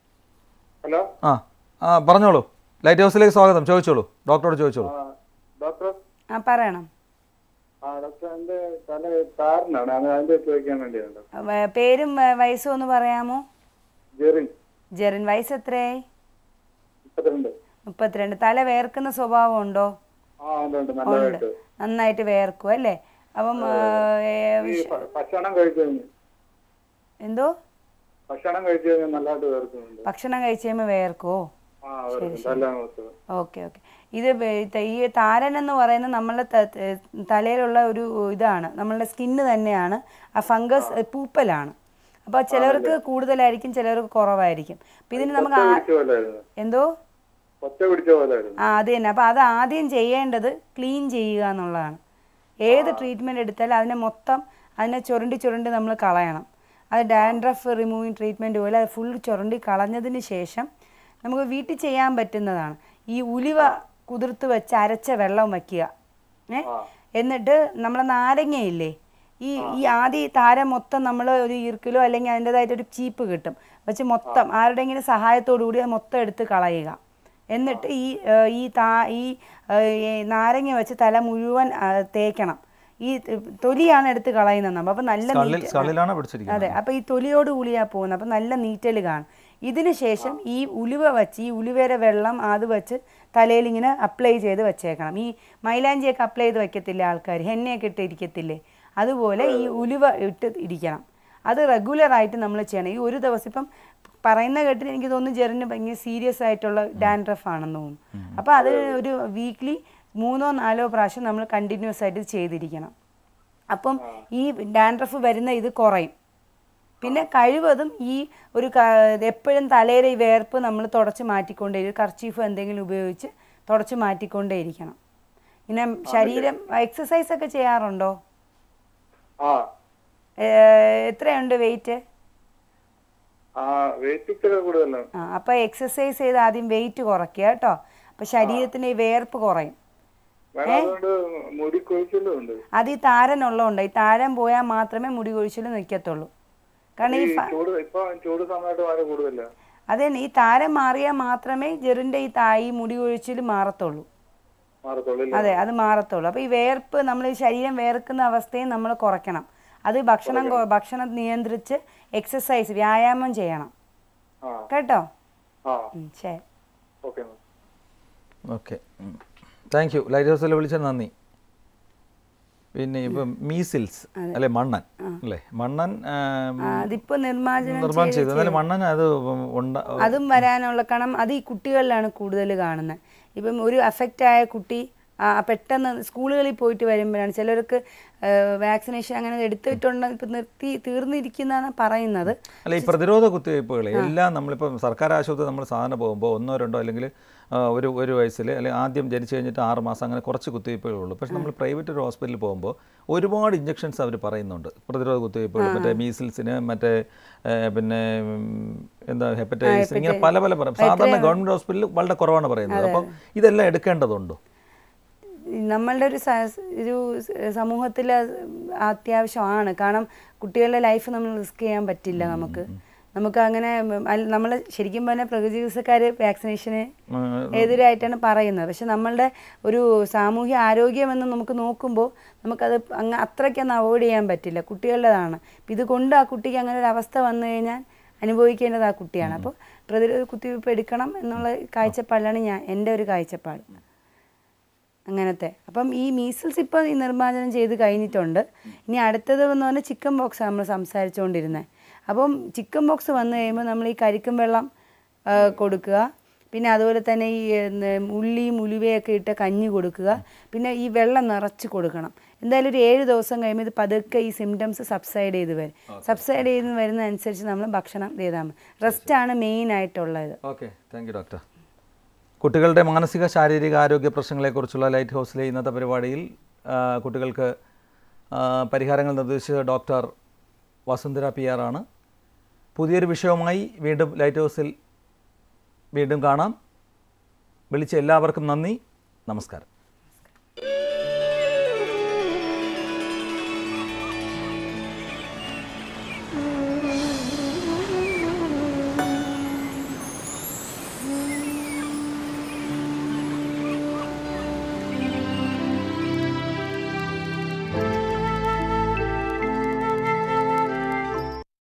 ഹലോ ആ ആ പറഞ്ഞോളൂ ലൈറ്റ് ഹൗസിലേക്ക് സ്വാഗതം ചോദിച്ചോളൂ ഡോക്ടറോട് ചോദിച്ചോളൂ ഡോക്ടർ ആ പറയണം ആ ഡോക്ടർ എന്റെ തല താരനാണ് അത് അതിന്റെ ചോദിക്കാൻ വേണ്ടിയാണ് ഡോക്ടർ വ- പേരും വ- വയസ്സും ഒന്ന് പറയാമോ ജെറിൻ ജെറിൻ വയസ്സ് എത്രയായി മുപ്പത്തിരണ്ട് മുപ്പത്തിരണ്ട് തല വേർക്കുന്ന സ്വഭാവം ഉണ്ടോ ആ ഉണ്ട് ഉണ്ട് ഉണ്ട് നല്ലതായിട്ട് നന്നായിട്ട് വേർക്കും അല്ലേ അപ്പം ആ, ഏ, ഈ ഭ- ഭക്ഷണം കഴിച്ചു കഴിഞ്ഞ് എന്തോ ഭക്ഷണം കഴിച്ചു കഴിഞ്ഞാൽ നല്ലതായിട്ട് കേൾക്കുന്നുണ്ട് ഭക്ഷണം കഴിച്ച് കഴിയുമ്പോൾ വേർക്കോ ആ കേൾക്കും തല നോക്കുക ഓക്കെ ഓക്കെ ഇത് വേ- ത- ഈ താരൻ എന്ന് പറയുന്നത് നമ്മളുടെ ത- ത- തലയിലുള്ള ഒരു ഇതാണ് നമ്മളുടെ സ്കിന്ന് തന്നെയാണ് ആ ഫംഗസ് പൂപ്പലാണ് അപ്പോൾ ചിലർക്ക് കൂടുതലായിരിക്കും ചിലർക്ക് കുറവായിരിക്കും അപ്പം ഇതിന് നമുക്ക് ആ- പിടിച്ച പോലായിരുന്നു എന്തോ ഒറ്റ പിടിച്ച പോലായിരുന്നു ആ അത് തന്നെ അപ്പോൾ അത് ആദ്യം ചെയ്യേണ്ടത് ക്ലീൻ ചെയ്യുക എന്നുള്ളതാണ് ഏത് ട്രീറ്റ്മെൻറ്റ് എടുത്താലും അതിനെ മൊത്തം അതിനെ ചുരണ്ടി ചുരണ്ടി നമ്മൾ കളയണം അത് ഡാൻഡ്രഫ് റിമൂവിങ് ട്രീറ്റ്മെൻറ്റ് പോലെ അത് ഫുൾ ചുരണ്ടി കളഞ്ഞതിന് ശേഷം നമുക്ക് വീട്ടിൽ ചെയ്യാൻ പറ്റുന്നതാണ് ഈ ഉലുവ കുതിർത്ത് വെച്ച് അരച്ച വെള്ളം വയ്ക്കുക ഏ എന്നിട്ട് നമ്മളെ നാരങ്ങയില്ലേ ഈ ഈ ആദ്യം ഈ താരം മൊത്തം നമ്മൾ ഒരു ഈർക്കിലോ അല്ലെങ്കിൽ അതിൻ്റെതായിട്ട് ഒരു ചീപ്പ് കിട്ടും വെച്ച് മൊത്തം ആരുടെയെങ്കിലും സഹായത്തോടു കൂടി അത് മൊത്തം എടുത്ത് കളയുക എന്നിട്ട് ഈ ഏ, ഈ താ ഈ ഏ, ഈ നാരങ്ങ വെച്ച് തല മുഴുവൻ ആ, തേക്കണം ഈ തൊലിയാണ് എടുത്ത് കളയുന്നത് നമ്മൾ അപ്പോൾ നല്ല സ്കള്ളിൽ നീറ്റ് സ്കള്ളിലാണ് പിടിച്ചിരിക്കുന്നത് അതെ അപ്പോൾ ഈ തൊലിയോട് കൂടിയാ പോകുന്നത് അപ്പോൾ നല്ല നീറ്റൽ കാണും ഇതിന് ശേഷം ഈ ഉലുവ വെച്ച് ഈ ഉലുവയുടെ വെള്ളം അത് വെച്ച് തലയിൽ ഇങ്ങനെ അപ്ലൈ ചെയ്ത് വെച്ചേക്കണം ഈ മൈലാഞ്ചിയൊക്കെ അപ്ലൈ ചെയ്ത് വെക്കത്തില്ലേ ആൾക്കാർ ഹെന്നയൊക്കെ ഇട്ട് ഇരിക്കത്തില്ലേ അതുപോലെ ഈ ഉലുവ ഇട്ട് ഇരിക്കണം അത് റെഗുലറായിട്ട് നമ്മൾ ചെയ്യണം ഈ ഒരു ദിവസം ഇപ്പം പറയുന്ന കേട്ടിട്ട് എനിക്ക് തോന്നുന്നു ജെറിന് ഭയങ്കര സീരിയസ് ആയിട്ടുള്ള ഡാൻഡ്രഫ് ആണെന്ന് തോന്നുന്നു അപ്പോൾ അത് ഒരു വീക്ക്ലി മൂന്നോ നാലോ പ്രാവശ്യം നമ്മൾ കണ്ടിന്യൂസ് ആയിട്ട് ഇത് ചെയ്തിരിക്കണം അപ്പം ഈ ഡാൻഡ്രഫ് വരുന്ന ഇത് കുറയും പിന്നെ കഴിവതും ഈ ഒരു എപ്പോഴും തലയിലെ ഈ വേർപ്പ് നമ്മൾ തുടച്ച് മാറ്റിക്കൊണ്ടേ കർച്ചീഫ് എന്തെങ്കിലും ഉപയോഗിച്ച് തുടച്ച് മാറ്റിക്കൊണ്ടേ ഇരിക്കണം പിന്നെ ശരീരം എക്സസൈസ് ഒക്കെ ചെയ്യാറുണ്ടോ ആ ഏഹ് എത്രയുണ്ട് വെയിറ്റ് ആ വെയിറ്റ് ഇച്ചിരി കൂടുതലാണ് ആ അപ്പോൾ എക്സസൈസ് ചെയ്ത് ആദ്യം വെയിറ്റ് കുറയ്ക്കുക കേട്ടോ അപ്പോൾ ശരീരത്തിന് ഈ വേർപ്പ് കുറയും വേണം അതുകൊണ്ട് മുടി കൊഴിച്ചിലും ഉണ്ട് അത് ഈ താരനുള്ളതുകൊണ്ട് ഈ താരൻ പോയാൽ മാത്രമേ മുടി കൊഴിച്ചിൽ നിൽക്കത്തുള്ളൂ കാരണം ഈ ഈ ഫ- ചൂട് ഇപ്പൊ ചൂട് സമയത്ത് വളരെ കൂടുതല അത് തന്നെ ഈ താരം മാറിയാൽ മാത്രമേ ജെറിൻ്റെ ഈ താ ഈ മുടി കൊഴിച്ചിൽ മാറത്തുള്ളൂ മാറത്തുള്ളൂ ഇല്ലേ? അതെ അത് മാറത്തുള്ളൂ അപ്പോൾ ഈ വേർപ്പ് നമ്മൾ ഈ ശരീരം വേർക്കുന്ന അവസ്ഥയും നമ്മൾ കുറയ്ക്കണം അത് ഭക്ഷണം കൊ- ഭക്ഷണം നിയന്ത്രിച്ച് എക്സസൈസ് വ്യായാമം ചെയ്യണം ആ കേട്ടോ ആ ഉം, ശരി okay okay thank you light ഹൗസിൽ വിളിച്ചത് നന്ദി പിന്നെ ഇപ്പം മീസിൽസ് അല്ലെ മണ്ണൻ അല്ലേ മണ്ണൻ ആം, ആ, അതിപ്പോ നിർമ്മാർജ്ജനം നിർമ്മാണം ചെയ്തു എന്നാലും മണ്ണൻ അത് ഉണ്ട അതും വരാനുള്ള കാരണം അത് ഈ കുട്ടികളിലാണ് കൂടുതൽ കാണുന്നത് ഇപ്പം ഒരു അഫക്റ്റ് ആയ കുട്ടി ആ, പെട്ടെന്ന് സ്കൂളുകളിൽ പോയിട്ട് വരുമ്പോഴാണ് ചിലർക്ക് വാക്സിനേഷൻ അങ്ങനെ എടുത്തിട്ടുണ്ട് ഇപ്പം നിർത്തി തീർന്നിരിക്കുന്നതാണ് പറയുന്നത് അല്ല ഈ പ്രതിരോധ കുത്തിവയ്പ്പുകൾ എല്ലാം നമ്മളിപ്പം സർക്കാർ ആശുപത്രി നമ്മൾ സാധാരണ പോകുമ്പോൾ ഒന്നോ രണ്ടോ അല്ലെങ്കിൽ ആ, ഒരു ഒരു വയസ്സിൽ അല്ലെങ്കിൽ ആദ്യം ജനിച്ചു കഴിഞ്ഞിട്ട് ആറ് മാസം അങ്ങനെ കുറച്ച് കുത്തിവയ്പ്പുകളുള്ളൂ പക്ഷേ നമ്മൾ പ്രൈവറ്റ് ഒരു ഹോസ്പിറ്റലിൽ പോകുമ്പോൾ ഒരുപാട് ഇഞ്ചക്ഷൻസ് അവർ പറയുന്നുണ്ട് പ്രതിരോധ കുത്തിവയ്പ്പുകൾ മറ്റേ മീസിൽസിന് മറ്റേ ഏ, പിന്നെ ഉം, എന്താ ഹെപ്പറ്റൈറ്റിസ് ഇങ്ങനെ പല പല പറയും സാധാരണ ഗവൺമെൻറ് ഹോസ്പിറ്റലിൽ വളരെ കുറവാണ് പറയുന്നത് അപ്പം ഇതെല്ലാം എടുക്കേണ്ടതുണ്ടോ നമ്മളുടെ ഒരു സ- ഒരു സമൂഹത്തിൽ അത്യാവശ്യമാണ് കാരണം കുട്ടികളുടെ ലൈഫ് നമ്മൾ റിസ്ക് ചെയ്യാൻ പറ്റില്ല നമുക്ക് നമുക്ക് അങ്ങനെ നമ്മൾ ശരിക്കും പറഞ്ഞാൽ പ്രകൃതി ചികിത്സക്കാർ വാക്സിനേഷന് എതിരായിട്ടാണ് പറയുന്നത് പക്ഷെ നമ്മളുടെ ഒരു സാമൂഹ്യ ആരോഗ്യമെന്ന് നമുക്ക് നോക്കുമ്പോൾ നമുക്കത് അങ്ങ് അത്രയ്ക്കൊന്നും അവോയ്ഡ് ചെയ്യാൻ പറ്റില്ല കുട്ടികളുടേതാണ് അപ്പം ഇത് കൊണ്ട് ആ കുട്ടിക്ക് അങ്ങനെ ഒരു അവസ്ഥ വന്നു കഴിഞ്ഞാൽ അനുഭവിക്കേണ്ടത് ആ കുട്ടിയാണ് അപ്പോൾ പ്രതിരോധ കുത്തിവയ്പ്പ് എടുക്കണം എന്നുള്ള കാഴ്ചപ്പാടിലാണ് ഞാൻ എൻ്റെ ഒരു കാഴ്ചപ്പാട് അങ്ങനത്തെ അപ്പം ഈ മീസിൽസ് ഇപ്പോൾ ഈ നിർമ്മാർജ്ജനം ചെയ്ത് കഴിഞ്ഞിട്ടുണ്ട് ഇനി അടുത്തത് എന്ന് പറഞ്ഞാൽ ചിക്കൻ ബോക്സ് നമ്മൾ സംസാരിച്ചുകൊണ്ടിരുന്നത് അപ്പം ചിക്കൻ ബോക്സ് വന്നു കഴിയുമ്പോൾ നമ്മൾ ഈ കരിക്കും വെള്ളം ആ, കൊടുക്കുക പിന്നെ അതുപോലെ തന്നെ ഈ എന്ന് ഉള്ളിയും ഉലുവയൊക്കെ ഇട്ട് കഞ്ഞി കൊടുക്കുക പിന്നെ ഈ വെള്ളം നിറച്ച് കൊടുക്കണം എന്തായാലും ഒരു ഏഴ് ദിവസം കഴിയുമ്പോൾ ഇത് പതുക്കെ ഈ സിംറ്റംസ് സബ്സൈഡ് ചെയ്ത് വരും സബ്സൈഡ് ചെയ്ത് വരുന്നതനുസരിച്ച് നമ്മൾ ഭക്ഷണം ചെയ്താൽ മതി റെസ്റ്റാണ് മെയിൻ ആയിട്ടുള്ളത് ഓക്കെ താങ്ക് യു ഡോക്ടർ കുട്ടികളുടെ മാനസിക ശാരീരിക ആരോഗ്യ പ്രശ്നങ്ങളെക്കുറിച്ചുള്ള ലൈറ്റ് ഹൗസിലെ ഇന്നത്തെ പരിപാടിയിൽ ആ, കുട്ടികൾക്ക് ആ, പരിഹാരങ്ങൾ നിർദ്ദേശിച്ച ഡോക്ടർ വസുന്ധര പി ആർ ആണ് പുതിയൊരു വിഷയവുമായി വീണ്ടും ലൈറ്റ് ഹൗസിൽ വീണ്ടും കാണാം വിളിച്ച എല്ലാവർക്കും നന്ദി നമസ്കാരം